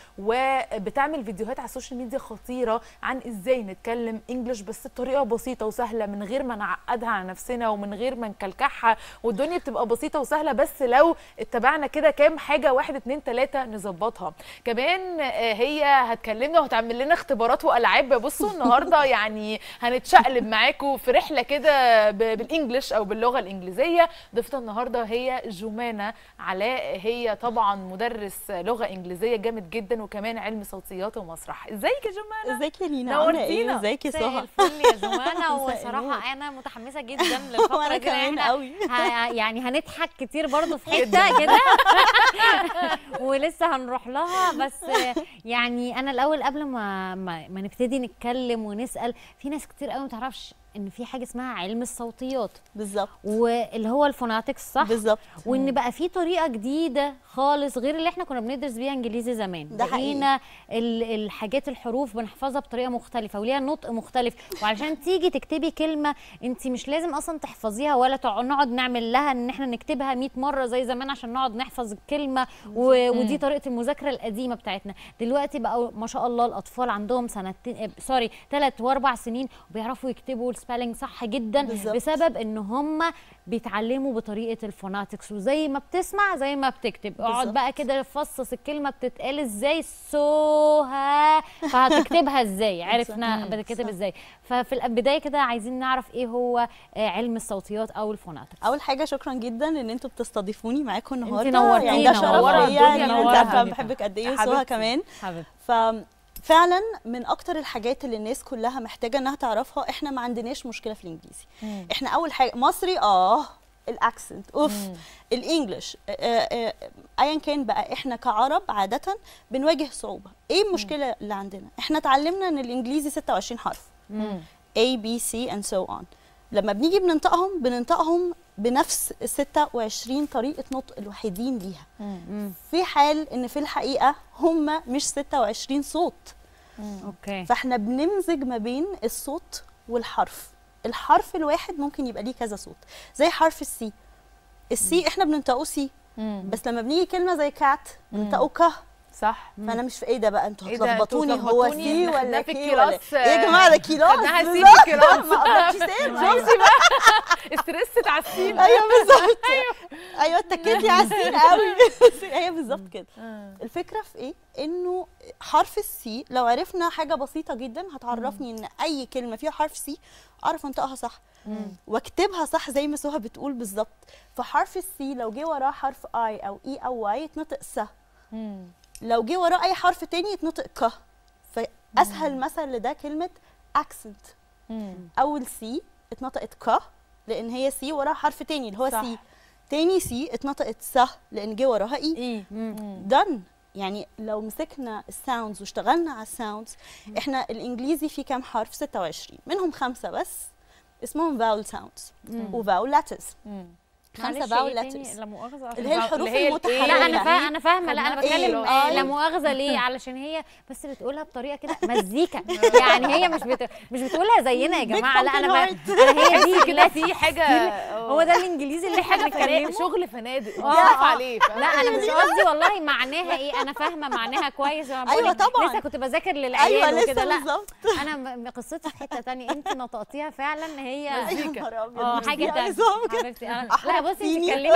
وبتعمل فيديوهات على السوشيال ميديا خطيره عن ازاي نتكلم انجلش بس بطريقه بسيطه وسهله من غير ما نعقدها على نفسنا ومن غير ما نكلكعها والدنيا بتبقى بسيطه وسهله بس لو اتبعنا كده كام حاجه واحد اتنين تلاته نظبطها كمان آه، هي هتكلمنا وهتعمل لنا اختبارات والعاب بصوا النهارده يعني هنتشقلب معاكم في رحله كده ب- بالانجلش او باللغه الانجليزيه ضيفتنا النهارده هي جمانه علاء هي طبعا مدرس لغه انجليزيه جامد جدا وكمان علم صوتيات ومسرح ازيك يا جمانه ازيك يا لينا عامله نورتينا. ايه ازيك يا مساء سهى الفل يا جمانه مساء النور. وصراحه انا متحمسه جدا للفقره وانا دي لأن كمان إحنا قوي ه- يعني هنضحك كتير برضو في حته كده ولسه هنروح لها بس يعني انا الاول قبل ما ما, ما نبتدي نتكلم ونسال في ناس كتير قوي ما تعرفش ان في حاجه اسمها علم الصوتيات بالظبط واللي هو الفوناتكس صح بالظبط وان بقى في طريقه جديده خالص غير اللي احنا كنا بندرس بيها انجليزي زمان ده حقيقي. بقينا ال- الحاجات الحروف بنحفظها بطريقه مختلفه وليها نطق مختلف وعلشان تيجي تكتبي كلمه انت مش لازم اصلا تحفظيها ولا تقع- نقعد نعمل لها ان احنا نكتبها 100 مره زي زمان عشان نقعد نحفظ الكلمه و... ودي طريقه المذاكره القديمه بتاعتنا دلوقتي بقى ما شاء الله الاطفال عندهم سنتين آه، سوري ثلاث واربع سنين وبيعرفوا يكتبوا سبيلنج صح جدا بالظبط. بسبب ان هم بيتعلموا بطريقه الفوناتكس وزي ما بتسمع زي ما بتكتب اقعد بالظبط. بقى كده فصص الكلمه بتتقال ازاي سوها فهتكتبها ازاي عرفنا بتتكتب ازاي ففي البدايه كده عايزين نعرف ايه هو آه، علم الصوتيات او الفوناتكس اول حاجه شكرا جدا ان انتوا بتستضيفوني معاكم النهارده نورتينا يعني ده شرف والله. ليا يعني الدنيا انت عارفه نورتها. بحبك قد ايه حبيبتي. وسوها كمان حبيبتي ففعلا من اكتر الحاجات اللي الناس كلها محتاجه انها تعرفها احنا ما عندناش مشكله في الانجليزي احنا اول حاجه مصري اه الاكسنت اوف الانجليش آه، آه، ايا كان بقى احنا كعرب عاده بنواجه صعوبه ايه المشكله اللي عندنا احنا اتعلمنا ان الانجليزي 26 حرف A B C and so on لما بنيجي بننطقهم بننطقهم بنفس ال 26 طريقه نطق الوحيدين ليها في حال ان في الحقيقه هم مش 26 صوت اوكي فاحنا بنمزج ما بين الصوت والحرف الحرف الواحد ممكن يبقى ليه كذا صوت زي حرف السي السي احنا بننطقه سي بس لما بنيجي كلمه زي كات بننطقه ك صح فانا مش في ايه ده بقى انتوا إيه ده؟ أنتوا هتلخبطوني هو تلخبطوني؟ سي إحنا ولا خدناه في كي ولا الكلاس، ايه يا جماعه ده كيلاس خدناها سي في بالظبط. الكلاس. ما قدرتش سيب شفتي بقى استرست على السين ايوه بالظبط ايوه اتكيتي على السين قوي هي بالظبط كده الفكره في ايه انه حرف السي لو عرفنا حاجه بسيطه جدا هتعرفني ان اي كلمه فيها حرف سي اعرف انطقها صح واكتبها صح زي ما سهى بتقول بالظبط فحرف السي لو جه وراه حرف اي او اي او واي يتنطق س لو جه وراه اي حرف تاني يتنطق ك فاسهل مثل لده كلمه اكسنت اول سي اتنطقت ك لان هي سي وراها حرف تاني اللي هو صح. سي تاني سي اتنطقت س لان جه وراها اي ايه دن يعني لو مسكنا الساوندز واشتغلنا على الساوندز احنا الانجليزي فيه كام حرف 26 منهم خمسه بس اسمهم فاول ساوندز وفاول لاترز خمسه معلش فاول إيه تاني؟ لاترز لا مؤاخذه اللي هي الحروف اللي هي الإيه؟ المتحركه لا انا فا... انا فاهمه لا انا خدناها في بتكلم الكلاس. آه لا مؤاخذه ليه علشان هي بس بتقولها بطريقه كده مزيكا يعني هي مش بت... مش بتقولها زينا يا جماعه لا انا ب... انا هي دي كده كلاس في حاجه هو ده الانجليزي اللي احنا حاجه فنادق بنتكلمه شغل فنادق آه، بنصرف آه. عليه فاهمة؟ لا انا مش قصدي والله معناها ايه انا فاهمه معناها كويس وأنا بقول أيوة لك طبعاً. لسه كنت بذاكر للعيال ايوه لسه وكده لا بالظبط انا م- قصتي في حته تانية انت نطقتيها فعلا هي يا نهار أبيض، اه مش حاجه دي تانية بالظبط كده. حبيبتي انا لا أحرق بصي انت فيني. اتكلمي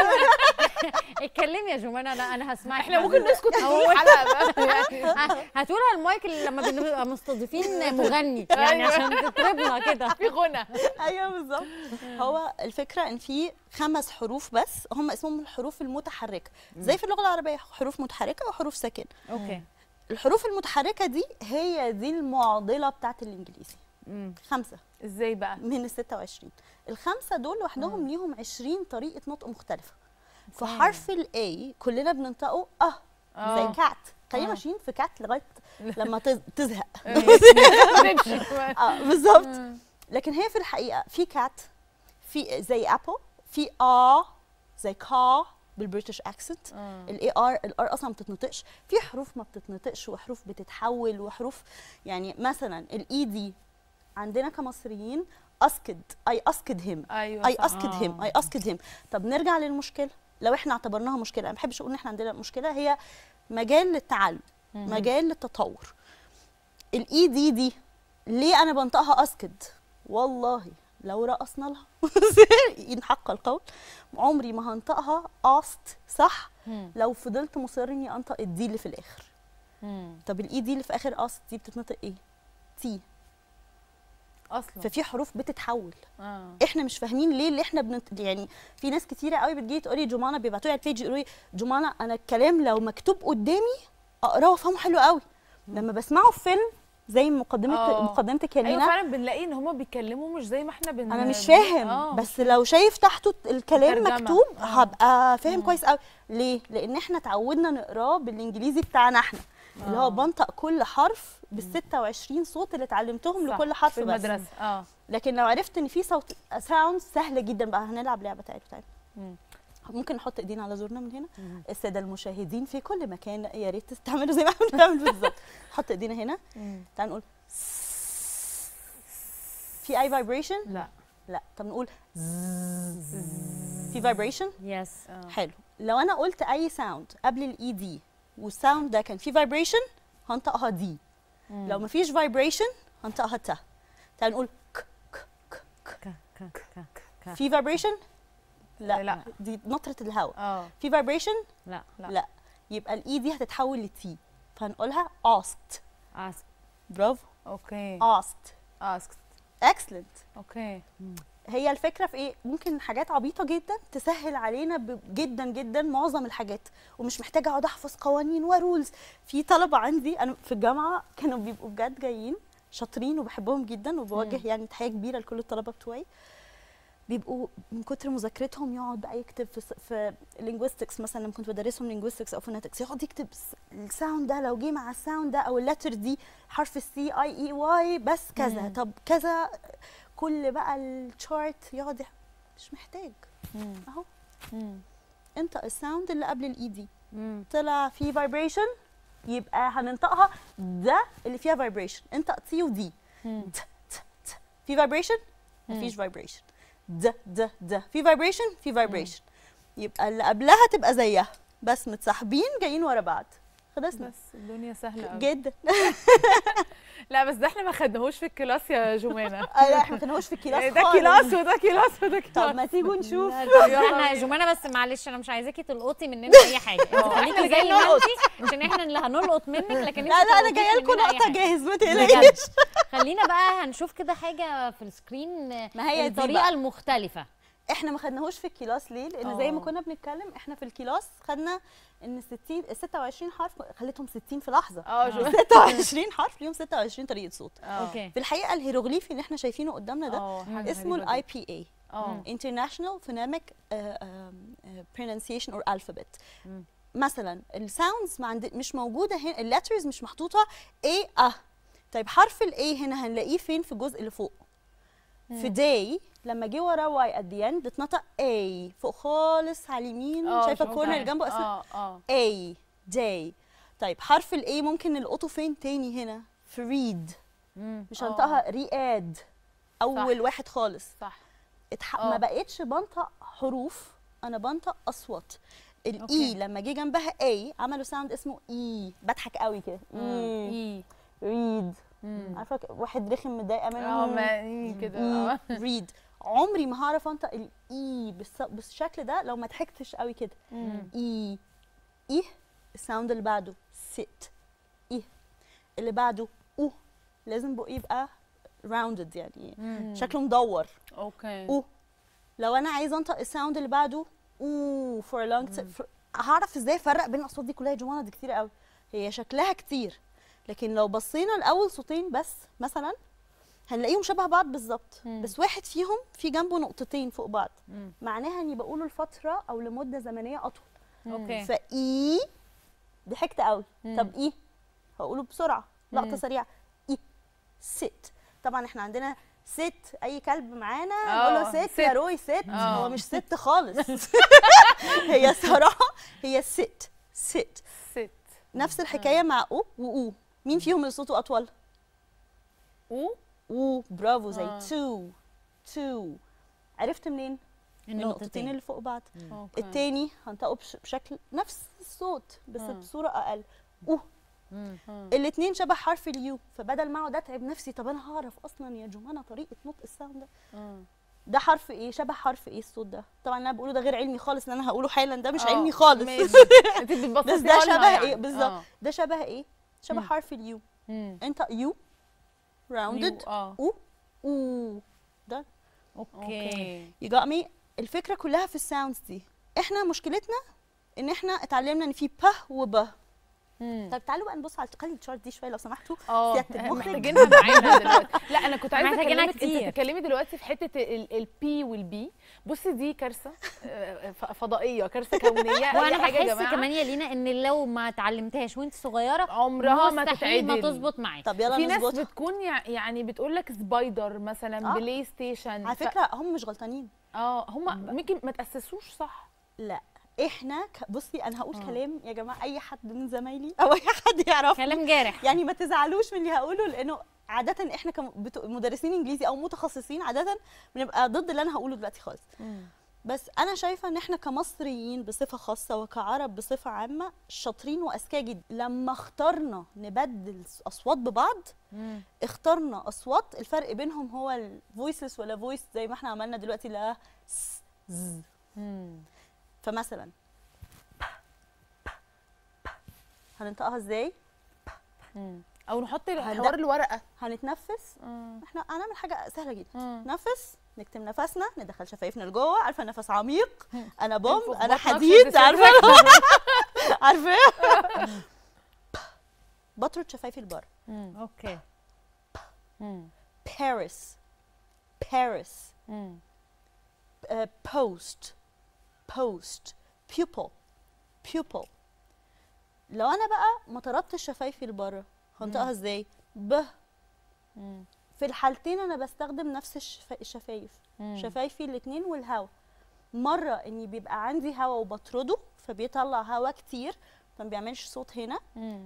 اتكلمي يا جمانه لا انا هسمعك احنا ممكن نسكت طول الحلقه بقى هاتولها المايك اللي لما بنبقى مستضيفين مغني يعني أيوة. عشان تطربنا كده في غنى ايوه بالظبط هو الفكره ان في خمس حروف بس هم اسمهم الحروف المتحركه زي في اللغه العربيه حروف متحركه وحروف ساكنه اوكي الحروف المتحركه دي هي دي المعضله بتاعت الانجليزي خمسه ازاي بقى من ال 26 الخمسه دول لوحدهم ليهم 20 طريقه نطق مختلفه فحرف الاي كلنا بننطقه اه آه. زي كات خلينا ماشيين في كات لغايه لما تز- تزهق نمشي اه بالظبط لكن هي في الحقيقه في كات في زي ابل في اه زي كا بالبريتش اكسنت الاي ار الار اصلا ما بتتنطقش في حروف ما بتتنطقش وحروف بتتحول وحروف يعني مثلا الاي دي عندنا كمصريين اسكد اي اسكد هيم ايوه اي صح. اسكد هيم اي اسكد هيم طب نرجع للمشكله لو احنا اعتبرناها مشكله انا ما بحبش اقول ان احنا عندنا مشكله هي مجال للتعلم مجال للتطور الاي دي دي ليه انا بنطقها اسكد والله لو رقصنا لها ان حق القول عمري ما هنطقها قاست صح لو فضلت مصر اني انطق الدي اللي في الاخر طب الاي دي اللي في اخر قاست دي بتتنطق ايه تي اصلا ففي حروف بتتحول اه احنا مش فاهمين ليه اللي احنا بنت... يعني في ناس كتيره قوي بتجي تقول لي جمانه بيبعتوا لي على البيج يقولوا لي جمانه انا الكلام لو مكتوب قدامي اقراه وافهمه حلو قوي لما بسمعه في فيلم زي مقدمه آه. مقدمتك يا ايوه لينا فعلا بنلاقي ان هما بيتكلموا مش زي ما احنا بن انا مش بن- فاهم آه. بس لو شايف تحته الكلام ترجمة. مكتوب آه. هبقى فاهم كويس قوي ليه لان احنا اتعودنا نقراه بالانجليزي بتاعنا احنا اللي هو بنطق كل حرف بال 26 صوت اللي اتعلمتهم صح، لكل حرف في بس المدرسه اه لكن لو عرفت ان في صوت ساوند سهله جدا بقى هنلعب لعبه تعالوا تعالوا مم. ممكن نحط ايدينا على زورنا من هنا الساده المشاهدين في كل مكان يا ريت تستعملوا زي ما احنا بنعمل بالظبط نحط ايدينا هنا تعالوا نقول في اي فايبريشن لا لا طب نقول في فايبريشن يس حلو لو انا قلت اي ساوند قبل الاي دي والساوند ده كان فيه فايبريشن هنطقها دي لو مفيش فايبريشن هنطقها تا تعال نقول ك ك ك في فايبريشن لا لا. دي نطره الهواء اه في فايبريشن لا لا. لا يبقى الاي دي هتتحول لتي فهنقولها asked ask برافو اوكي asked asked excellent اوكي هي الفكره في ايه ممكن حاجات عبيطه جدا تسهل علينا ب- جدا جدا معظم الحاجات ومش محتاجه اقعد احفظ قوانين ورولز في طلبه عندي انا في الجامعه كانوا بيبقوا بجد جايين شاطرين وبحبهم جدا وبوجه يعني تحيه كبيره لكل الطلبه بتوعي بيبقوا من كتر مذاكرتهم يقعد بقى يكتب في, في linguistics مثلا لما كنت بدرسهم linguistics او phonetics يقعد يكتب س- الساوند ده لو جه مع الساوند ده او اللتر دي حرف السي اي اي واي بس كذا مم. طب كذا كل بقى الشارت يقعد يح- مش محتاج مم. اهو مم. انت الساوند اللي قبل الاي دي مم. طلع فيه فايبريشن يبقى هننطقها ده اللي فيها فايبريشن انطق تي ودي مم. ت ت ت في فايبريشن مفيش فايبريشن د د د في فايبريشن في فايبريشن يبقى اللي قبلها تبقى زيها بس متصاحبين جايين ورا بعض خلصنا بس الدنيا سهله قوي جدا لا بس ده احنا ما خدناهوش في الكلاس يا جمانه آه، لا احنا ما كناش في الكلاس ده خالص. كلاس وده كلاس وده كلاس طب ما تيجوا نشوف لا، يلا احنا يا بينا. جمانه بس معلش انا مش عايزاكي تلقطي مننا اي حاجه انت اه، احنا خليكي اللي زي جايين ما نلقط. انت عشان احنا اللي هنلقط منك لكن لا انت لا انا تلقطيش جايه لكم مننا أي لقطه حاجة. جاهز ما بجد. تقلقيش خلينا بقى هنشوف كده حاجه في السكرين ما هي دي الطريقه بقى. المختلفه احنا ما خدناهوش في الكلاس ليه؟ لان زي ما اه. كنا بنتكلم احنا في الكلاس خدنا ان 60 ال 26 حرف خليتهم 60 في لحظه اه شو 26 حرف ليهم 26 طريقه صوت اوكي في الحقيقه الهيروغليفي اللي احنا شايفينه قدامنا ده اه حاجة اسمه غريبة الاي جدا. بي اي اه International Phonemic uh, um, uh, Pronunciation or Alphabet مم. مثلا الساوندز ما عند مش موجوده هنا اللترز مش محطوطه اي اه طيب حرف الاي هنا هنلاقيه فين في الجزء اللي فوق في داي لما جه وراه واي ات ذا اند اتنطق اي فوق خالص على اليمين اه، شايفه شوف الكورنر ده. اللي جنبه اسمه اه اه اي داي طيب حرف الاي ممكن نلقطه فين تاني هنا في ريد مم. مش اه. هنطقها رياد اول صح. واحد خالص صح اتح... اه. ما بقتش بنطق حروف انا بنطق اصوات الاي اوكي. لما جه جنبها اي عملوا ساوند اسمه اي بضحك قوي كده اي اي ريد مم. عارفه ك- واحد رخم متضايقه اه منه ما اي كده اه ريد عمري ما هعرف انطق الاي بالص... بالشكل ده لو ما ضحكتش قوي كده مم. اي ايه الساوند اللي بعده ست ايه اللي بعده او لازم بقى يبقى راوندد يعني مم. شكله مدور اوكي او لو انا عايزه انطق الساوند اللي بعده او فور لونج هعرف ازاي افرق بين الاصوات دي كلها يا جماعه دي كتير قوي هي شكلها كتير لكن لو بصينا لاول صوتين بس مثلا هنلاقيهم شبه بعض بالظبط مم. بس واحد فيهم في جنبه نقطتين فوق بعض مم. معناها اني بقوله لفتره او لمده زمنيه اطول اوكي فاي ضحكت قوي مم. طب ايه هقوله بسرعه لقطه مم. سريعه اي ست طبعا احنا عندنا ست اي كلب معانا اه، نقول له ست يا ست. روي ست اه. هو مش ست خالص هي صراحه هي ست ست ست نفس الحكايه مع او واو مين فيهم اللي صوته اطول او او برافو زي اه. تو تو عرفت منين النقطتين النقطتين اللي فوق بعض اوكي التاني هنطقه بش- بشكل نفس الصوت بس مم. بصوره اقل اوه مم. مم. الاثنين شبه حرف اليو فبدل ما اقعد اتعب نفسي طب انا هعرف اصلا يا جمانه طريقه نطق الساوند ده مم. ده حرف ايه شبه حرف ايه الصوت ده طبعا اللي انا بقوله ده غير علمي خالص اللي انا هقوله حالا ده مش اه، علمي خالص ماشي. انت بس بتبصصيها ده شبه لها ايه يعني. بالظبط اه. ده شبه ايه شبه مم. حرف اليو مم. انت يو راوندد يو- اه او او ده اوكي اوكي يو جات مي الفكره كلها في الساوندز دي احنا مشكلتنا ان احنا اتعلمنا ان في ب وب مم. طب تعالوا بقى نبص على خلي الشارت دي شويه لو سمحتوا اه سيادة المخرج. محتاجينها معانا دلوقتي لا انا كنت عايزه محتاجينها اكلمك كتير. انت تتكلمي دلوقتي في حته البي والبي بصي دي كارثه آه، ف- فضائيه كارثه كونيه وانا اي حاجه يا بحس جماعه كمان يا لينا ان لو ما اتعلمتهاش وانت صغيره عمرها ما مستحيل ما تتعدل تظبط معاك طب يلا في ناس نظبطها بتكون يع- يعني بتقول لك سبايدر مثلا آه. بلاي ستيشن على ف- فكره هم مش غلطانين اه هم ممكن ما تاسسوش صح لا احنا ك... بصي انا هقول آه. كلام يا جماعه اي حد من زمايلي او اي حد يعرف كلام جارح يعني ما تزعلوش من اللي هقوله لانه عاده احنا كمدرسين انجليزي او متخصصين عاده بنبقى ضد اللي انا هقوله دلوقتي خالص بس انا شايفه ان احنا كمصريين بصفه خاصه وكعرب بصفه عامه شاطرين واذكياء جدا لما اخترنا نبدل اصوات ببعض اخترنا اصوات الفرق بينهم هو الفويسز ولا فويس زي ما احنا عملنا دلوقتي لا س ز فمثلا هننطقها ازاي او نحط هندق- حوار الورقه هنتنفس مم. احنا هنعمل حاجه سهله جدا مم. نفس نكتم نفسنا ندخل شفايفنا لجوه عارفه نفس عميق انا بوم انفخ انا بطنك حديد شد عارفه صدرك. عارفه بطرد شفايفي لبره اوكي باريس باريس بوست بوست pupil pupil لو انا بقى ما طردتش شفايفي لبره هنطقها ازاي ب في الحالتين انا بستخدم نفس الشفا... الشفايف شفايفي الاثنين والهواء مره اني بيبقى عندي هواء وبطرده فبيطلع هواء كتير فما بيعملش صوت هنا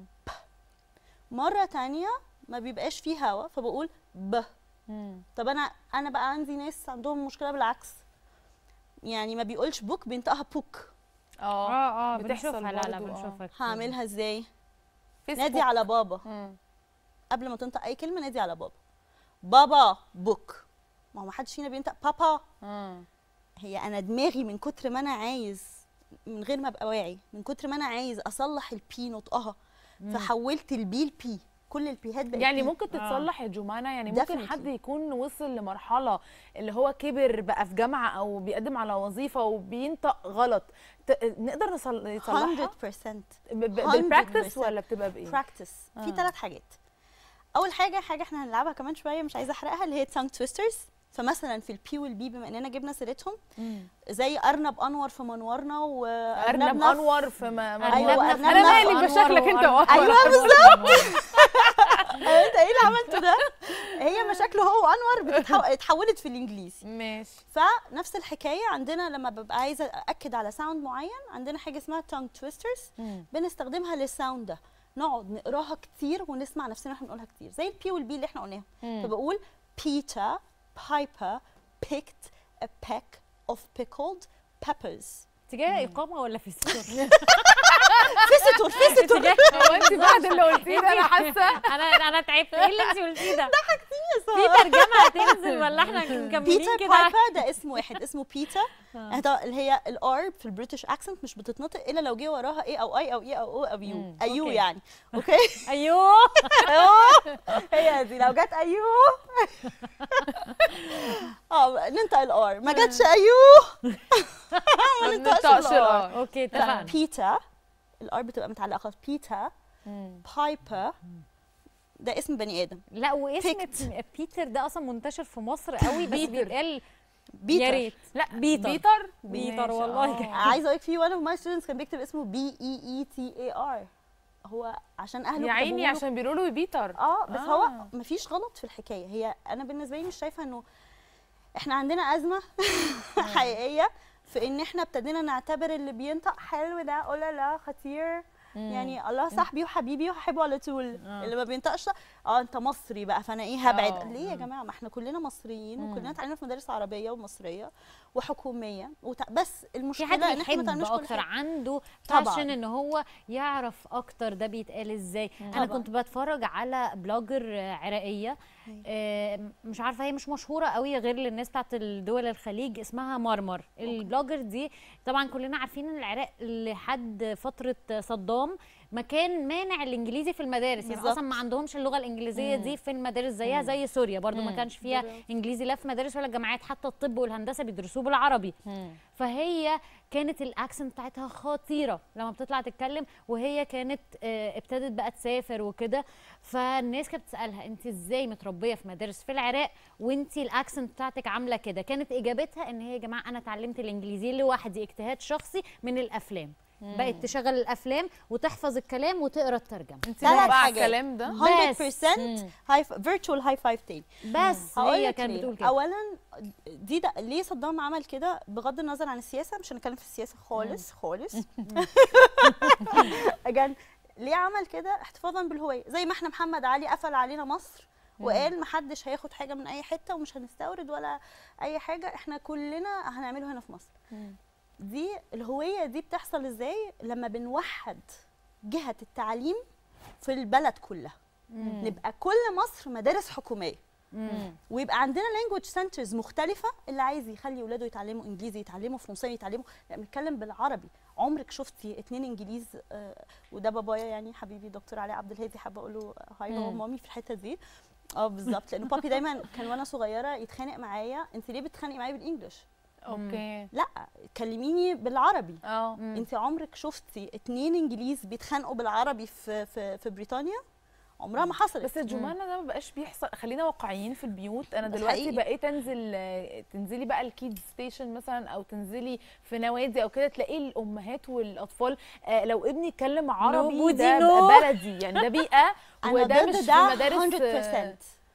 مره تانية ما بيبقاش فيه هواء فبقول ب طب انا انا بقى عندي ناس عندهم مشكله بالعكس يعني ما بيقولش بوك بينطقها بوك اه اه اه بتحصل بنشوفها لا لا برضو، آه. بنشوفها كتير. هعملها ازاي فيسبوك. نادي على بابا مم. قبل ما تنطق اي كلمه نادي على بابا بابا بوك ما هو ما حدش فينا بينطق بابا مم. هي انا دماغي من كتر ما انا عايز من غير ما ابقى واعي من كتر ما انا عايز اصلح البي نطقها فحولت البي لبي كل البيهات بقت يعني بي. ممكن تتصلح يا جمانة يعني ممكن Definitely. حد يكون وصل لمرحلة اللي هو كبر بقى في جامعة أو بيقدم على وظيفة وبينطق غلط ت- نقدر نصل- نصلحها 100% ب- ب- بالبراكتس 100%. ولا بتبقى بإيه؟ براكتس آه. في ثلاث حاجات اول حاجه حاجه احنا هنلعبها كمان شويه مش عايزه احرقها اللي هي تانج تويسترز فمثلا في البي والبي بما اننا جبنا سيرتهم زي ارنب انور في منورنا وارنب أرنب أنور في ما ما- أيوة، أنا أرنب مالي أنور بشكلك أنت وأرنب- وأنور. ايوه بالظبط انت ايه اللي عملته ده هي مشاكله هو انور بتتحو- اتحولت في الانجليزي ماشي فنفس الحكايه عندنا لما ببقى عايزه ااكد على ساوند معين عندنا حاجه اسمها تانج تويسترز بنستخدمها للساوند ده نقعد نقراها كتير ونسمع نفسنا واحنا بنقولها كتير زي البي والبي اللي احنا قلناهم فبقول Peter Piper picked a peck of pickled peppers انت جايه اقامه ولا في السور فيستور فيستور هو أنت بعد اللي قلتيه ده أنا حاسة انا انا تعبت ايه اللي انت قلتيه ده في ترجمه هتنزل ولا احنا مكملين بيتر كده بايبر ده اسم واحد اسمه بيتر هذا اللي هي الار في البريتش اكسنت مش بتتنطق الا لو جه وراها ايه او اي او اي او او او يو مم، ايو أوكي. يعني اوكي ايوه ايوه هي دي لو جت ايوه اه ننطق الار ما جاتش ايوه ما ما ننطقش بننطقش الار الآر. اوكي اتفقنا بيتر الار بتبقى متعلقه خالص بيتر بايبر ده اسم بني ادم لا واسم Picked. بيتر ده اصلا منتشر في مصر قوي بس بيتر. بيتقال يا بيتر ريت لا بيتر. بيتر بيتر ماشي، والله آه. كده. عايزه اقول لك في one of my students كان بيكتب اسمه بي اي اي تي اي ار هو عشان اهله يا عيني كتبوا له عشان بيقولوا له بيتر اه بس آه. هو مفيش غلط في الحكايه هي انا بالنسبه لي مش شايفه انه احنا عندنا ازمه حقيقيه في ان احنا ابتدينا نعتبر اللي بينطق حلو ده اولا لا خطير يعني الله صاحبي وحبيبي وهحبه على طول اللي ما بينطقش ده، اه انت مصري بقى فانا ايه آه. هبعد ليه يا جماعه ما احنا كلنا مصريين وكلنا اتعلمنا في مدارس عربيه ومصريه وحكوميه وت... بس في المشكله حد ان احنا ما بيحب تعلمناش كل اكتر حاجه عنده طبعاً. باشن ان هو يعرف اكتر ده بيتقال ازاي انا طبعاً. كنت بتفرج على بلوجر آه، عراقيه آه، مش عارفه هي مش مشهوره قوي غير للناس بتاعت الدول الخليج اسمها مرمر البلوجر دي طبعا كلنا عارفين ان العراق لحد فتره صدام مكان مانع الانجليزي في المدارس يعني بالظبط. اصلا ما عندهمش اللغه الانجليزيه دي في المدارس زيها زي سوريا برضو ما كانش فيها انجليزي لا في مدارس ولا جامعات حتى الطب والهندسه بيدرسوه بالعربي فهي كانت الاكسنت بتاعتها خطيره لما بتطلع تتكلم وهي كانت آه، ابتدت بقى تسافر وكده فالناس كانت بتسالها انت ازاي متربيه في مدارس في العراق وانت الاكسنت بتاعتك عامله كده كانت اجابتها ان هي يا جماعه انا اتعلمت الانجليزي لوحدي اجتهاد شخصي من الافلام بقت تشغل الافلام وتحفظ الكلام وتقرا الترجمه انت ثلاث موافقه على حاجات. الكلام ده 100% هاي فيرتشوال هاي فايف تاني بس هقول هي لك كانت ليه. بتقول كده اولا دي ده ليه صدام عمل كده بغض النظر عن السياسه مش هنتكلم في السياسه خالص خالص اجان ليه عمل كده احتفاظا بالهويه زي ما احنا محمد علي قفل علينا مصر وقال محدش هياخد حاجه من اي حته ومش هنستورد ولا اي حاجه احنا كلنا هنعمله هنا في مصر دي الهويه دي بتحصل ازاي لما بنوحد جهه التعليم في البلد كلها مم. نبقى كل مصر مدارس حكوميه ويبقى عندنا لانجوج سنترز مختلفه اللي عايز يخلي اولاده يتعلموا انجليزي يتعلموا فرنساوي يتعلموا لا بنتكلم بالعربي عمرك شفتي اتنين انجليز آه وده بابايا يعني حبيبي دكتور علي عبد الهادي حابه اقول له هاي هو مم. مامي في الحته دي اه بالظبط لانه بابي دايما كان وانا صغيره يتخانق معايا انت ليه بتتخانقي معايا بالانجلش اوكي لا كلميني بالعربي اه انت عمرك شفتي اتنين انجليز بيتخانقوا بالعربي في في, في بريطانيا عمرها ما حصلت بس جمانة ده ما بقاش بيحصل خلينا واقعيين في البيوت انا ده دلوقتي حقيقي. بقيت انزل آه، تنزلي بقى الكيدز ستيشن مثلا او تنزلي في نوادي او كده تلاقي الامهات والاطفال آه، لو ابني يتكلم عربي بودي ده نو. بلدي يعني ده بيئه انا وده ضد مش في ده مدارس آه، 100%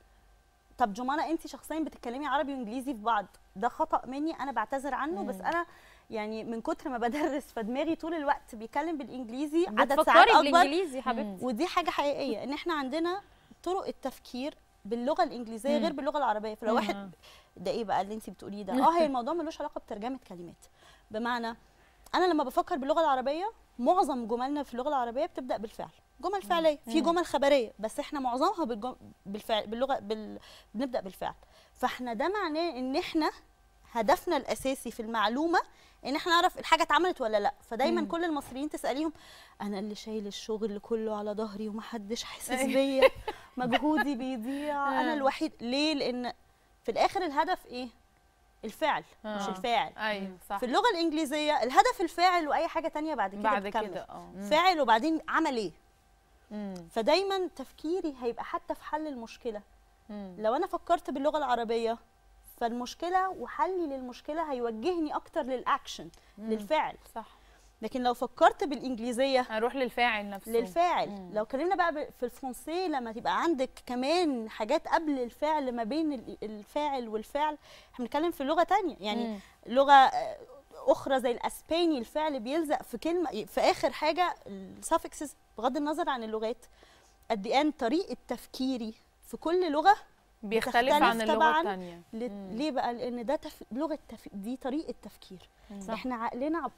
طب جمانة انت شخصيا بتتكلمي عربي وانجليزي في بعض ده خطا مني انا بعتذر عنه بس انا يعني من كتر ما بدرس فدماغي طول الوقت بيتكلم بالانجليزي عدد ساعات بتفكري اكبر بالانجليزي يا حبيبتي ودي حاجه حقيقيه ان احنا عندنا طرق التفكير باللغه الانجليزيه غير باللغه العربيه فلو واحد ده ايه بقى اللي انت بتقوليه ده اه هي الموضوع ملوش علاقه بترجمه كلمات بمعنى انا لما بفكر باللغه العربيه معظم جملنا في اللغه العربيه بتبدا بالفعل جمل فعليه في جمل خبريه بس احنا معظمها بالجم... بالفعل باللغه بال... بنبدا بالفعل فاحنا ده معناه ان احنا هدفنا الاساسي في المعلومه ان احنا نعرف الحاجه اتعملت ولا لا فدايما مم. كل المصريين تساليهم انا اللي شايل الشغل كله على ظهري ومحدش حاسس أيوة. بيا مجهودي بيضيع انا آه. الوحيد ليه لان في الاخر الهدف ايه الفعل مش آه. الفاعل ايوه صح في اللغه الانجليزيه الهدف الفاعل واي حاجه تانية بعد كده بعد بتكمل. كده اه فاعل وبعدين عمل ايه مم. فدايما تفكيري هيبقى حتى في حل المشكله مم. لو انا فكرت باللغه العربيه فالمشكله وحلي للمشكله هيوجهني اكتر للاكشن للفعل صح لكن لو فكرت بالانجليزيه هنروح للفاعل نفسه للفاعل مم. لو اتكلمنا بقى ب- في الفرنسي لما تبقى عندك كمان حاجات قبل الفعل ما بين ال- الفاعل والفعل احنا بنتكلم في لغه تانية يعني مم. لغه آه، اخرى زي الاسباني الفعل بيلزق في كلمه في اخر حاجه السافكسز بغض النظر عن اللغات قد ايه طريقه تفكيري في كل لغه بيختلف بتختلف عن اللغه طبعاً الثانيه ل- مم. ليه بقى لان ده تف... لغه تف... دي طريقه تفكير صح. احنا عقلنا عب...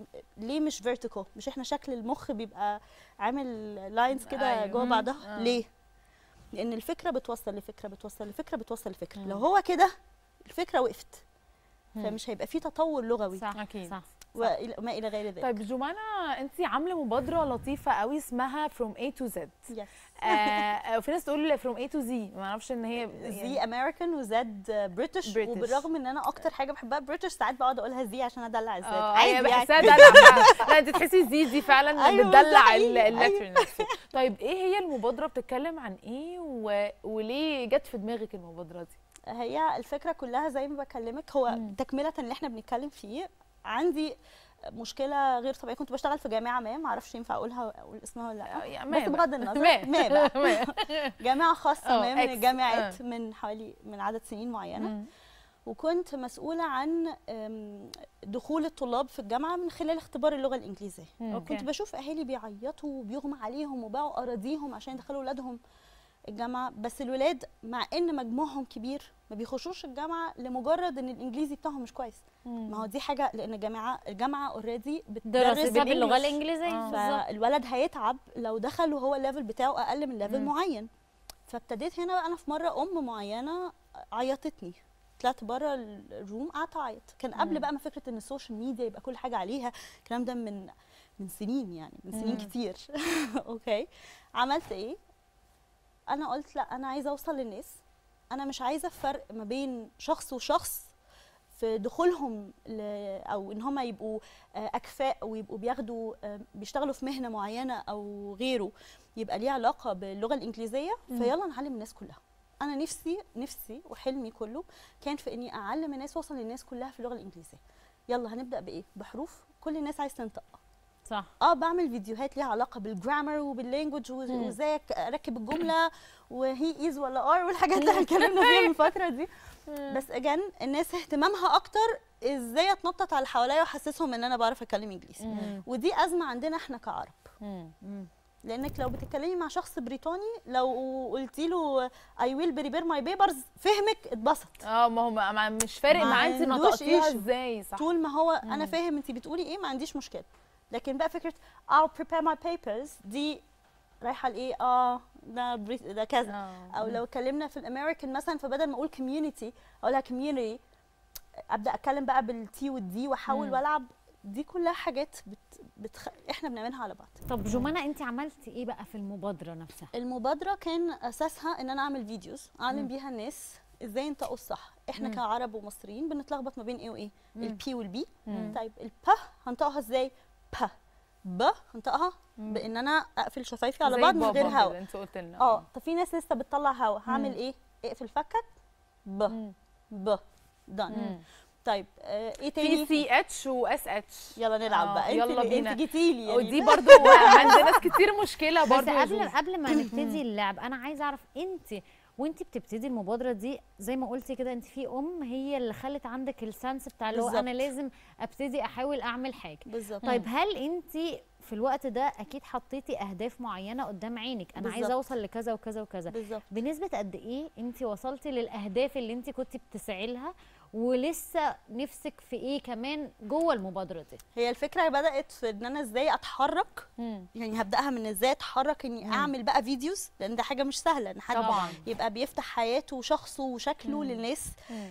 ليه مش فيرتيكال مش احنا شكل المخ بيبقى عامل لاينز كده أيوة. جوه مم. بعضها آه. ليه لان الفكره بتوصل لفكره بتوصل لفكره بتوصل لفكره لو هو كده الفكره وقفت فمش هيبقى في تطور لغوي صح أكيد. صح وما الى غير ذلك طيب جمانة انت عامله مبادره لطيفه قوي اسمها from A to Z Yes. آه وفي ناس تقول from A to Z ما اعرفش ان هي زي امريكان وزد بريتش British. وبالرغم ان انا اكتر حاجه بحبها بريتش ساعات بقعد اقولها زي عشان ادلع الزد اه عادي هي يعني. بحسها دلع فعلا. لا انت تحسي زي دي فعلا أيوة، بتدلع صح، ال- أيوة. اللتر نفسه طيب ايه هي المبادره بتتكلم عن ايه و... وليه جت في دماغك المبادره دي هي الفكره كلها زي ما بكلمك هو مم. تكمله اللي احنا بنتكلم فيه عندي مشكله غير طبيعيه كنت بشتغل في جامعه ما معرفش ينفع اقولها اقول اسمها ولا آه، لا يا ما بس بقى. بغض النظر ما. ما بقى ما. جامعه خاصه آه، ما من إكس. الجامعات آه. من حوالي من عدد سنين معينه مم. وكنت مسؤوله عن أم، دخول الطلاب في الجامعه من خلال اختبار اللغه الانجليزيه أوكي. كنت بشوف اهالي بيعيطوا وبيغمى عليهم وباعوا اراضيهم عشان يدخلوا اولادهم الجامعه بس الولاد مع ان مجموعهم كبير ما بيخشوش الجامعه لمجرد ان الانجليزي بتاعهم مش كويس ما هو دي حاجه لان الجامعه الجامعه اوريدي بتدرس دراستها باللغه بالإنجليش. الانجليزيه بالظبط فالولد هيتعب لو دخل وهو الليفل بتاعه اقل من ليفل مم. معين فابتديت هنا بقى انا في مره ام معينه عيطتني طلعت بره الروم قعدت اعيط كان قبل مم. بقى ما فكره ان السوشيال ميديا يبقى كل حاجه عليها الكلام ده من من سنين يعني من سنين مم. كتير اوكي عملت ايه انا قلت لا انا عايزه اوصل للناس انا مش عايزه فرق ما بين شخص وشخص في دخولهم ل... او ان هم يبقوا آه، اكفاء ويبقوا بياخدوا آه، بيشتغلوا في مهنه معينه او غيره يبقى ليه علاقه باللغه الانجليزيه فيلا نعلم الناس كلها انا نفسي نفسي وحلمي كله كان في اني اعلم الناس واوصل للناس كلها في اللغه الانجليزيه يلا هنبدا بايه بحروف كل الناس عايز تنطق صح اه بعمل فيديوهات ليها علاقه بالجرامر وباللانجوج وز- مم. وازاي أك- اركب الجمله وهي از ولا ار والحاجات اللي احنا اتكلمنا فيها من الفتره دي بس اجان الناس اهتمامها اكتر ازاي اتنطط على اللي حواليا واحسسهم ان انا بعرف اتكلم انجليزي مم. ودي ازمه عندنا احنا كعرب مم. لانك لو بتتكلمي مع شخص بريطاني لو قلتي له اي ويل بريبير ماي بيبرز فهمك اتبسط اه ما هو ما- ما- مش فارق ما معاه انت عندوش نطقتيها issue. ازاي صح طول ما هو مم. انا فاهم انت بتقولي ايه ما عنديش مشكله لكن بقى فكره I'll prepare my papers دي رايحه لايه اه ده بريت ده كذا آه. او لو اتكلمنا في الامريكان مثلا فبدل ما اقول community اقولها community ابدا اتكلم بقى بالتي والدي واحاول مم. والعب دي كلها حاجات بت... بتخ... احنا بنعملها على بعض طب جمانة انت عملتي ايه بقى في المبادره نفسها المبادره كان اساسها ان انا اعمل فيديوز اعلم مم. بيها الناس ازاي ينطقوا الصح احنا مم. كعرب ومصريين بنتلخبط ما بين ايه وايه مم. البي والبي مم. طيب الب هنطقها ازاي ب ب هنطقها بان انا اقفل شفايفي على زي بعض من بابا غير كده، هوا انت قلت لنا اه طب في ناس لسه بتطلع هوا هعمل مم. ايه اقفل فكك ب ب دان مم. طيب آه ايه في تاني سي اتش واس اتش يلا نلعب بقى انت يلا اللي- بينا انت جيتيلي يعني ودي برضو عند ناس كتير مشكله بس برضو يا قبل جوزي. قبل ما نبتدي اللعب انا عايزه اعرف انت وانت بتبتدي المبادره دي زي ما قلتي كده انت في ام هي اللي خلت عندك السنس بتاع اللي هو انا بالظبط. لازم ابتدي احاول اعمل حاجه بالظبط طيب هل انت في الوقت ده اكيد حطيتي اهداف معينه قدام عينك انا عايزه بالظبط. اوصل لكذا وكذا وكذا بالظبط بنسبه قد ايه انت وصلتي للاهداف اللي انت كنت بتسعي لها ولسه نفسك في ايه كمان جوه المبادره دي هي الفكره بدات في ان انا ازاي اتحرك يعني هبداها من ازاي اتحرك اني مم. اعمل بقى فيديوز لان ده حاجه مش سهله ان حد طبعاً. يبقى بيفتح حياته وشخصه وشكله للناس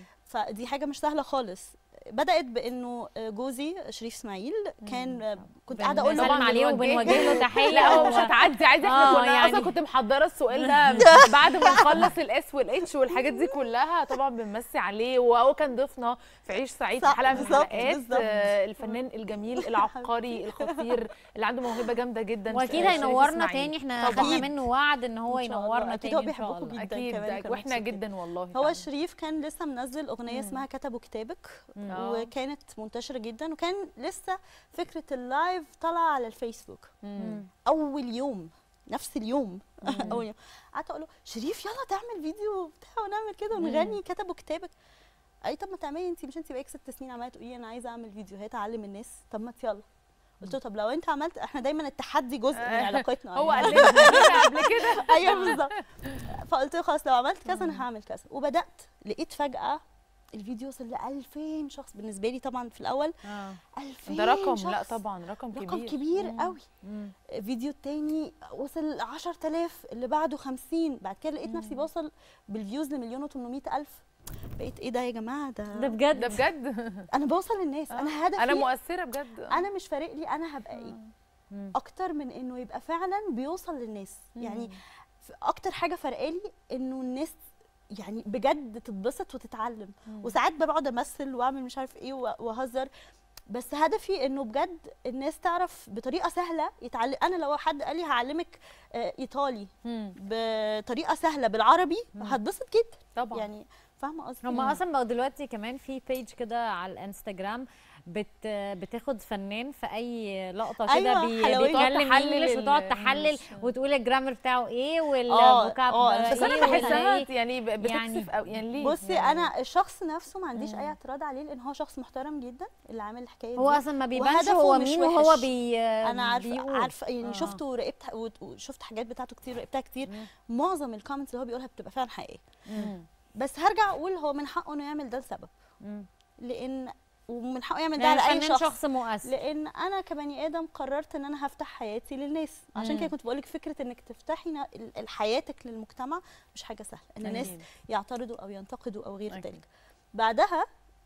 فدي حاجه مش سهله خالص بدات بانه جوزي شريف اسماعيل كان كنت قاعده اقول له بنسلم عليه وبنوجه له تحيه لا هو مش هتعدي عادي احنا آه، كنا يعني. اصلا كنت محضره السؤال ده بعد ما نخلص الاس والاتش والحاجات دي كلها طبعا بنمسي عليه وهو كان ضيفنا في عيش سعيد في صح، حلقه من بالظبط، الحلقات بالظبط. آه، الفنان الجميل العبقري الخطير اللي عنده موهبه جامده جدا واكيد آه، شريف هينورنا إسماعيل. تاني احنا طبعاً. خدنا منه وعد ان هو إن شاء الله. ينورنا أكيد تاني هو ان شاء بيحبكم الله جدا اكيد كمان كانوا واحنا مبسوطين. جدا والله هو فعلاً. شريف كان لسه منزل اغنيه اسمها كتبوا كتابك آه. وكانت منتشره جدا وكان لسه فكره اللايف طالعه على الفيسبوك مم. اول يوم نفس اليوم اول يوم قعدت اقول له شريف يلا تعمل فيديو بتاع ونعمل كده ونغني كتبوا كتابك قال لي طب ما تعملي انت مش انت بقالك ست سنين عماله تقولي انا عايزه اعمل فيديوهات اعلم الناس طب ما يلا قلت له طب لو انت عملت احنا دايما التحدي جزء من آه. علاقتنا هو يعني. قال لنا قبل كده ايوه بالظبط فقلت له خلاص لو عملت كذا انا هعمل كذا وبدات لقيت فجاه الفيديو وصل ل 2000 شخص بالنسبه لي طبعا في الاول 2000 ده رقم شخص. لا طبعا رقم كبير رقم كبير مم. قوي مم. فيديو التاني وصل ل 10000 اللي بعده 50 بعد كده لقيت نفسي بوصل بالفيوز لمليون و800 الف بقيت ايه ده يا جماعه ده ده بجد ده بجد انا بوصل للناس انا هدفي انا مؤثره بجد انا مش فارق لي انا هبقى ايه مم. اكتر من انه يبقى فعلا بيوصل للناس يعني ف- اكتر حاجه فارقالي انه الناس يعني بجد تتبسط وتتعلم وساعات بقعد امثل واعمل مش عارف ايه وأ- واهزر بس هدفي انه بجد الناس تعرف بطريقه سهله يتعلم انا لو حد قال لي هعلمك آه، ايطالي مم. بطريقه سهله بالعربي هتبسط جدا طبعا يعني فاهمه قصدي هم اصلا بقوا دلوقتي كمان في بيج كده على الانستجرام بت بتاخد فنان في اي لقطه كده أيوة، بي حلوية. بيتكلم تحلل انجلش ال- وتقعد تحلل الإنجليش. وتقول الجرامر بتاعه ايه آه، والفوكاب آه، بس إيه انا ولا بحسها إيه. يعني ب- يعني- بتكسف أو يعني ليه بصي يعني انا الشخص نفسه ما عنديش اي اعتراض عليه لان هو شخص محترم جدا اللي عامل الحكايه دي هو اصلا ما بيبانش وهدفه هو مش مين وهو وحش. بي انا عارفه بيقول. عارفه يعني آه. شفته وراقبت وت- وشفت حاجات بتاعته كتير وراقبتها كتير معظم الكومنتس اللي هو بيقولها بتبقى فعلا حقيقيه مم. بس هرجع اقول هو من حقه انه يعمل ده لسبب مم. لان ومن حقه يعمل ده يعني على اي الفنان شخص شخص مؤثر لان انا كبني ادم قررت ان انا هفتح حياتي للناس عشان مم. كده كنت بقولك فكره انك تفتحي نا- ال- ال- حياتك للمجتمع مش حاجه سهله ان الناس أكيد. يعترضوا او ينتقدوا او غير أكيد. ذلك بعدها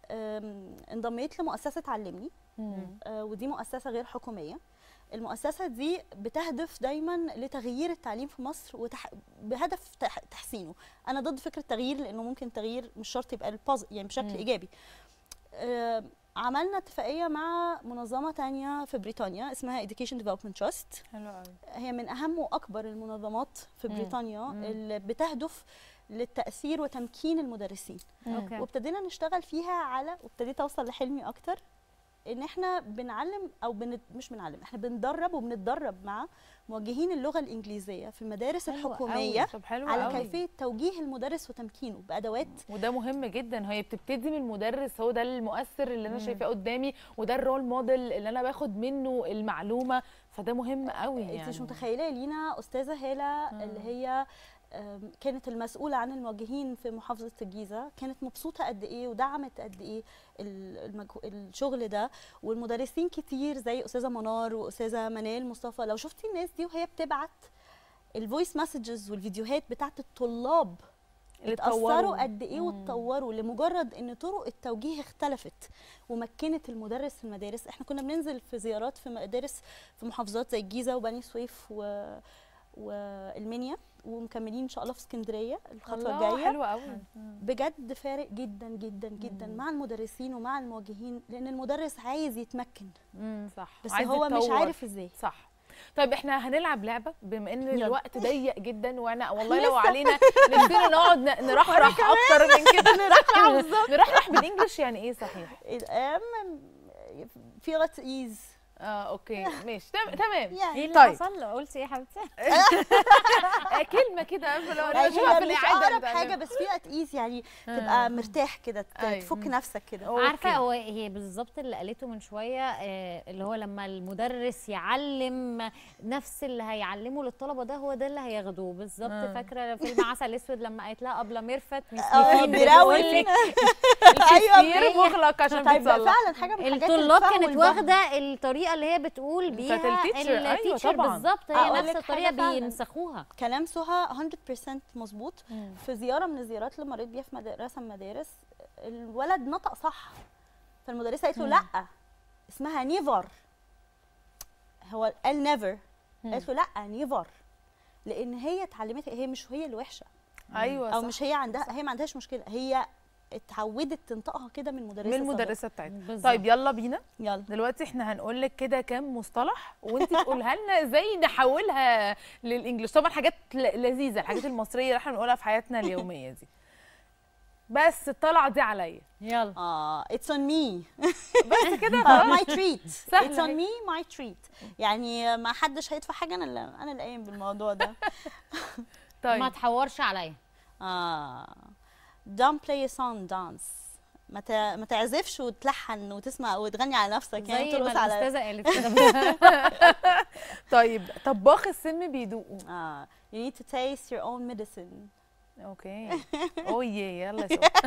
أم، انضميت لمؤسسه علمني مم. آه، ودي مؤسسه غير حكوميه المؤسسه دي بتهدف دايما لتغيير التعليم في مصر وتح... بهدف تح... تحسينه انا ضد فكره تغيير لانه ممكن تغيير مش شرط يبقى البوز... يعني بشكل مم. ايجابي آه، عملنا اتفاقيه مع منظمه تانية في بريطانيا اسمها Education Development Trust حلو قوي هي من اهم واكبر المنظمات في مم. بريطانيا مم. اللي بتهدف للتاثير وتمكين المدرسين اوكي وابتدينا نشتغل فيها على وابتديت اوصل لحلمي اكتر ان احنا بنعلم او بن... مش بنعلم احنا بندرب وبنتدرب مع موجهين اللغه الانجليزيه في المدارس حلو أوي. الحكوميه طب حلو على أوي. كيفيه توجيه المدرس وتمكينه بادوات وده مهم جدا هي بتبتدي من المدرس هو ده المؤثر اللي انا مم. شايفاه قدامي وده الرول موديل اللي انا باخد منه المعلومه فده مهم قوي انت يعني مش متخيله لينا استاذه هاله اللي هي آم، كانت المسؤوله عن الموجهين في محافظه الجيزه كانت مبسوطه قد ايه ودعمت قد ايه ال- المجهو... الشغل ده والمدرسين كتير زي استاذه منار واستاذه منال مصطفى لو شفتي الناس دي وهي بتبعت الفويس مسجز والفيديوهات بتاعت الطلاب اللي اتأثروا اتطوروا. قد ايه واتطوروا لمجرد ان طرق التوجيه اختلفت ومكنت المدرس في المدارس احنا كنا بننزل في زيارات في مدارس في محافظات زي الجيزه وبني سويف و... والمنيا ومكملين ان شاء الله في اسكندريه الخطوه الله الجايه حلوه قوي بجد فارق جدا جدا جدا مع المدرسين ومع الموجهين لان المدرس عايز يتمكن صح بس عايز هو مش يتطور. عارف ازاي صح طيب احنا هنلعب لعبه بما ان يلا. الوقت ضيق جدا وانا والله لو لسه. علينا نفسنا نقعد ن- نرحرح اكتر من كده نرحرح بالظبط نرحرح بالانجلش يعني ايه صحيح feel at ease اه اوكي ماشي تم- تمام ايه اللي طيب حصل قلت ايه يا حبيبتي آه، كلمه كده لو هي نشوفها في مش الاعاده اقرب بتاعنا. حاجه بس feel at ease يعني آه. تبقى مرتاح كده ت- أيوة. تفك نفسك كده عارفه هو هي بالظبط اللي قالته من شويه آه، اللي هو لما المدرس يعلم نفس اللي هيعلمه للطلبه ده هو ده اللي هياخدوه بالظبط آه. فاكره فيلم عسل اسود لما قالت لها ابله ميرفت مش اه نسيت بيراوي بتقول لك الكثير مغلق عشان طيب ده بيتصلح فعلا حاجه من الحاجات اللي الطلاب تفهم كانت البهم. واخده الطريقه اللي هي بتقول بيها بتاعت التيتشر، أيوة التيتشر طبعاً. بالظبط هي أقول نفس لك الطريقه حاجة فعلاً. بينسخوها كلام سهى 100% مظبوط في زياره من الزيارات اللي مريت بيها في مدرسه من المدارس الولد نطق صح فالمدرسه قالت له مم. لا اسمها نيفر هو قال نيفر قالت له لا نيفر لان هي اتعلمت هي مش هي اللي وحشه ايوه او صح. مش هي عندها هي ما عندهاش مشكله هي اتعودت تنطقها كده من مدرسه من صغيرة. المدرسه بتاعتنا بالظبط. طيب يلا بينا يلا دلوقتي احنا هنقول لك كده كام مصطلح وانت تقولها لنا ازاي نحولها للانجليش طبعا حاجات ل- لذيذه الحاجات المصريه اللي احنا بنقولها في حياتنا اليوميه دي بس الطلعه دي عليا يلا اه اتس اون مي بس كده ماي تريت سهلة اتس اون اهي. مي ماي تريت يعني ما حدش هيدفع حاجه انا اللي انا اللي قايم بالموضوع ده ما طيب تحورش عليا اه don't play a song dance ما ت- ما تعزفش وتلحن وتسمع وتغني على نفسك يعني زي ما ترقص على الاستاذه قالت كده طيب طباخ السم بيدوقوا اه you need to taste your own medicine اوكي اوه ياه يلا يا سو.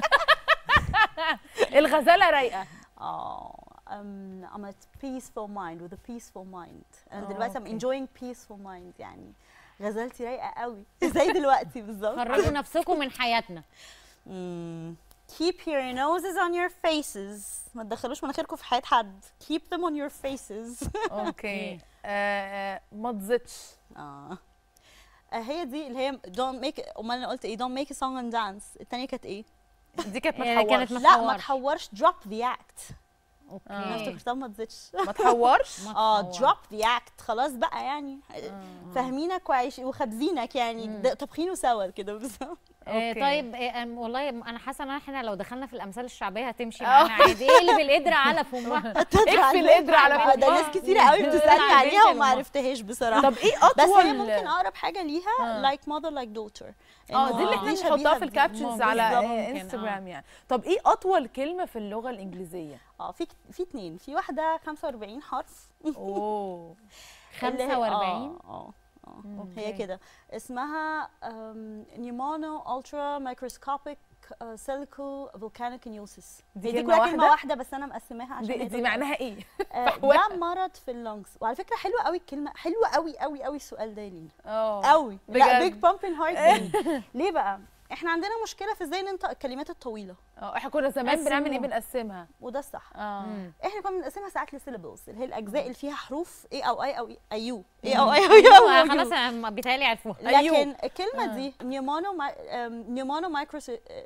الغزاله رايقه اه um, I'm a peaceful mind with a peaceful mind انا دلوقتي I'm أوكي. enjoying peaceful mind يعني غزالتي رايقه قوي زي دلوقتي بالظبط خرجوا نفسكم من حياتنا Mm. Keep your noses on your faces ما تدخلوش مناخيركم في حياة حد Keep them on your faces اوكي آه، آه، ما تزيدش اه آه، هي دي اللي هي don't make امال انا قلت ايه don't make a song and dance التانية كانت ايه؟ دي كانت ما هي كانت تحورش ما لا ما تحورش. تحورش drop the act انا اوكي افتكرتها ما تزيدش ما تحورش ما اه تحورش. drop the act خلاص بقى يعني فاهمينك وعايش وخابزينك يعني ده- طابخينه سوا كده بالظبط آه أوكي. طيب آه أم- والله انا حاسه ان احنا لو دخلنا في الامثال الشعبيه هتمشي آه. معانا عادي ايه اللي بالقدر على فمها اكفي القدر على آه، ده فمها. ناس كتير قوي بتسالني عندنا عليها وما كلمة. عرفتهاش بصراحه طب ايه بس اطول هي ممكن اقرب حاجه ليها آه. لايك mother لايك daughter اه إنه دي اللي احنا شبيهة بنحطها في بدي. الكابشنز ممكن. على بالظبط. آه، ممكن، انستجرام آه. يعني طب ايه اطول كلمه في اللغه الانجليزيه اه في في اتنين في واحده 45 حرف اوه اللي هي- 45 اه اه أوكي. هي كده اسمها نيمونو الترا مايكروسكوبيك سيليكو فولكانيك دي هي دي كلمة كلها كلمه واحدة؟ واحده بس انا مقسماها عشان دي, هي دي تبقى- معناها ايه آه، فحوى. ده مرض في اللنجز وعلى فكره حلوه قوي الكلمه حلوه قوي قوي قوي السؤال ده يا لينا اه قوي لا بجد. بيج بامبين هارت ليه بقى احنا عندنا مشكله في ازاي ننطق الكلمات الطويله اه احنا كنا زمان بنعمل ايه قسموها. بنقسمها وده الصح اه مم. احنا كنا بنقسمها ساعات لسيلابلز اللي هي الاجزاء اللي فيها حروف اي او اي او اي يو اي او اي او يو أيوة، أو خلاص يو. أنا بيتهيألي عرفوها لكن الكلمه دي نيومونو نيومونو مايكرو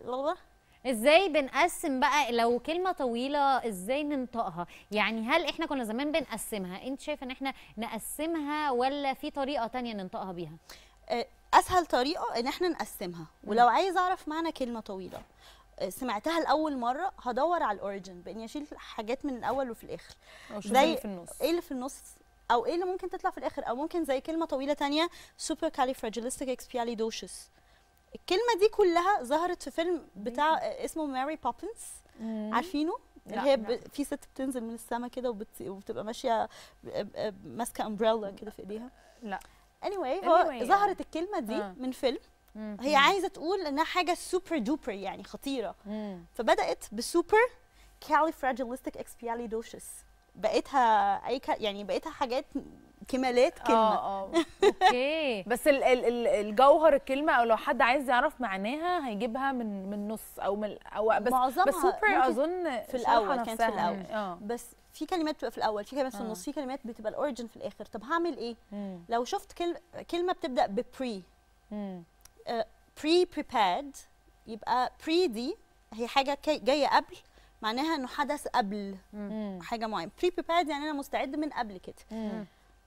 ازاي بنقسم بقى لو كلمه طويله ازاي ننطقها يعني هل احنا كنا زمان بنقسمها انت شايفه ان احنا نقسمها ولا في طريقه تانية ننطقها بيها اسهل طريقه ان احنا نقسمها ولو عايز اعرف معنى كلمه طويله سمعتها لاول مره هدور على الاوريجن باني اشيل حاجات من الاول وفي الاخر أو شوف زي اللي في النص ايه اللي في النص او ايه اللي ممكن تطلع في الاخر او ممكن زي كلمه طويله تانية سوبر كاليفراجيلستيك اكسبياليدوشس الكلمه دي كلها ظهرت في فيلم بتاع اسمه ماري بوبنز عارفينه لا، اللي هي لا. ب... في ست بتنزل من السما كده وبت... وبتبقى ماشيه ب- ب- ماسكه امبريلا كده في ايديها لا anyway هو Anyway، ظهرت الكلمه دي آه. من فيلم مم. هي عايزه تقول انها حاجه سوبر دوبر يعني خطيره مم. فبدات بسوبر كاليفراجيلستيك اكسبياليدوشس بقيتها اي ك... يعني بقيتها حاجات كمالات كلمه اه اه اوكي بس ال ال ال الجوهر الكلمه او لو حد عايز يعرف معناها هيجيبها من من نص او من او بس معظمها بس سوبر ممكن اظن في شارحة الأول، كانت في نفسها. الأول. اه بس في كلمات بتبقى في الاول في كلمات في آه. النص في كلمات بتبقى الاوريجن في الاخر طب هعمل ايه مم. لو شفت كل... كلمه بتبدا ببري مم. بري prepared يبقى بري دي هي حاجه كي- جايه قبل معناها انه حدث قبل مم. حاجه معينه بري prepared يعني انا مستعد من قبل كده مم.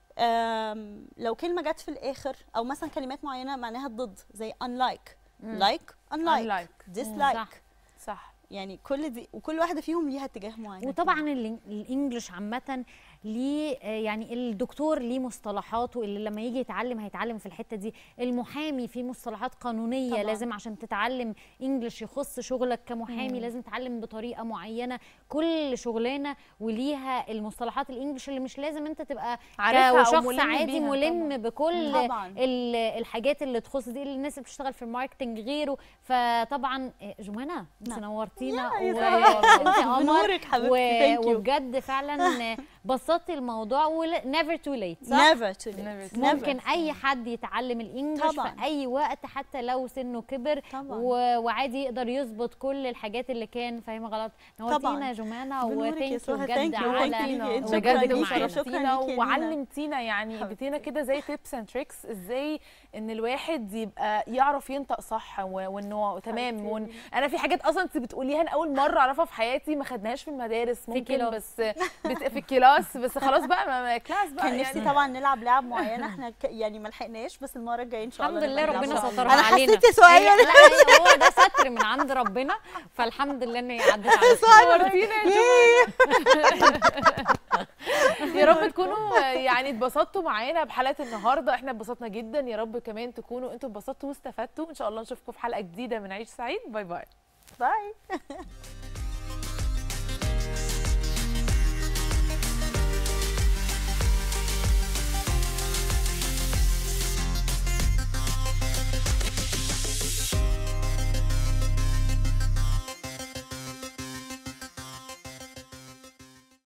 أم، لو كلمه جت في الاخر او مثلا كلمات معينه معناها الضد زي unlike مم. like unlike Unlike. dislike صح. صح يعني كل دي وكل واحده فيهم ليها اتجاه معين وطبعا الإن- الانجليش عامه ليه آه، يعني الدكتور ليه مصطلحاته اللي لما يجي يتعلم هيتعلم في الحته دي المحامي فيه مصطلحات قانونيه طبعاً. طبعا. لازم عشان تتعلم انجليش يخص شغلك كمحامي مم. لازم تتعلم بطريقه معينه كل شغلانه وليها المصطلحات الانجليش اللي مش لازم انت تبقى عارفها أو كشخص ملم عادي بيها ملم طبعاً. بكل طبعاً. ال- الحاجات اللي تخص دي الناس اللي بتشتغل في الماركتنج غيره فطبعا آه، جمانه انت نعم. نورتينا يا وانت قمر بنورك حبيبتي ثانك يو وبجد فعلا بسطتي الموضوع نيفر تو ليت صح؟ never to Never late. too ممكن never. اي حد يتعلم الانجليش طبعاً. في اي وقت حتى لو سنه كبر طبعاً. و- وعادي يقدر يظبط كل الحاجات اللي كان فاهمها غلط نورتينا طبعاً. يا جمانه بنورك يا وثانك يو سهى. بجد Thank you. على Thank you. بجد شكراً وجودك ليكي. معانا. شكراً شرفتينا ليكي يا وعلمتينا يعني حبيبتي. اديتينا كده زي تيبس اند تريكس ازاي ان الواحد يبقى يعرف ينطق صح و- وانه تمام حبيبتي. وان انا في حاجات اصلا انت بتقوليها انا اول مره اعرفها في حياتي ما خدناهاش في المدارس ممكن كلاس. بس بت- في الكلاس بس خلاص بقى ما- ما كلاس بقى كان نفسي يعني طبعا نلعب لعب معينه احنا ك... يعني ما لحقناش بس المره الجايه ان شاء الله الحمد لله نبقى ربنا نلعب. سترها انا علينا حسيت يا سهيل هي- لا هي- هو ده ستر من عند ربنا فالحمد لله ان هي عدت علينا نورتينا يا يا رب تكونوا يعني اتبسطتوا معانا بحلقه النهارده احنا اتبسطنا جدا يا رب كمان تكونوا انتوا اتبسطتوا واستفدتوا ان شاء الله نشوفكم في حلقه جديده من عيش سعيد باي باي باي